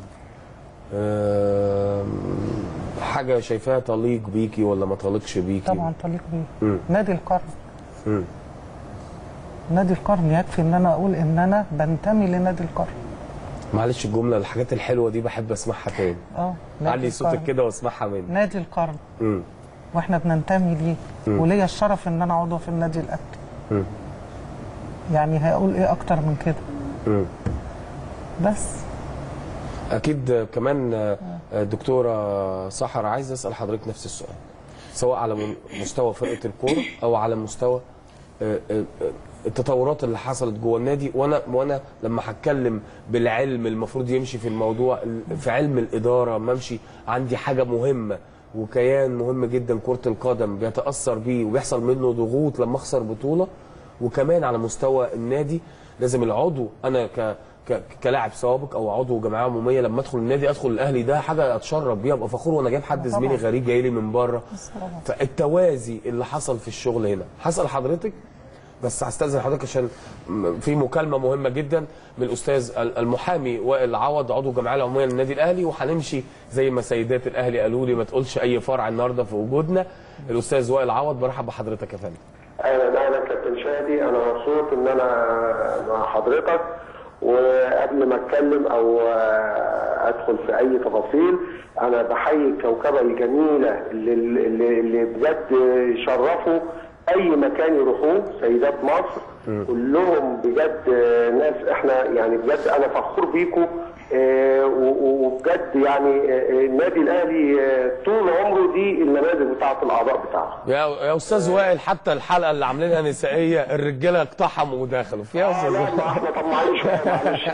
آم، حاجه شايفاها تليق بيكي ولا ما تليقش بيكي
طبعا طليق بيه
مم.
نادي القرن
مم.
نادي القرن يكفي ان انا اقول ان انا بنتمي لنادي القرن
معلش الجمله الحاجات الحلوه دي بحب اسمعها تاني
اه نادي
علي صوتك
القرن.
كده واسمعها مني
نادي القرن
مم.
واحنا بننتمي ليه
مم.
وليا الشرف ان انا عضو في النادي الاهلي
مم.
يعني هقول ايه اكتر من كده
مم.
بس
اكيد كمان آه، دكتوره سحر عايز اسال حضرتك نفس السؤال سواء على من- مستوى فرقه الكوره او على مستوى آه، آه، آه، التطورات اللي حصلت جوه النادي وانا وانا لما هتكلم بالعلم المفروض يمشي في الموضوع ال- في علم الاداره ما امشي عندي حاجه مهمه وكيان مهم جدا كره القدم بيتاثر بيه وبيحصل منه ضغوط لما اخسر بطوله وكمان على مستوى النادي لازم العضو انا ك ك- كلاعب سابق او عضو جمعيه عموميه لما ادخل النادي ادخل الاهلي ده حاجه اتشرف بيها ابقى فخور وانا جايب حد زميلي
طبعاً.
غريب جاي لي من بره فالتوازي اللي حصل في الشغل هنا هسال حضرتك بس هستاذن حضرتك عشان م- في مكالمه مهمه جدا من الاستاذ ال- المحامي وائل عوض عضو الجمعيه العموميه للنادي الاهلي وهنمشي زي ما سيدات الاهلي قالوا لي ما تقولش اي فرع النهارده في وجودنا الاستاذ وائل عوض برحب بحضرتك يا فندم
اهلا اهلا كابتن شادي انا مبسوط ان انا مع حضرتك وقبل ما اتكلم او آه، ادخل في اي تفاصيل انا بحيي الكوكبه الجميله اللي, اللي, اللي بجد يشرفوا اي مكان يروحوه سيدات مصر كلهم بجد آه، ناس احنا يعني بجد انا فخور بيكم آه، و- و- وبجد يعني آه، النادي الاهلي آه، طول عمره دي النماذج بتاعه الاعضاء بتاعه
يا يا استاذ وائل حتى الحلقه اللي عاملينها نسائيه الرجاله اقتحموا ودخلوا فيها استاذ
لا ما احنا طماعين شويه معلش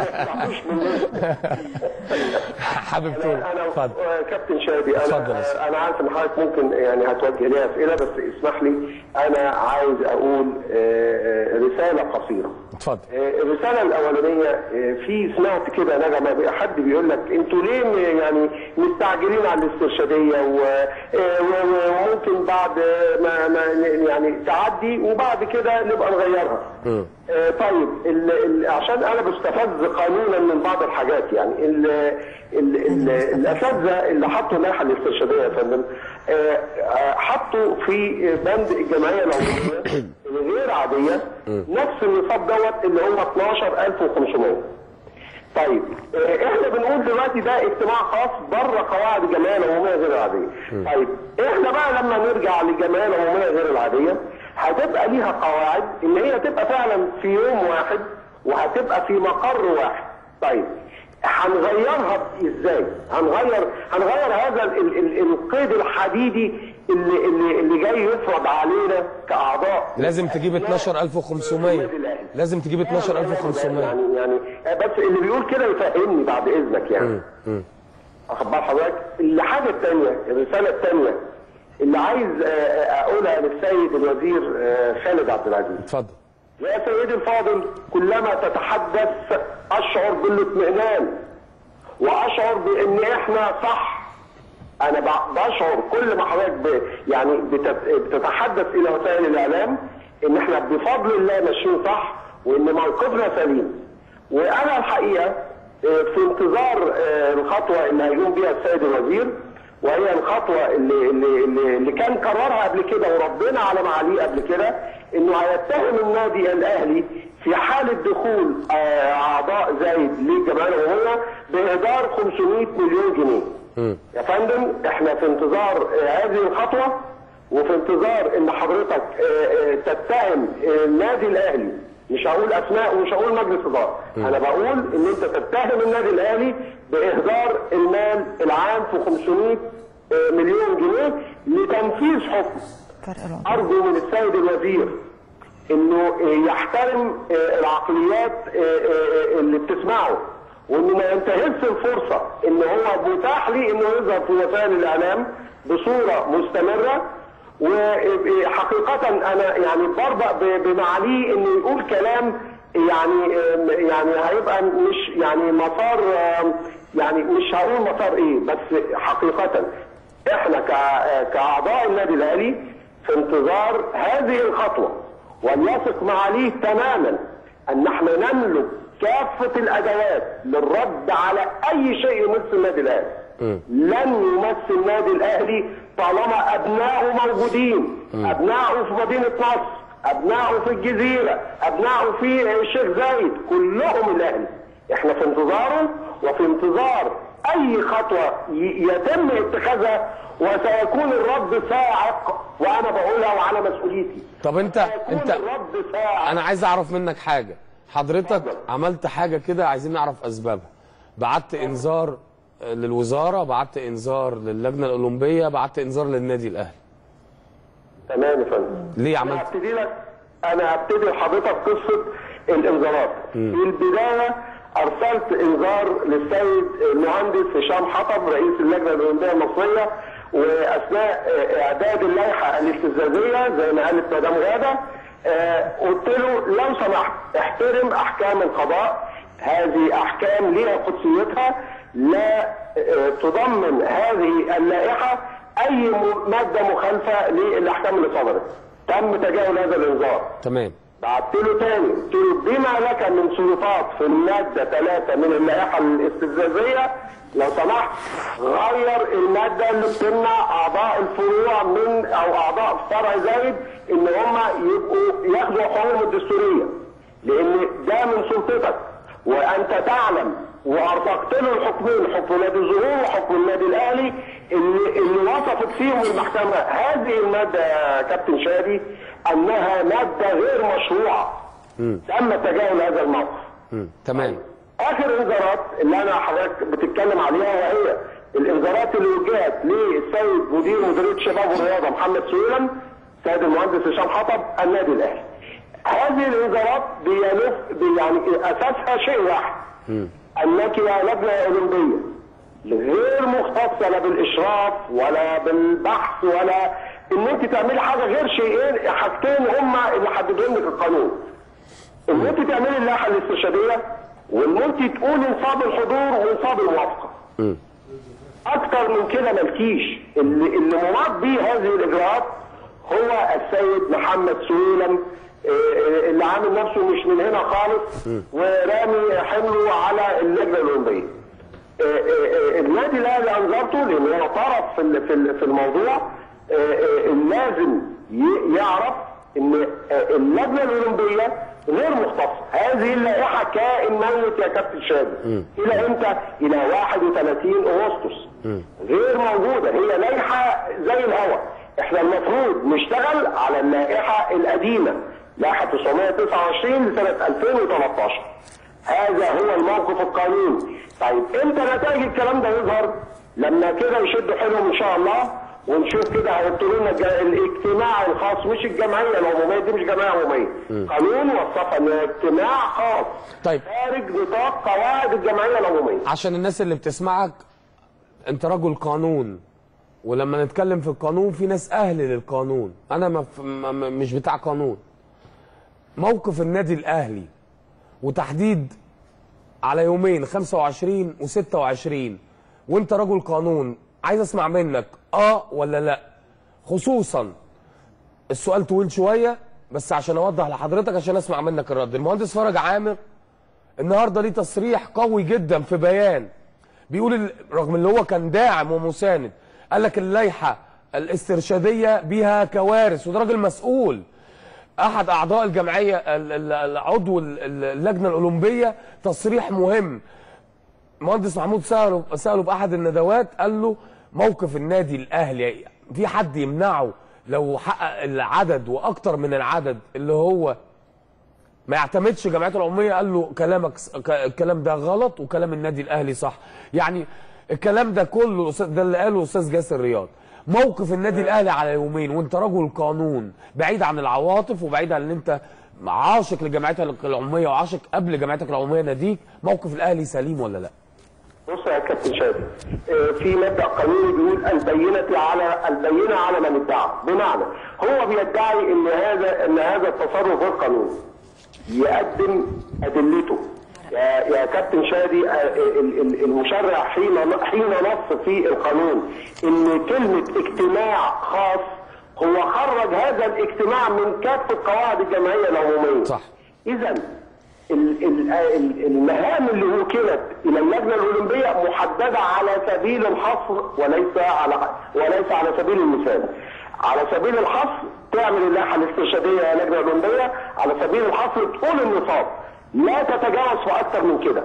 حابب تقول
انا
اتفضل
آه، كابتن شادي
اتفضل
انا
يا سيدي.
آه، انا عارف ان حضرتك ممكن يعني هتوجه لي اسئله بس اسمح لي انا عايز اقول آه، آه، رساله قصيره
اتفضل
آه، الرساله الاولانيه آه، في سمعت كده نجمه بي- حد بيقول لك انتوا ليه م- يعني مستعجلين على الاسترشاديه و- آه، و- و- وممكن بعد ما, ما ن- يعني تعدي وبعد كده نبقى نغيرها آه، طيب ال ال عشان انا بستفز قانونا من بعض الحاجات يعني ال ال ال الاساتذه اللي حطوا اللائحه الاسترشاديه يا فندم آه، آه، حطوا في بند الجمعيه العموميه الغير عاديه نفس النصاب دوت اللي هو 12500 طيب آه، احنا بنقول دلوقتي ده اجتماع خاص بره قواعد الجمعيه العموميه غير العاديه. طيب احنا بقى لما نرجع للجمعيه العموميه غير العاديه هتبقى ليها قواعد ان هي تبقى فعلا في يوم واحد وهتبقى في مقر واحد. طيب هنغيرها ازاي؟ هنغير هنغير هذا ال ال ال القيد الحديدي اللي اللي اللي جاي يفرض علينا كاعضاء
لازم تجيب 12500 لازم تجيب 12500
يعني يعني بس اللي بيقول كده يفهمني بعد اذنك يعني واخد بال حضرتك الحاجه الثانيه الرساله الثانيه اللي عايز آه، آه، اقولها للسيد الوزير آه، خالد عبد العزيز
اتفضل
يا سيدي الفاضل كلما تتحدث اشعر بالاطمئنان واشعر بان احنا صح انا ب- بشعر كل ما حضرتك ب- يعني بتت- بتتحدث الى وسائل الاعلام ان احنا بفضل الله ماشيين صح وان موقفنا سليم وانا الحقيقه آه، في انتظار آه، الخطوه اللي هيقوم بها السيد الوزير وهي الخطوه اللي اللي اللي, اللي كان قررها قبل كده وربنا على معاليه قبل كده انه هيتهم النادي الاهلي في حاله دخول آه، اعضاء زايد للجمعيه العموميه باهدار 500 مليون جنيه. يا فندم احنا في انتظار آه، هذه الخطوه وفي انتظار ان حضرتك آه، آه، تتهم آه، النادي الاهلي مش هقول اسماء ومش هقول مجلس اداره انا بقول ان انت تتهم النادي الاهلي باهدار المال العام في 500 آه، مليون جنيه لتنفيذ حكم ارجو من السيد الوزير انه آه، يحترم آه، العقليات آه، آه، اللي بتسمعه وانه ما ينتهزش الفرصه ان هو متاح لي انه يظهر في وسائل الاعلام بصوره مستمره وحقيقة أنا يعني بربأ ب- بمعاليه إنه يقول كلام يعني يعني هيبقى مش يعني مسار يعني مش هقول مسار إيه بس حقيقة إحنا ك- كأعضاء النادي الأهلي في انتظار هذه الخطوة وليثق معاليه تماما أن احنا نملك كافة الأدوات للرد على أي شيء يمس النادي الأهلي لن يمس النادي الاهلي طالما ابنائه موجودين ابنائه في مدينه نصر ابنائه في الجزيره ابنائه في الشيخ زايد كلهم الاهلي احنا في انتظاره وفي انتظار اي خطوه ي- يتم اتخاذها وسيكون الرد صاعق وانا بقولها وعلى مسؤوليتي
طب انت انت
الرد صاعق
انا عايز اعرف منك حاجه حضرتك عملت حاجه كده عايزين نعرف اسبابها بعت انذار للوزاره بعت انذار للجنه الاولمبيه بعت انذار للنادي الاهلي
تمام يا فندم
ليه
انا
عملت
هبتدي لك انا هبتدي لحضرتك قصه الانذارات في البدايه ارسلت انذار للسيد المهندس هشام حطب رئيس اللجنه الاولمبيه المصريه واثناء آه، اعداد اللائحه الاستفزازيه زي ما قالت مدام غاده آه، قلت له لو سمحت احترم احكام القضاء هذه احكام ليها قدسيتها لا آه، تضمن هذه اللائحه اي م- ماده مخالفه للاحكام اللي صدرت تم تجاهل هذا الانذار
تمام
بعت له تاني قلت له بما لك من سلطات في الماده 3 من اللائحه الاستفزازيه لو سمحت غير الماده اللي بتمنع اعضاء الفروع من او اعضاء فرع زايد ان هم يبقوا ياخدوا حقوقهم الدستوريه لان ده من سلطتك وانت تعلم وارتقت له الحكمين حكم نادي الظهور وحكم النادي الاهلي اللي, اللي وصفت فيهم المحكمه هذه الماده يا كابتن شادي انها ماده غير مشروعه تم تجاهل هذا الموقف
مم. تمام
اخر انذارات اللي انا حضرتك بتتكلم عليها وهي الانذارات اللي وجهت للسيد مدير مديريه الشباب والرياضه محمد سويلم سيد المهندس هشام حطب النادي الاهلي هذه الانذارات بيلف بي- يعني اساسها شيء واحد انك يا لجنه اولمبيه غير مختصه لا بالاشراف ولا بالبحث ولا ان انت تعملي حاجه غير شيئين حاجتين هما اللي حددهم لك القانون ان انت تعملي اللائحه الاسترشاديه وان انت تقولي نصاب الحضور ونصاب الموافقه اكتر من كده مالكيش اللي اللي مراد بيه هذه الاجراءات هو السيد محمد سويلم آه، آه، اللي عامل نفسه مش من هنا خالص ورامي حمله على اللجنه الاولمبيه آه، آه، آه، النادي الاهلي انظرته لان هو طرف في ال- في ال- في الموضوع آه، آه، لازم ي- يعرف ان آه، اللجنه الاولمبيه غير مختصه هذه اللائحه كائن ميت يا كابتن شادي الى امتى الى 31 اغسطس غير موجوده هي لائحه زي الهواء احنا المفروض نشتغل على اللائحه القديمه لائحه 929 لسنه 2013 هذا هو الموقف القانوني طيب امتى نتائج الكلام ده يظهر لما كده يشدوا حيلهم ان شاء الله ونشوف كده هيبطلوا لنا الج- الاجتماع الخاص مش الجمعيه العموميه دي مش جمعيه عموميه قانون وصفها ان اجتماع خاص
طيب
خارج نطاق قواعد الجمعيه العموميه
عشان الناس اللي بتسمعك انت رجل قانون ولما نتكلم في القانون في ناس اهل للقانون انا ما ف- ما- ما- مش بتاع قانون موقف النادي الاهلي وتحديد على يومين 25 و26 وانت رجل قانون عايز اسمع منك اه ولا لا خصوصا السؤال طويل شويه بس عشان اوضح لحضرتك عشان اسمع منك الرد المهندس فرج عامر النهارده ليه تصريح قوي جدا في بيان بيقول ال- رغم اللي هو كان داعم ومساند قال لك اللائحه الاسترشاديه بيها كوارث وده راجل مسؤول احد اعضاء الجمعيه ال- ال- العضو ال- ال- اللجنه الاولمبيه تصريح مهم مهندس محمود سأله سأله بأحد الندوات قال له موقف النادي الأهلي في حد يمنعه لو حقق العدد وأكتر من العدد اللي هو ما يعتمدش جمعيته العمومية قال له كلامك س- ك- الكلام ده غلط وكلام النادي الأهلي صح يعني الكلام ده كله الأستاذ- ده اللي قاله أستاذ جاسر رياض موقف النادي الأهلي على يومين وأنت رجل قانون بعيد عن العواطف وبعيد عن ان أنت عاشق لجمعيتك العمومية وعاشق قبل جمعيتك العمومية ناديك موقف الأهلي سليم ولا لا؟
بص يا كابتن شادي آه، في مبدا قانوني بيقول البينه على البينه على من ادعى بمعنى هو بيدعي ان هذا ان هذا التصرف غير قانوني يقدم ادلته يا يا كابتن شادي آه، ال- ال- المشرع حين حين نص في القانون ان كلمه اجتماع خاص هو خرج هذا الاجتماع من كافه قواعد الجمعيه العموميه
صح
اذا ال- ال- ال- المهام اللي وكلت الى اللجنه الاولمبيه محدده على سبيل الحصر وليس على وليس على سبيل المثال. على سبيل الحصر تعمل اللائحه الاسترشاديه يا لجنه اولمبيه على سبيل الحصر تقول النصاب لا تتجاوز في اكثر من كده.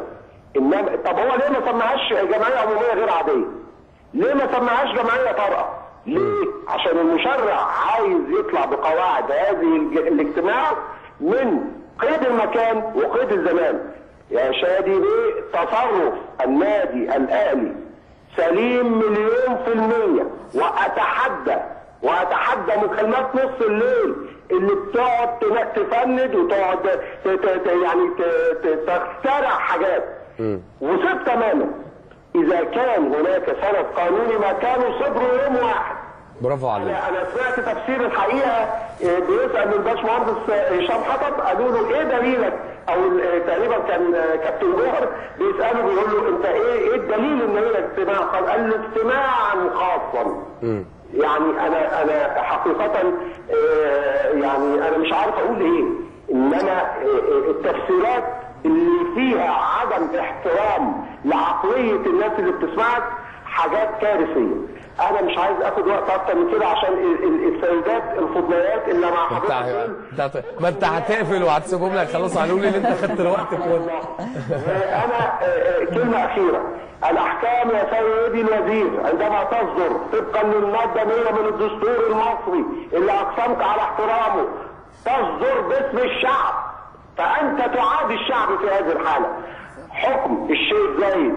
انما طب هو ليه ما سماهاش جمعيه عموميه غير عاديه؟ ليه ما سماهاش جمعيه طارئه؟ ليه؟ عشان المشرع عايز يطلع بقواعد هذه الج- الاجتماع من قيد المكان وقيد الزمان. يا شادي بيه تصرف النادي الاهلي سليم مليون في المية واتحدى واتحدى مكالمات نص الليل اللي بتقعد تن- تفند وتقعد ت- ت- ت- يعني ت- ت- تخترع حاجات وثق تماما اذا كان هناك سند قانوني ما كانوا صبروا يوم واحد
برافو عليك
انا انا سمعت تفسير الحقيقه آه، بيسال الباشمهندس آه، هشام حطب قالوا له ايه دليلك او آه، تقريبا كان آه، كابتن جوهر بيساله بيقول له انت ايه ايه الدليل ان هي اجتماع قال قال له اجتماعا خاصا يعني انا انا حقيقه آه، يعني انا مش عارف اقول ايه انما آه، آه، التفسيرات اللي فيها عدم احترام لعقليه الناس اللي بتسمعك حاجات كارثيه انا مش عايز اخد وقت اكتر من كده عشان ال- ال- السيدات الفضليات اللي مع
انت
حضرتك
انت ما انت هتقفل وهتسيبهم لك خلاص قالوا لي ان انت خدت الوقت كله
انا آه، آه، كلمه اخيره الاحكام يا سيدي الوزير عندما تصدر طبقا للماده 100 من الدستور المصري اللي اقسمت على احترامه تصدر باسم الشعب فانت تعادي الشعب في هذه الحاله حكم الشيخ زايد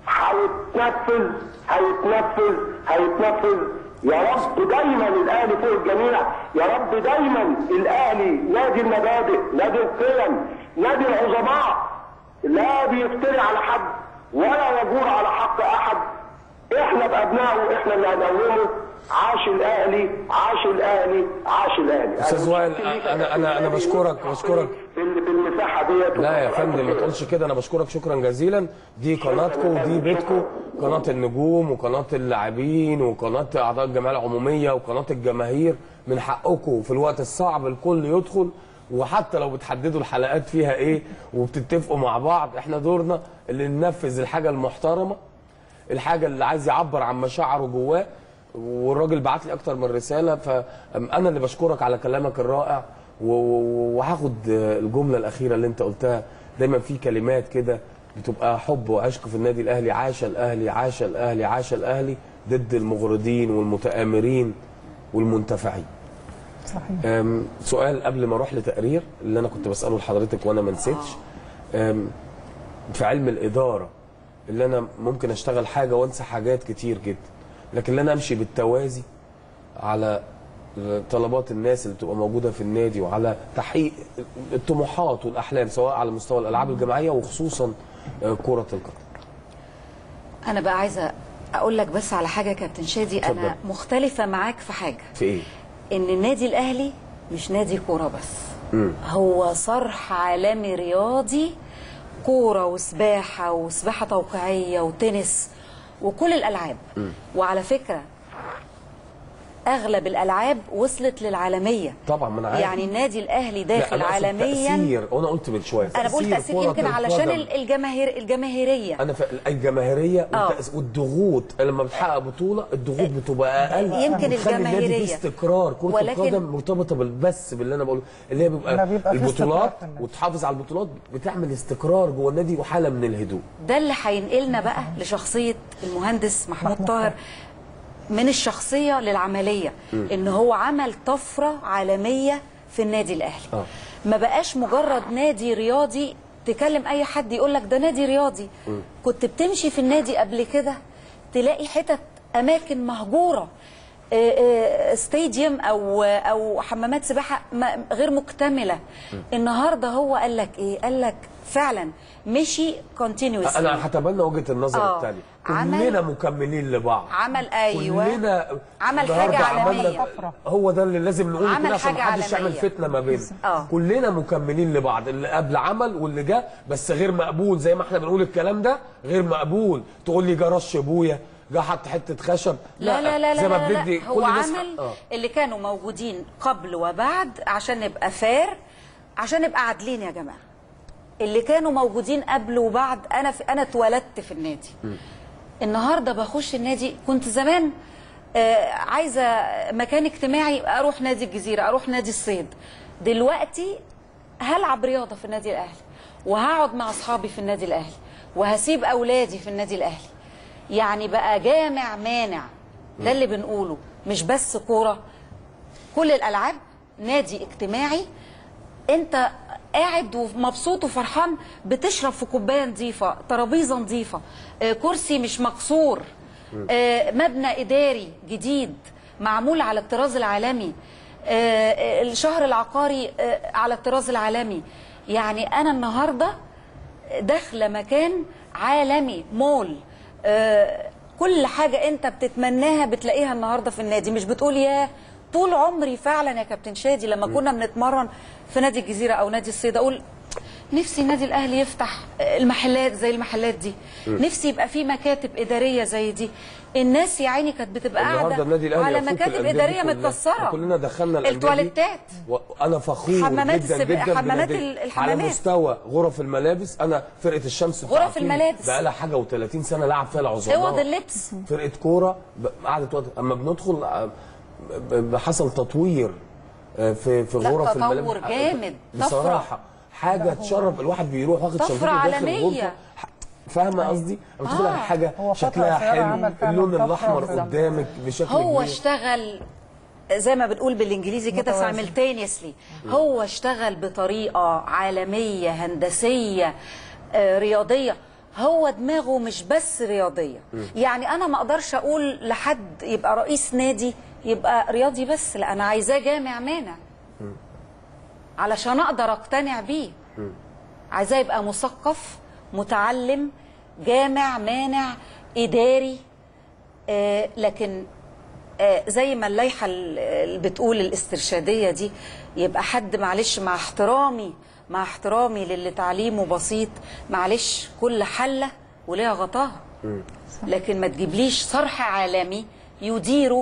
هيتنفذ هيتنفذ هيتنفذ يا رب دايما الاهلي فوق الجميع يا رب دايما الاهلي نادي المبادئ نادي القيم نادي العظماء لا بيفتري على حد ولا يجور على حق احد احنا بابنائه احنا اللي هنقومه عاش الاهلي عاش الاهلي عاش الاهلي
استاذ وائل انا انا انا بشكرك بشكرك
بال- بالمساحه ديت
لا يا فندم ما تقولش كده انا بشكرك شكرا جزيلا دي قناتكم ودي بيتكم قناه النجوم وقناه اللاعبين وقناه اعضاء الجمعيه العموميه وقناه الجماهير من حقكم في الوقت الصعب الكل يدخل وحتى لو بتحددوا الحلقات فيها ايه وبتتفقوا مع بعض احنا دورنا اللي ننفذ الحاجه المحترمه الحاجه اللي عايز يعبر عن مشاعره جواه والراجل بعت لي اكتر من رساله فانا اللي بشكرك على كلامك الرائع و- و- وهاخد الجمله الاخيره اللي انت قلتها دايما في كلمات كده بتبقى حب وعشق في النادي الاهلي عاش الاهلي عاش الاهلي عاش الاهلي ضد المغردين والمتآمرين والمنتفعين
صحيح
أم، سؤال قبل ما اروح لتقرير اللي انا كنت بساله لحضرتك وانا ما نسيتش أم، في علم الاداره اللي انا ممكن اشتغل حاجه وانسى حاجات كتير جدا لكن اللي انا امشي بالتوازي على طلبات الناس اللي بتبقى موجوده في النادي وعلى تحقيق الطموحات والاحلام سواء على مستوى الالعاب الجماعيه وخصوصا آه، كره القدم
انا بقى عايزه اقول لك بس على حاجه يا كابتن شادي انا
اتفضل.
مختلفه معاك في حاجه
في ايه؟
ان النادي الاهلي مش نادي كوره بس
مم.
هو صرح عالمي رياضي كوره وسباحه وسباحه توقيعيه وتنس وكل الالعاب
مم.
وعلى فكره اغلب الالعاب وصلت للعالميه
طبعا ما انا عارف
يعني النادي الاهلي
لا،
داخل
أنا أقصد
عالميا
تأثير وانا قلت من شويه
انا بقول تاثير
كرة
يمكن علشان
القدم.
ال- الجماهير الجماهيريه
انا في الجماهيريه
آه.
والتأس- والضغوط لما بتحقق بطوله الضغوط بتبقى اقل
يمكن
بتخلي النادي فيه
الجماهيرية.
استقرار كره
ولكن-
القدم مرتبطه بال- بس باللي انا بقوله اللي هي
لا،
بيبقى,
بيبقى فيه
البطولات
استقرار في النادي.
وتحافظ على البطولات بتعمل استقرار جوه النادي وحاله من الهدوء
ده اللي هينقلنا بقى لشخصيه المهندس محمود طاهر من الشخصيه للعمليه
مم.
ان هو عمل طفره عالميه في النادي الاهلي
اه
ما بقاش مجرد نادي رياضي تكلم اي حد يقول لك ده نادي رياضي
مم.
كنت بتمشي في النادي قبل كده تلاقي حتت اماكن مهجوره آه، آه، استاديوم او او حمامات سباحه ما- غير مكتمله النهارده هو قال لك ايه قال لك فعلا مشي كونتينيوس
انا هتبنى وجهه النظر
آه.
الثانيه
عمل-
كلنا مكملين لبعض
عمل ايوه
كلنا
عمل
النهاردة
حاجه
عملنا-
عالميه
هو ده اللي لازم نقوله
عمل
كده عشان
حاجة
محدش يعمل
عالمية.
فتنه ما بيننا
آه.
كلنا مكملين لبعض اللي قبل عمل واللي جه بس غير مقبول زي ما احنا بنقول الكلام ده غير مقبول تقول لي جه رش ابويا جه حط حته خشب
لا لا لا لا,
زي ما
لا, لا,
بندي
لا. هو
كل الناس
عمل
آه.
اللي كانوا موجودين قبل وبعد عشان نبقى فار عشان نبقى عادلين يا جماعه اللي كانوا موجودين قبل وبعد انا في انا اتولدت في النادي النهارده بخش النادي كنت زمان آه، عايزه مكان اجتماعي اروح نادي الجزيره اروح نادي الصيد دلوقتي هلعب رياضه في النادي الاهلي وهقعد مع اصحابي في النادي الاهلي وهسيب اولادي في النادي الاهلي يعني بقى جامع مانع ده اللي بنقوله مش بس كوره كل الالعاب نادي اجتماعي انت قاعد ومبسوط وفرحان بتشرب في كوبايه نظيفه ترابيزه نظيفه آه، كرسي مش مكسور آه، مبنى اداري جديد معمول على الطراز العالمي آه، الشهر العقاري آه، على الطراز العالمي يعني انا النهارده داخله مكان عالمي مول آه، كل حاجه انت بتتمناها بتلاقيها النهارده في النادي مش بتقول يا طول عمري فعلا يا كابتن شادي لما كنا بنتمرن في نادي الجزيره او نادي الصيد اقول نفسي النادي الاهلي يفتح المحلات زي المحلات دي
مم.
نفسي يبقى في مكاتب اداريه زي دي الناس يا عيني كانت بتبقى
النهارده
قاعده
النادي الاهلي
على
يفوق
مكاتب
الأندية دي
اداريه
كلها.
متكسره
كلنا دخلنا الأندية دي.
التواليتات
وانا فخور
حمامات
جدا
السباحة-
جدا
حمامات
بنادي.
ال- الحمامات.
على مستوى غرف الملابس انا فرقه الشمس
غرف
بتاعتي
الملابس.
بقى لها حاجه و30 سنه لعب فيها العظماء
اوض اللبس
فرقه كوره ب- قعدت وقت اما بندخل آه، ب- ب- حصل تطوير آه، في في
لا،
غرف
تطور
الملابس
جامد.
بصراحه حاجه تشرف الواحد بيروح واخد
طفرة
شنطته داخل
عالمية.
الغرفه فاهمه قصدي؟ لما تدخل
آه.
على حاجه
هو فترة
شكلها
قصيرة
حلو
عمل فعلا
اللون
طفرة
الاحمر
بالظبط.
قدامك بشكل
هو
كبير
اشتغل زي ما بنقول بالانجليزي كده
متوازن.
سايملتينيسلي هو اشتغل بطريقه عالميه هندسيه آه، رياضيه هو دماغه مش بس رياضيه
مم.
يعني انا ما اقدرش اقول لحد يبقى رئيس نادي يبقى رياضي بس لا انا عايزاه جامع مانع علشان اقدر اقتنع بيه عايزاه يبقى مثقف متعلم جامع مانع اداري آه لكن آه زي ما اللائحه ال- اللي بتقول الاسترشاديه دي يبقى حد معلش مع احترامي مع احترامي للي تعليمه بسيط معلش كل حله وليها غطاها لكن ما تجيبليش صرح عالمي يديره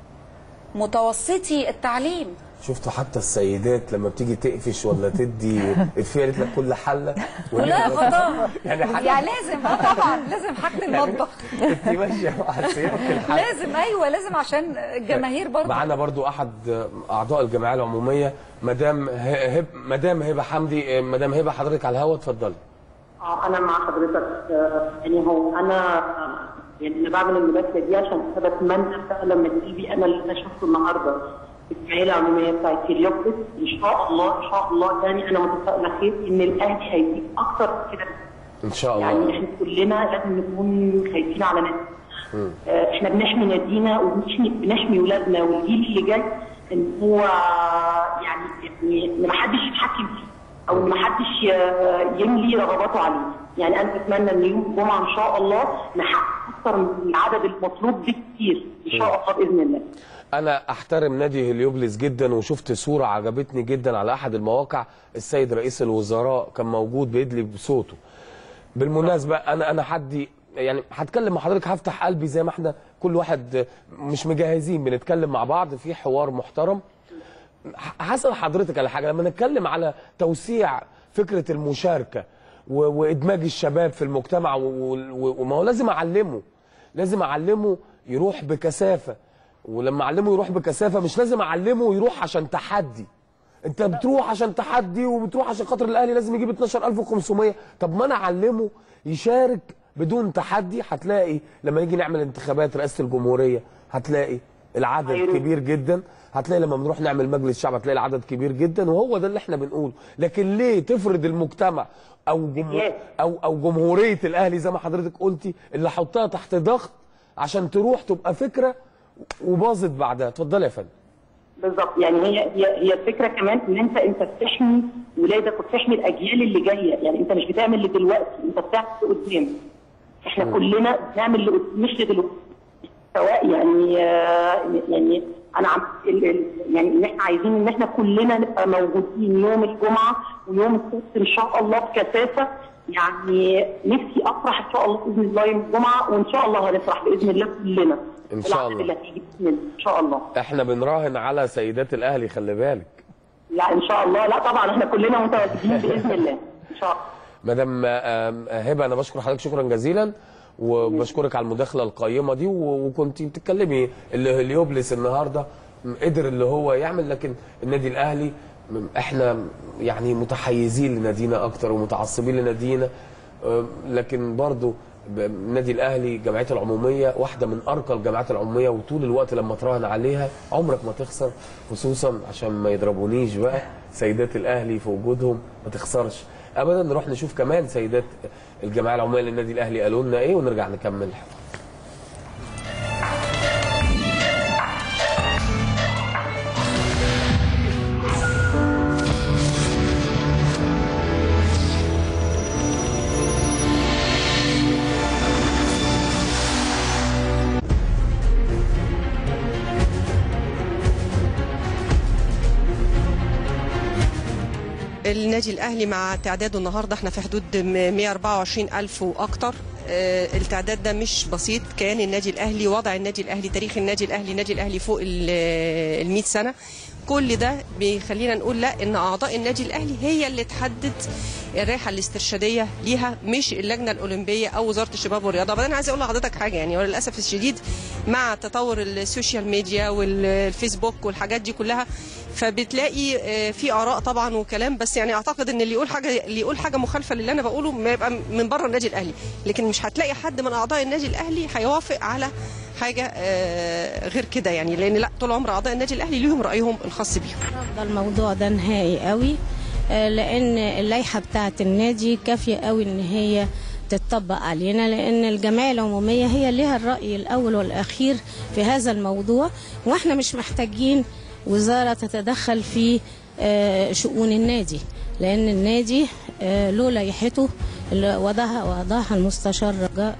متوسطي التعليم
شفتوا حتى السيدات لما بتيجي تقفش ولا تدي افيه قالت لك كل حله
كلها غطاها
يعني حاجه
يعني لازم اه طبعا لازم حاجه المطبخ
انت ماشيه مع سيادة الحاجه
لازم ايوه لازم عشان الجماهير برضه
معانا برضو احد اعضاء الجمعيه العموميه مدام ه- هب مدام هبه حمدي مدام هبه حضرتك على الهوا اتفضلي
اه انا مع حضرتك آه، يعني هو انا آه، يعني انا بعمل المداخله دي عشان كده بتمنى فعلا من قلبي انا اللي انا شفته النهارده في الجمعيه العموميه بتاعت هليوبلس ان شاء الله ان شاء الله يعني انا متفائله خير ان الاهلي هيجيب اكتر من كده
ان شاء
يعني
الله
احنا كلنا لازم نكون خايفين على نفسنا
مم.
آه، احنا بنحمي نادينا وبنحمي بنحمي ولادنا والجيل اللي جاي ان هو يعني يعني ان ما حدش يتحكم فيه او ان ما حدش ي- يملي رغباته عليه يعني انا بتمنى ان يوم الجمعه ان شاء الله نحقق اكتر من العدد المطلوب بكتير ان شاء الله باذن الله
انا احترم نادي هليوبلس جدا وشفت صوره عجبتني جدا على احد المواقع السيد رئيس الوزراء كان موجود بيدلي بصوته بالمناسبه انا انا حدي يعني هتكلم مع حضرتك هفتح قلبي زي ما احنا كل واحد مش مجهزين بنتكلم مع بعض في حوار محترم ح- هسأل حضرتك على حاجه لما نتكلم على توسيع فكره المشاركه و- وادماج الشباب في المجتمع و- و- وما هو لازم اعلمه لازم اعلمه يروح بكثافه ولما اعلمه يروح بكثافه مش لازم اعلمه يروح عشان تحدي انت بتروح عشان تحدي وبتروح عشان خاطر الاهلي لازم يجيب 12500 طب ما انا اعلمه يشارك بدون تحدي هتلاقي لما نيجي نعمل انتخابات رئاسه الجمهوريه هتلاقي العدد كبير جدا هتلاقي لما بنروح نعمل مجلس شعب هتلاقي العدد كبير جدا وهو ده اللي احنا بنقوله لكن ليه تفرض المجتمع او جمهور او او جمهوريه الاهلي زي ما حضرتك قلتي اللي حطها تحت ضغط عشان تروح تبقى فكره وباظت بعدها اتفضلي يا فندم
بالظبط يعني هي هي هي الفكره كمان ان انت انت بتحمي ولادك وبتحمي الاجيال اللي جايه يعني انت مش بتعمل لدلوقتي انت بتعمل لقدام احنا كلنا بنعمل لقدام مش لدلوقتي سواء يعني آه، يعني انا عم ال- ال- يعني ان احنا عايزين ان احنا كلنا نبقى موجودين يوم الجمعه ويوم السبت ان شاء الله بكثافه يعني نفسي افرح ان شاء الله باذن الله يوم الجمعه وان شاء الله هنفرح باذن الله كلنا
إن شاء
العدد
الله.
اللي هتيجي باذن الله ان شاء الله
احنا بنراهن على سيدات الاهلي خلي بالك
لا ان شاء الله لا طبعا احنا كلنا متواجدين باذن الله ان شاء الله
مدام آم، هبه انا بشكر حضرتك شكرا جزيلا وبشكرك على المداخله القيمه دي و- وكنت بتتكلمي اللي اليوبلس النهارده قدر اللي هو يعمل لكن النادي الاهلي م- احنا يعني متحيزين لنادينا اكتر ومتعصبين لنادينا آه، لكن برضو ب- النادي الاهلي جمعيته العموميه واحده من ارقى الجمعيات العموميه وطول الوقت لما تراهن عليها عمرك ما تخسر خصوصا عشان ما يضربونيش بقى سيدات الاهلي في وجودهم ما تخسرش ابدا نروح نشوف كمان سيدات الجمعيه العموميه للنادي الاهلي قالوا لنا ايه ونرجع نكمل الحوار
النادي الاهلي مع تعداده النهارده احنا في حدود م- 124 الف واكتر آه، التعداد ده مش بسيط كان النادي الاهلي وضع النادي الاهلي تاريخ النادي الاهلي النادي الاهلي فوق ال 100 سنه كل ده بيخلينا نقول لا ان اعضاء النادي الاهلي هي اللي تحدد الرائحه الاسترشاديه ليها مش اللجنه الاولمبيه او وزاره الشباب والرياضه بعدين عايزه اقول لحضرتك حاجه يعني وللاسف الشديد مع تطور السوشيال ميديا والفيسبوك والحاجات دي كلها فبتلاقي آه، في اراء طبعا وكلام بس يعني اعتقد ان اللي يقول حاجه اللي يقول حاجه مخالفه للي انا بقوله ما يبقى من بره النادي الاهلي لكن مش هتلاقي حد من اعضاء النادي الاهلي هيوافق على حاجه آه، غير كده يعني لان لا طول عمر اعضاء النادي الاهلي ليهم رايهم الخاص بيهم
ده الموضوع ده نهائي قوي آه، لان اللائحه بتاعه النادي كافيه قوي ان هي تتطبق علينا لان الجمعيه العموميه هي لها الراي الاول والاخير في هذا الموضوع واحنا مش محتاجين وزاره تتدخل في آه، شؤون النادي لان النادي آه، له لائحته اللي وضعها وضعها المستشار رجاء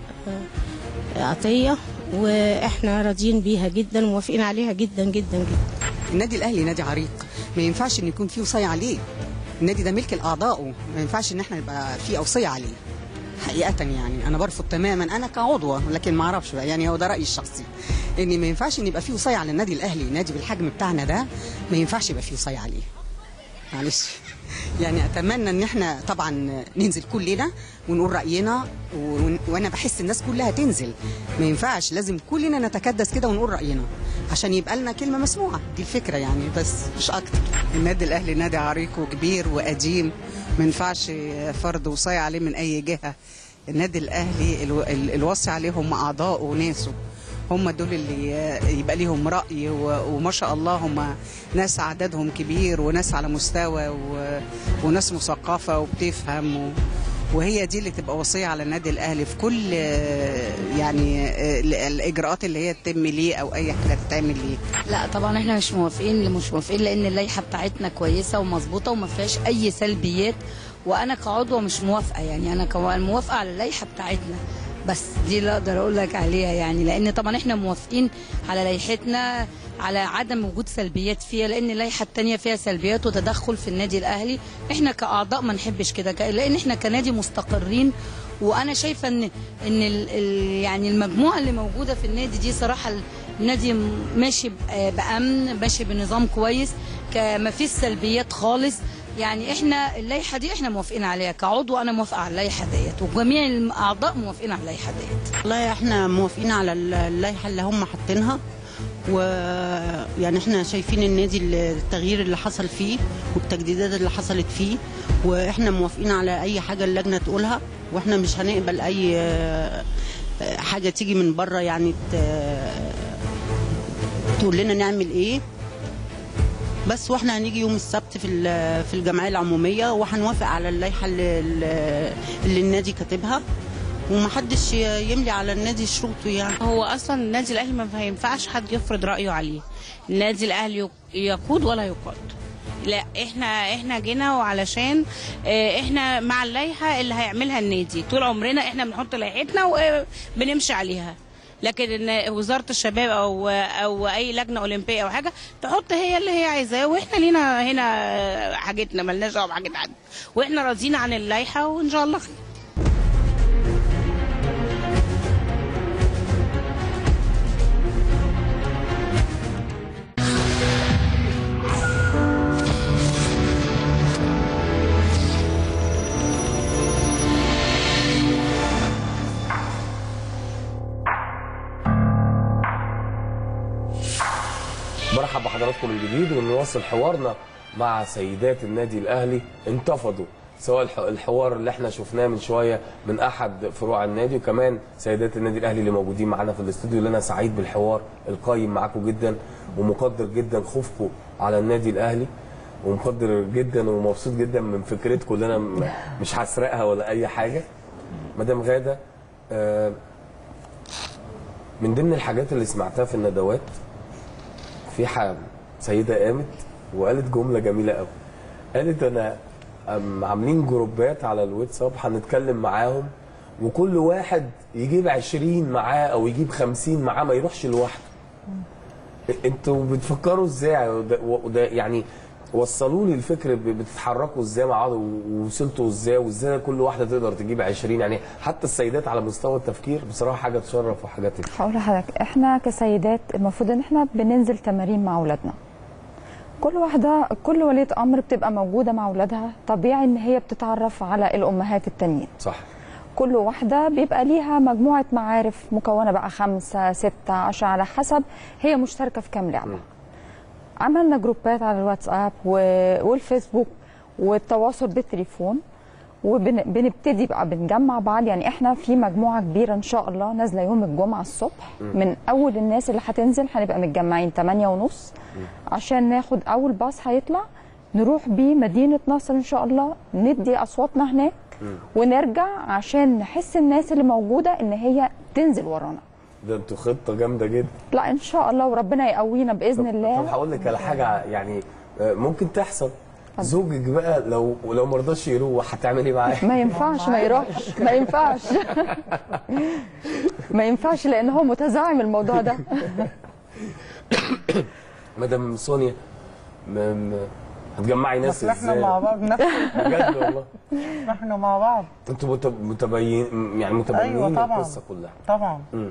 آه، عطيه واحنا راضيين بيها جدا وموافقين عليها جدا جدا جدا
النادي الاهلي نادي عريق ما ينفعش ان يكون فيه وصايه عليه النادي ده ملك لاعضائه ما ينفعش ان احنا يبقى فيه اوصيه عليه حقيقه يعني انا برفض تماما انا كعضوه لكن ما اعرفش بقى يعني هو ده رايي الشخصي ان ما ينفعش ان يبقى فيه وصايه على النادي الاهلي نادي بالحجم بتاعنا ده ما ينفعش يبقى فيه وصايه عليه معلش يعني اتمنى ان احنا طبعا ننزل كلنا ونقول راينا و- وانا بحس الناس كلها تنزل ما ينفعش لازم كلنا نتكدس كده ونقول راينا عشان يبقى لنا كلمه مسموعه دي الفكره يعني بس مش اكتر النادي الاهلي نادي عريق وكبير وقديم ما ينفعش فرض وصايه عليه من اي جهه النادي الاهلي الو- ال- الوصي عليه هم اعضائه وناسه هم دول اللي يبقى ليهم رأي و- وما شاء الله هم ناس عددهم كبير وناس على مستوى و- وناس مثقفة وبتفهم و- وهي دي اللي تبقى وصية على النادي الأهلي في كل آه، يعني آه، ال- الإجراءات اللي هي تتم ليه أو أي حاجة تتعمل ليه
لا طبعا احنا مش موافقين مش موافقين لان اللائحه بتاعتنا كويسه ومظبوطه وما فيهاش اي سلبيات وانا كعضوه مش موافقه يعني انا كمان موافقه على اللائحه بتاعتنا بس دي اللي اقدر اقول لك عليها يعني لان طبعا احنا موافقين على لائحتنا على عدم وجود سلبيات فيها لان اللائحه التانية فيها سلبيات وتدخل في النادي الاهلي احنا كاعضاء ما نحبش كده ك- لان احنا كنادي مستقرين وانا شايفه ان ان ال ال يعني المجموعه اللي موجوده في النادي دي صراحه النادي م- ماشي ب- آه بامن ماشي بنظام كويس ك- ما فيش سلبيات خالص يعني احنا اللائحه دي احنا موافقين عليها كعضو انا موافقه على اللائحه ديت وجميع الاعضاء موافقين على اللائحه ديت
والله احنا موافقين على اللائحه اللي هم حاطينها ويعني احنا شايفين النادي التغيير اللي حصل فيه والتجديدات اللي حصلت فيه واحنا موافقين على اي حاجه اللجنه تقولها واحنا مش هنقبل اي آه، حاجه تيجي من بره يعني ت- تقول لنا نعمل ايه بس واحنا هنيجي يوم السبت في ال- في الجمعيه العموميه وهنوافق على اللائحه اللي, اللي النادي كاتبها ومحدش يملي على النادي شروطه يعني
هو اصلا النادي الاهلي ما ينفعش حد يفرض رايه عليه النادي الاهلي يق- يقود ولا يقاد لا احنا احنا جينا وعلشان اه، احنا مع اللائحه اللي هيعملها النادي طول عمرنا احنا بنحط لائحتنا وبنمشي عليها لكن ان وزاره الشباب او او اي لجنه اولمبيه او حاجه تحط هي اللي هي عايزاه واحنا لينا هنا حاجتنا ملناش دعوه بحاجه حد واحنا راضيين عن اللائحه وان شاء الله خير
برحب بحضراتكم من جديد ونواصل حوارنا مع سيدات النادي الاهلي انتفضوا سواء الح- الحوار اللي احنا شفناه من شويه من احد فروع النادي وكمان سيدات النادي الاهلي اللي موجودين معانا في الاستوديو اللي انا سعيد بالحوار القايم معاكم جدا ومقدر جدا خوفكم على النادي الاهلي ومقدر جدا ومبسوط جدا من فكرتكم اللي انا م- مش هسرقها ولا اي حاجه مدام غاده آه، من ضمن الحاجات اللي سمعتها في الندوات في حال سيده قامت وقالت جمله جميله قوي قالت انا أم عاملين جروبات على الواتساب هنتكلم معاهم وكل واحد يجيب 20 معاه او يجيب 50 معاه ما يروحش لوحده انتوا بتفكروا ازاي وده, وده يعني وصلوا لي الفكر ب- بتتحركوا ازاي مع بعض ووصلتوا ازاي وازاي كل واحده تقدر تجيب 20 يعني حتى السيدات على مستوى التفكير بصراحه حاجه تشرف وحاجه تفرح
هقول لحضرتك احنا كسيدات المفروض ان احنا بننزل تمارين مع اولادنا كل واحده كل وليه امر بتبقى موجوده مع اولادها طبيعي ان هي بتتعرف على الامهات التانيين
صح
كل واحده بيبقى ليها مجموعه معارف مكونه بقى خمسة ستة عشرة على حسب هي مشتركه في كام لعبه عملنا جروبات على الواتساب و- والفيسبوك والتواصل بالتليفون وبنبتدي بقى بنجمع بعض يعني احنا في مجموعه كبيره ان شاء الله نازله يوم الجمعه الصبح
مم.
من اول الناس اللي هتنزل هنبقى متجمعين 8 ونص عشان ناخد اول باص هيطلع نروح بيه مدينه نصر ان شاء الله ندي اصواتنا هناك ونرجع عشان نحس الناس اللي موجوده ان هي تنزل ورانا
ده انتوا خطه جامده جدا
لا ان شاء الله وربنا يقوينا باذن الله
طب هقول لك على حاجه يعني آه، ممكن تحصل زوجك بقى لو لو ما رضاش يروح هتعمل ايه معاه؟
ما ينفعش ما يروحش ما ينفعش ما ينفعش لان هو متزعم الموضوع ده
مدام سونيا م- م- هتجمعي ناس
اصل احنا
ازاي؟
مع بعض نفس
بجد والله
احنا مع بعض
انتوا مت- متبين يعني متبنيين
ايوه طبعا
القصه كلها
طبعا
مم.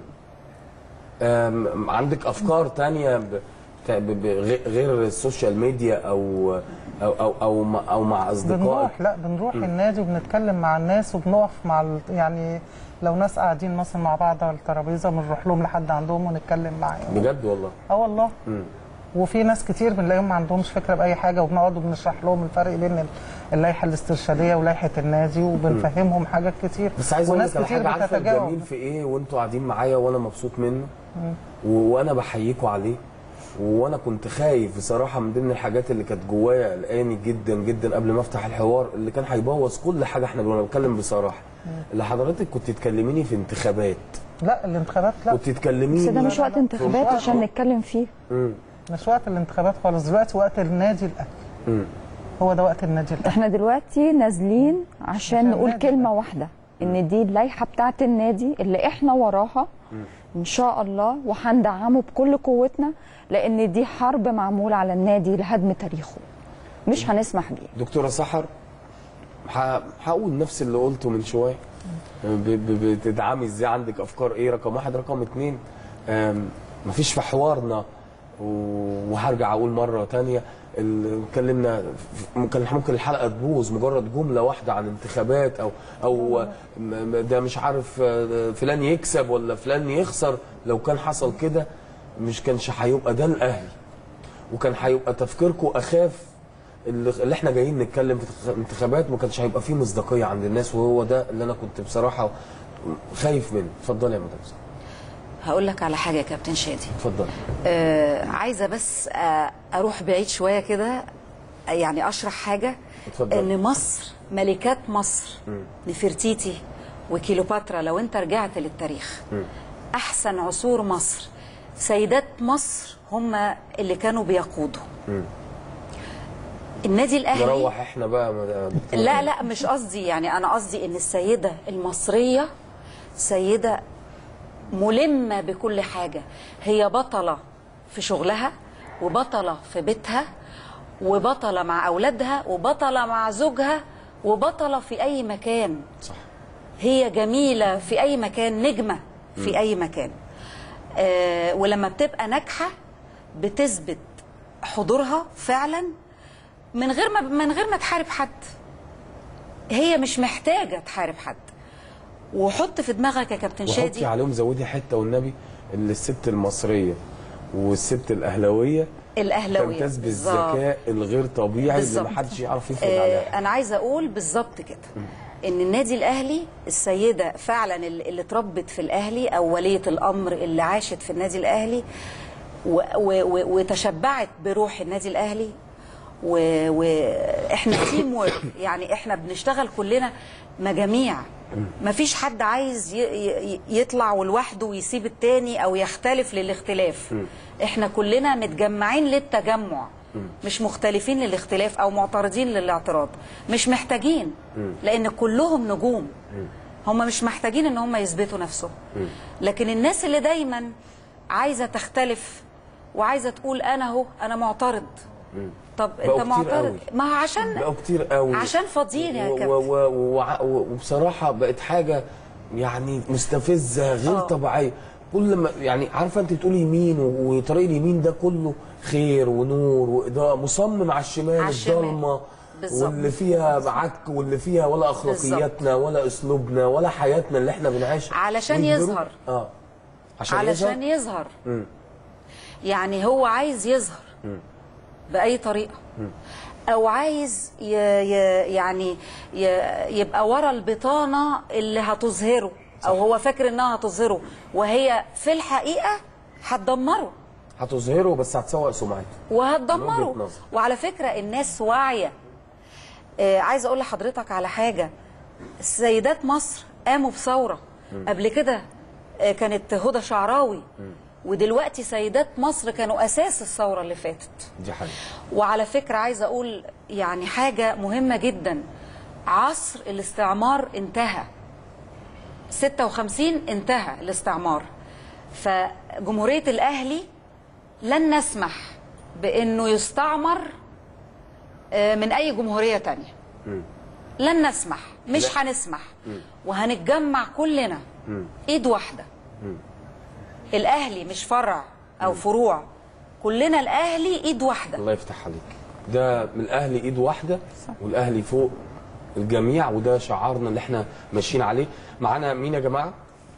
أم، عندك افكار تانية ب- ت- ب- ب- غ- غير السوشيال ميديا او او او او مع, أو مع اصدقائك
بنروح لا بنروح
مم.
النادي وبنتكلم مع الناس وبنقف مع ال... يعني لو ناس قاعدين مثلا مع بعض على الترابيزه بنروح لهم لحد عندهم ونتكلم معاهم
بجد والله
اه والله
مم.
وفي ناس كتير بنلاقيهم ما عندهمش فكره باي حاجه وبنقعد وبنشرح لهم الفرق بين ال- اللائحه الاسترشاديه ولائحه النادي وبنفهمهم حاجات كتير
بس عايز اقول
وناس
لك على
كتير
حاجه عارفه
بتتجاوب
الجميل في ايه وانتوا قاعدين معايا وانا مبسوط منه
مم.
و- وانا بحييكوا عليه وانا كنت خايف بصراحه من ضمن الحاجات اللي كانت جوايا قلقاني جدا جدا قبل ما افتح الحوار اللي كان هيبوظ كل حاجه احنا وانا بتكلم بصراحه اللي حضرتك كنت تكلميني في انتخابات
لا الانتخابات لا
كنت تكلميني
بس ده مش وقت انتخابات
في-
عشان نتكلم فيه
مم.
مش وقت الانتخابات خالص دلوقتي وقت النادي الاهلي
مم.
هو ده وقت النادي الاهلي
احنا دلوقتي نازلين عشان نقول كلمه واحده ان دي اللائحه بتاعه النادي اللي احنا وراها ان شاء الله وهندعمه بكل قوتنا لان دي حرب معموله على النادي لهدم تاريخه مش هنسمح بيه
دكتوره سحر ه- هقول نفس اللي قلته من شويه ب- ب- بتدعمي ازاي عندك افكار ايه رقم واحد رقم اتنين آم، مفيش في حوارنا و- وهرجع اقول مره تانية ال- اتكلمنا في- ممكن ممكن الحلقه تبوظ مجرد جمله واحده عن انتخابات او او م- م- ده مش عارف آه، فلان يكسب ولا فلان يخسر لو كان حصل كده مش كانش هيبقى ده الاهلي وكان هيبقى تفكيركم اخاف اللي اللي احنا جايين نتكلم في انتخابات ما كانش هيبقى فيه مصداقيه عند الناس وهو ده اللي انا كنت بصراحه خايف منه اتفضلي يا مدام سحر.
هقول لك على حاجه يا كابتن شادي
اتفضلي
آه عايزه بس آه اروح بعيد شويه كده آه، يعني اشرح حاجه
اتفضلي.
ان مصر ملكات مصر
مم.
نفرتيتي وكيلوباترا لو انت رجعت للتاريخ
مم.
احسن عصور مصر سيدات مصر هم اللي كانوا بيقودوا
مم.
النادي الاهلي
نروح احنا بقى يا مدام دكتورة.
لا لا مش قصدي يعني انا قصدي ان السيده المصريه سيده ملمه بكل حاجه هي بطله في شغلها وبطله في بيتها وبطله مع اولادها وبطله مع زوجها وبطله في اي مكان
صح
هي جميله في اي مكان نجمه في اي مكان آه ولما بتبقى ناجحه بتثبت حضورها فعلا من غير ما من غير ما تحارب حد هي مش محتاجه تحارب حد وحط في دماغك يا كابتن
وحطي
شادي
عليهم زودي حته والنبي اللي الست المصريه والست الاهلاويه
الاهلاويه
تمتاز
بالظبط.
بالذكاء الغير طبيعي اللي
بالظبط.
محدش يعرف يفرض عليه
آه انا عايزه اقول بالظبط كده ان النادي الاهلي السيده فعلا اللي اللي اتربت في الاهلي او وليه الامر اللي عاشت في النادي الاهلي و- و- و- وتشبعت بروح النادي الاهلي واحنا تيم وورك يعني احنا بنشتغل كلنا مجاميع مفيش حد عايز ي- ي- يطلع ولوحده ويسيب التاني او يختلف للاختلاف احنا كلنا متجمعين للتجمع مش مختلفين للاختلاف او معترضين للاعتراض مش محتاجين لان كلهم نجوم هم مش محتاجين ان هم يثبتوا نفسهم لكن الناس اللي دايما عايزه تختلف وعايزه تقول انا اهو انا معترض طب
بقوا
انت
كتير
معترض
قوي.
ما هو عشان
بقوا كتير قوي
عشان فاضيين يا
و-
كابتن
و- و- وع- و- وبصراحه بقت حاجه يعني مستفزه غير
آه.
طبيعيه كل ما يعني عارفه انت بتقولي يمين و- وطريق اليمين ده كله خير ونور واضاءه مصمم على الشمال
على الشمال.
الضلمه
بالظبط.
واللي فيها عك واللي فيها ولا اخلاقياتنا ولا اسلوبنا ولا حياتنا اللي احنا بنعيشها
علشان
والبرو-
يظهر.
اه عشان
علشان
يظهر
يظهر
مم.
يعني هو عايز يظهر
مم.
باي طريقه
مم.
او عايز ي... ي... يعني ي... يبقى ورا البطانه اللي هتظهره او هو فاكر انها هتظهره وهي في الحقيقه هتدمره
هتظهره بس هتسوق سمعته من
وهتدمره
وجهة نظر.
وعلى فكره الناس واعيه آه عايزه اقول لحضرتك على حاجه سيدات مصر قاموا بثوره
مم.
قبل كده آه كانت هدى شعراوي ودلوقتي سيدات مصر كانوا اساس الثوره اللي فاتت
دي حقيقه
وعلى فكره عايزه اقول يعني حاجه مهمه جدا عصر الاستعمار انتهى 56 انتهى الاستعمار فجمهوريه الاهلي لن نسمح بانه يستعمر آه، من اي جمهوريه تانية
مم.
لن نسمح مش
لا.
هنسمح
مم.
وهنتجمع كلنا
مم.
ايد واحده
مم.
الاهلي مش فرع او فروع كلنا الاهلي ايد واحده
الله يفتح عليك ده من الاهلي ايد واحده والاهلي فوق الجميع وده شعارنا اللي احنا ماشيين عليه معانا مين يا جماعه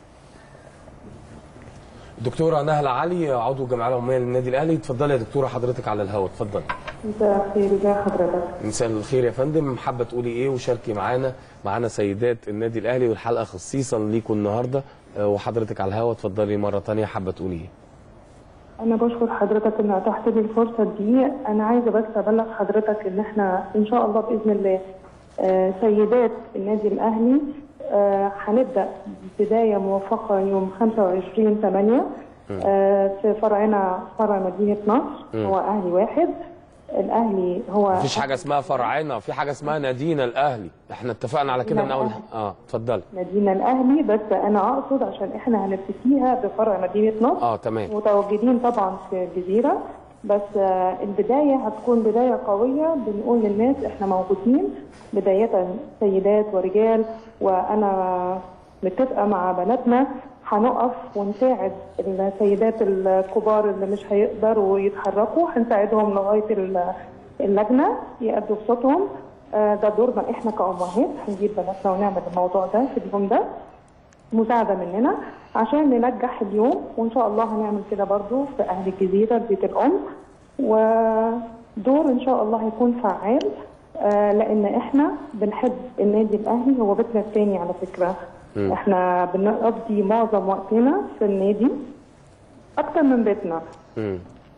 دكتوره نهله علي عضو الجمعيه العموميه للنادي الاهلي اتفضلي يا دكتوره حضرتك على الهواء اتفضلي
مساء الخير ازي حضرتك
مساء الخير يا فندم حابه تقولي ايه وشاركي معانا معانا سيدات النادي الاهلي والحلقه خصيصا ليكم النهارده آه، وحضرتك على الهواء اتفضلي مره تانية حابه تقولي ايه
انا بشكر حضرتك ان اتحت لي الفرصه دي انا عايزه بس ابلغ حضرتك ان احنا ان شاء الله باذن الله آه، سيدات النادي الاهلي آه، هنبدا بدايه موفقه يوم 25 8 في فرعنا فرع مدينه نصر
مم.
هو اهلي واحد الاهلي هو
مفيش حاجه اسمها فرعنا في حاجه اسمها نادينا الاهلي احنا اتفقنا على كده من
لا.
اول اه اتفضلي
مدينه الاهلي بس انا اقصد عشان احنا هنبتديها بفرع مدينه نصر
اه تمام
متواجدين طبعا في الجزيرة بس آه، البداية هتكون بداية قوية بنقول للناس احنا موجودين بداية سيدات ورجال وأنا متفقة مع بناتنا هنقف ونساعد السيدات الكبار اللي مش هيقدروا يتحركوا هنساعدهم لغاية ال- اللجنة يأدوا صوتهم آه، ده دورنا احنا كأمهات هنجيب بناتنا ونعمل الموضوع ده في اليوم ده مساعدة مننا عشان ننجح اليوم وإن شاء الله هنعمل كده برضو في أهل الجزيرة بيت الأم ودور إن شاء الله هيكون فعال آه، لأن إحنا بنحب النادي الأهلي هو بيتنا التاني على فكرة
مم.
إحنا بنقضي معظم وقتنا في النادي أكتر من بيتنا
مم.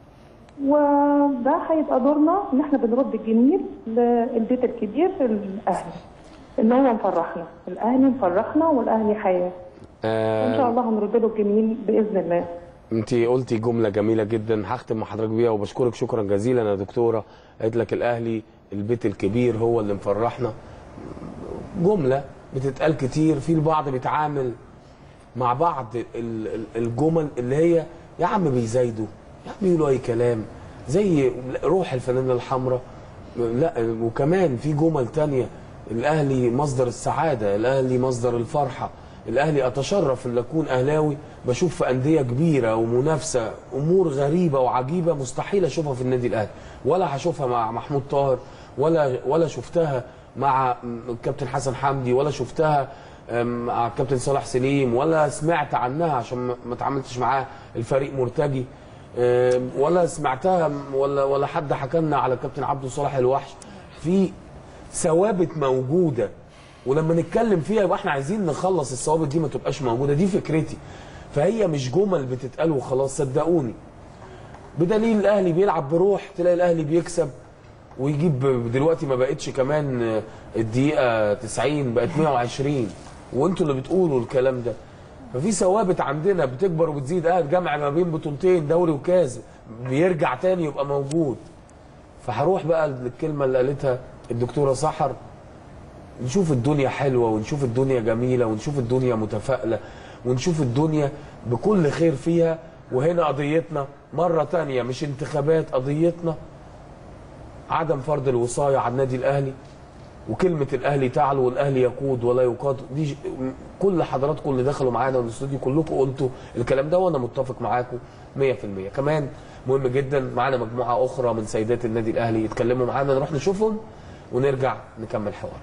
وده هيبقى دورنا إن إحنا بنرد الجميل للبيت الكبير الأهلي إن هو مفرحنا الأهلي مفرحنا والأهلي حياة ان شاء
آه
الله هنرد له الجميل باذن الله
انت قلتي جمله جميله جدا هختم مع حضرتك بيها وبشكرك شكرا جزيلا يا دكتوره قالت لك الاهلي البيت الكبير هو اللي مفرحنا جمله بتتقال كتير في البعض بيتعامل مع بعض ال- ال- الجمل اللي هي يا عم بيزايدوا يا عم بيقولوا اي كلام زي روح الفانيلا الحمراء لا وكمان في جمل تانية الاهلي مصدر السعاده الاهلي مصدر الفرحه الاهلي اتشرف ان اكون اهلاوي بشوف في انديه كبيره ومنافسه امور غريبه وعجيبه مستحيل اشوفها في النادي الاهلي ولا هشوفها مع محمود طاهر ولا ولا شفتها مع الكابتن حسن حمدي ولا شفتها أم، مع الكابتن صالح سليم ولا سمعت عنها عشان ما- ما اتعاملتش معاه الفريق مرتجي آه، ولا سمعتها ولا ولا حد حكى لنا على كابتن عبد صالح الوحش في ثوابت موجوده ولما نتكلم فيها يبقى احنا عايزين نخلص الثوابت دي ما تبقاش موجوده دي فكرتي فهي مش جمل بتتقال وخلاص صدقوني بدليل الاهلي بيلعب بروح تلاقي الاهلي بيكسب ويجيب دلوقتي ما بقتش كمان الدقيقه 90 بقت 120 وانتوا اللي بتقولوا الكلام ده ففي ثوابت عندنا بتكبر وبتزيد قاعد جمع ما بين بطولتين دوري وكاس بيرجع تاني يبقى موجود فهروح بقى للكلمه اللي قالتها الدكتوره سحر نشوف الدنيا حلوه ونشوف الدنيا جميله ونشوف الدنيا متفائله ونشوف الدنيا بكل خير فيها وهنا قضيتنا مره تانية مش انتخابات قضيتنا عدم فرض الوصايه على النادي الاهلي وكلمه الاهلي تعلو والاهلي يقود ولا يقاد دي ج- كل حضراتكم اللي دخلوا معانا الاستوديو كلكم قلتوا الكلام ده وانا متفق معاكم 100% كمان مهم جدا معانا مجموعه اخرى من سيدات النادي الاهلي يتكلموا معانا نروح نشوفهم ونرجع نكمل حوار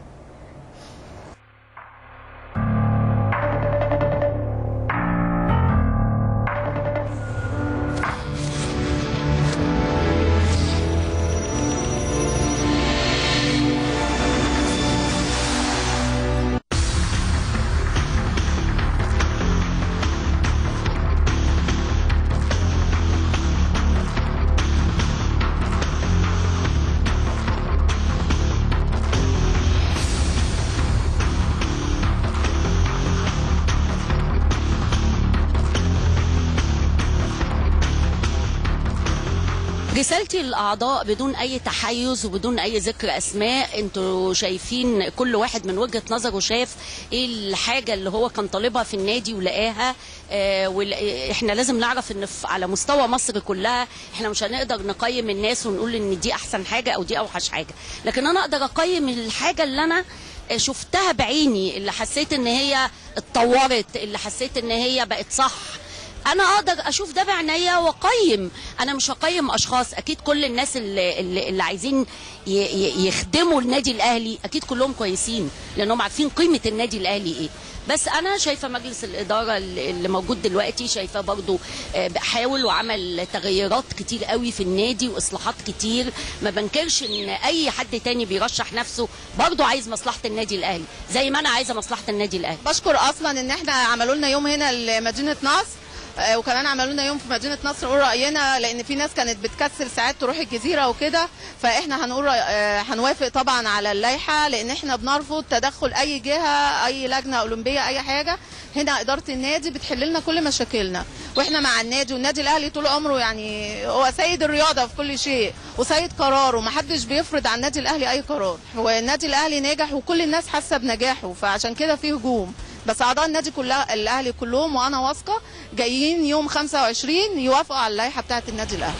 رسالتي للاعضاء بدون اي تحيز وبدون اي ذكر اسماء انتوا شايفين كل واحد من وجهه نظره شاف ايه الحاجه اللي هو كان طالبها في النادي ولقاها آه وال- احنا لازم نعرف ان في- على مستوى مصر كلها احنا مش هنقدر نقيم الناس ونقول ان دي احسن حاجه او دي اوحش حاجه لكن انا اقدر اقيم الحاجه اللي انا شفتها بعيني اللي حسيت ان هي اتطورت اللي حسيت ان هي بقت صح انا اقدر اشوف ده بعينيا واقيم انا مش هقيم اشخاص اكيد كل الناس اللي, اللي, اللي عايزين ي- ي- يخدموا النادي الاهلي اكيد كلهم كويسين لانهم عارفين قيمه النادي الاهلي ايه بس انا شايفه مجلس الاداره اللي اللي موجود دلوقتي شايفه برضو آه، حاول وعمل تغيرات كتير قوي في النادي واصلاحات كتير ما بنكرش ان اي حد تاني بيرشح نفسه برضو عايز مصلحه النادي الاهلي زي ما انا عايزه مصلحه النادي الاهلي
بشكر اصلا ان احنا عملوا لنا يوم هنا لمدينه نصر آه، وكمان عملوا لنا يوم في مدينه نصر نقول راينا لان في ناس كانت بتكسل ساعات تروح الجزيره وكده فاحنا هنقول رأي- آه، هنوافق طبعا على اللائحه لان احنا بنرفض تدخل اي جهه اي لجنه اولمبيه اي حاجه هنا اداره النادي بتحل لنا كل مشاكلنا واحنا مع النادي والنادي الاهلي طول عمره يعني هو سيد الرياضه في كل شيء وسيد قراره ومحدش بيفرض على النادي الاهلي اي قرار هو النادي الاهلي ناجح وكل الناس حاسه بنجاحه فعشان كده فيه هجوم بس اعضاء النادي كلها الاهلي كلهم وانا واثقه جايين يوم 25 يوافقوا على اللائحه بتاعه النادي الاهلي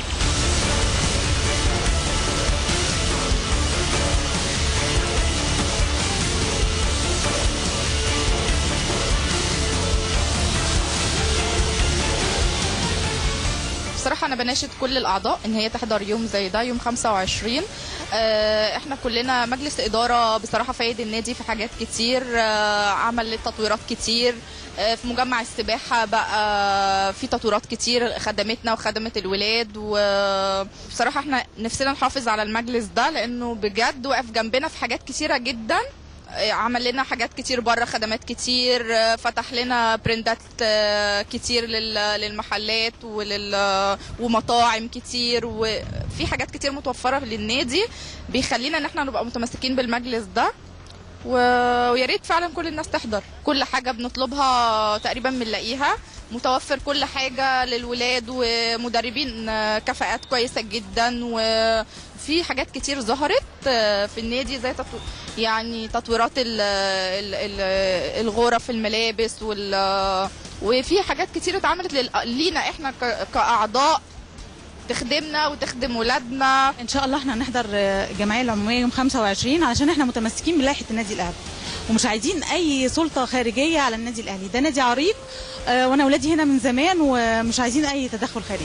بصراحة أنا بناشد كل الأعضاء إن هي تحضر يوم زي ده يوم 25 آه، إحنا كلنا مجلس إدارة بصراحة فايد النادي في حاجات كتير آه، عمل تطويرات كتير آه، في مجمع السباحة بقى في تطويرات كتير خدمتنا وخدمت الولاد وبصراحة إحنا نفسنا نحافظ على المجلس ده لأنه بجد وقف جنبنا في حاجات كتيرة جدا عمل لنا حاجات كتير بره خدمات كتير فتح لنا برندات آه، كتير لل- للمحلات ولل ومطاعم كتير وفي حاجات كتير متوفره للنادي بيخلينا ان احنا نبقى متمسكين بالمجلس ده و- ويا ريت فعلا كل الناس تحضر كل حاجه بنطلبها تقريبا بنلاقيها متوفر كل حاجه للولاد ومدربين آه، كفاءات كويسه جدا وفي حاجات كتير ظهرت آه، في النادي زي تطو... يعني تطويرات ال... ال... ال... الغرف الملابس وال وفي حاجات كتير اتعملت لل... لينا احنا ك... كاعضاء تخدمنا وتخدم ولادنا
ان شاء الله احنا هنحضر آه، الجمعيه العموميه يوم 25 علشان احنا متمسكين بلائحه النادي الاهلي ومش عايزين اي سلطه خارجيه على النادي الاهلي ده نادي عريق آه، وانا ولادي هنا من زمان ومش عايزين اي تدخل خارجي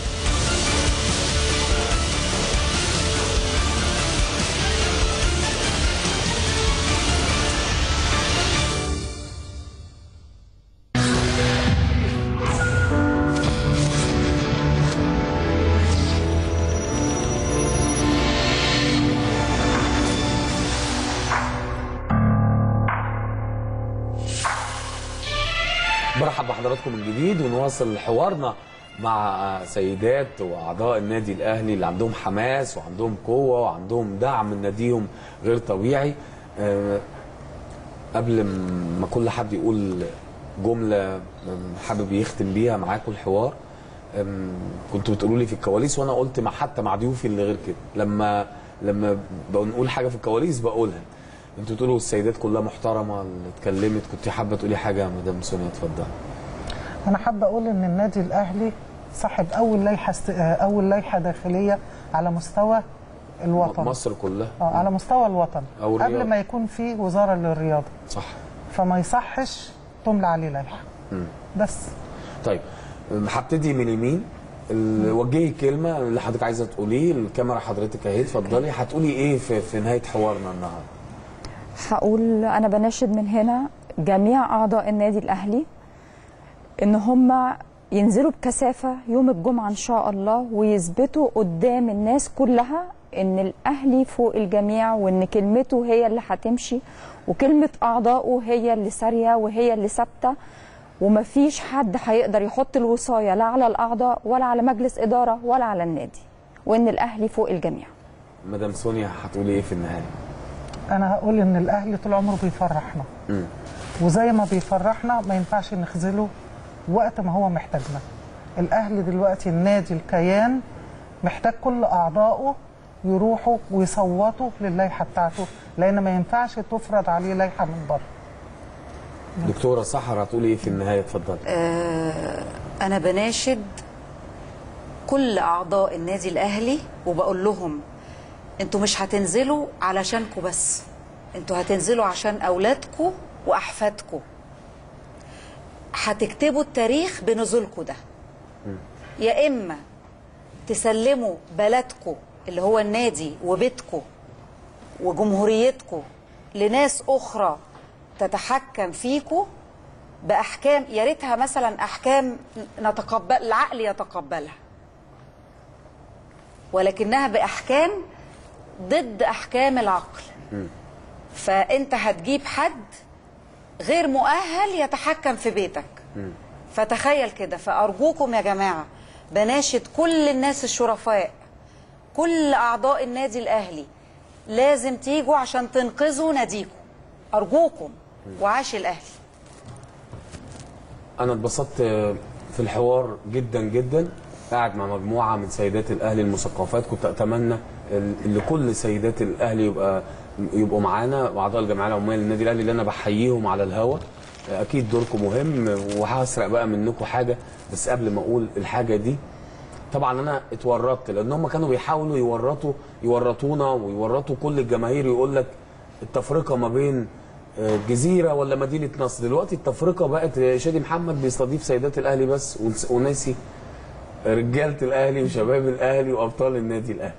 برحب بحضراتكم من جديد ونواصل حوارنا مع سيدات واعضاء النادي الاهلي اللي عندهم حماس وعندهم قوه وعندهم دعم من ناديهم غير طبيعي آه، قبل ما كل حد يقول جمله حابب يختم بيها معاكم الحوار أم، كنتوا بتقولوا لي في الكواليس وانا قلت مع حتى مع ضيوفي اللي غير كده لما لما بنقول حاجه في الكواليس بقولها انتوا بتقولوا السيدات كلها محترمه اللي اتكلمت كنت حابه تقولي حاجه يا مدام سونيا اتفضل
انا حابه اقول ان النادي الاهلي صاحب اول لائحه است... اول لائحه داخليه على مستوى الوطن
مصر كلها
اه على مستوى الوطن
أو الرياضة.
قبل ما يكون في وزاره للرياضه
صح
فما يصحش تملى عليه لائحه
مم.
بس
طيب أم، هبتدي من اليمين ال- وجهي كلمه اللي حضرتك عايزه تقوليه الكاميرا حضرتك اهي اتفضلي هتقولي ايه في, في نهايه حوارنا النهارده
هقول انا بناشد من هنا جميع اعضاء النادي الاهلي ان هم ينزلوا بكثافه يوم الجمعه ان شاء الله ويثبتوا قدام الناس كلها ان الاهلي فوق الجميع وان كلمته هي اللي هتمشي وكلمه اعضائه هي اللي ساريه وهي اللي ثابته ومفيش حد هيقدر يحط الوصايه لا على الاعضاء ولا على مجلس اداره ولا على النادي وان الاهلي فوق الجميع
مدام سونيا هتقولي ايه في النهايه
انا هقول ان الاهلي طول عمره بيفرحنا
مم.
وزي ما بيفرحنا ما ينفعش نخذله وقت ما هو محتاجنا الاهلي دلوقتي النادي الكيان محتاج كل اعضائه يروحوا ويصوتوا للائحه بتاعته لان ما ينفعش تفرض عليه لائحه من بره
دكتوره سحر هتقولي ايه في النهايه اتفضلي
آه، أنا بناشد كل أعضاء النادي الأهلي وبقول لهم أنتوا مش هتنزلوا علشانكم بس أنتوا هتنزلوا عشان أولادكم وأحفادكم هتكتبوا التاريخ بنزولكم ده يا إما تسلموا بلدكم اللي هو النادي وبيتكم وجمهوريتكم لناس أخرى تتحكم فيكم باحكام يا ريتها مثلا احكام نتقبل العقل يتقبلها ولكنها باحكام ضد احكام العقل فانت هتجيب حد غير مؤهل يتحكم في بيتك فتخيل كده فارجوكم يا جماعه بناشد كل الناس الشرفاء كل اعضاء النادي الاهلي لازم تيجوا عشان تنقذوا ناديكم ارجوكم وعاش الاهلي
انا اتبسطت في الحوار جدا جدا قاعد مع مجموعه من سيدات الاهلي المثقفات كنت اتمنى ان كل سيدات الاهلي يبقى يبقوا معانا واعضاء الجمعيه العموميه للنادي الاهلي اللي انا بحييهم على الهوا اكيد دوركم مهم وهسرق بقى منكم حاجه بس قبل ما اقول الحاجه دي طبعا انا اتورطت لان هم كانوا بيحاولوا يورطوا يورطونا ويورطوا كل الجماهير يقول لك التفرقه ما بين جزيره ولا مدينه نصر دلوقتي التفرقه بقت شادي محمد بيستضيف سيدات الاهلي بس ونس- وناسي رجاله الاهلي وشباب الاهلي وابطال النادي الاهلي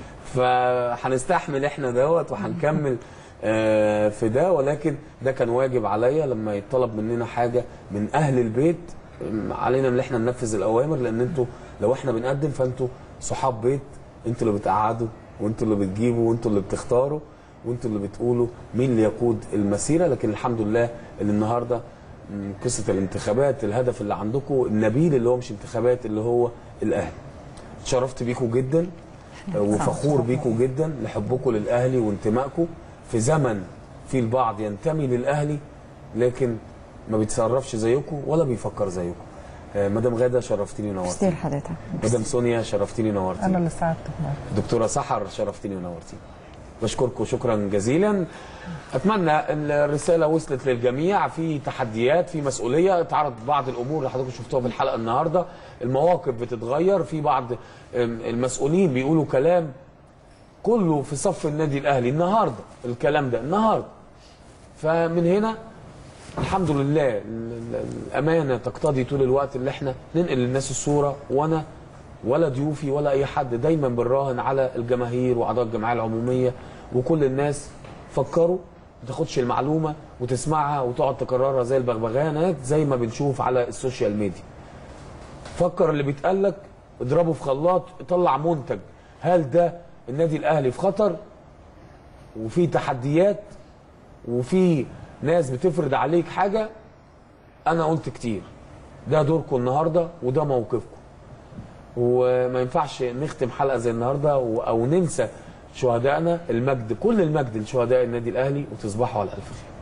فهنستحمل احنا دوت وهنكمل آه، في ده ولكن ده كان واجب عليا لما يطلب مننا حاجه من اهل البيت آم، علينا ان احنا ننفذ الاوامر لان انتوا لو احنا بنقدم فانتوا صحاب بيت انتوا اللي بتقعدوا وانتوا اللي بتجيبوا وانتوا اللي بتختاروا وانتوا اللي بتقولوا مين اللي يقود المسيره لكن الحمد لله اللي النهارده مم، قصه الانتخابات الهدف اللي عندكم النبيل اللي هو مش انتخابات اللي هو الاهلي اتشرفت بيكم جدا آه، وفخور بيكم جدا لحبكم للاهلي وانتمائكم في زمن في البعض ينتمي للاهلي لكن ما بيتصرفش زيكم ولا بيفكر زيكم آه، مدام غاده شرفتيني
ميرسي
ونورتيني
لحضرتك
مدام سونيا شرفتيني ونورتيني
انا اللي سعدتك معاك
دكتوره سحر شرفتيني ونورتيني بشكركم شكرا جزيلا اتمنى الرساله وصلت للجميع في تحديات في مسؤوليه اتعرض بعض الامور اللي حضراتكم شفتوها في الحلقه النهارده المواقف بتتغير في بعض أم، المسؤولين بيقولوا كلام كله في صف النادي الاهلي النهارده الكلام ده النهارده فمن هنا الحمد لله ال- ال- الامانه تقتضي طول الوقت اللي احنا ننقل للناس الصوره وانا ولا ضيوفي ولا اي حد دايما بنراهن على الجماهير واعضاء الجمعيه العموميه وكل الناس فكروا ما تاخدش المعلومه وتسمعها وتقعد تكررها زي البغبغانات زي ما بنشوف على السوشيال ميديا فكر اللي بيتقال لك اضربه في خلاط طلع منتج هل ده النادي الاهلي في خطر وفي تحديات وفي ناس بتفرض عليك حاجه
انا قلت كتير ده دوركم النهارده وده موقفكم وما ينفعش نختم حلقه زي النهارده و- او ننسى شهدائنا المجد كل المجد لشهداء النادي الاهلي وتصبحوا على الف خير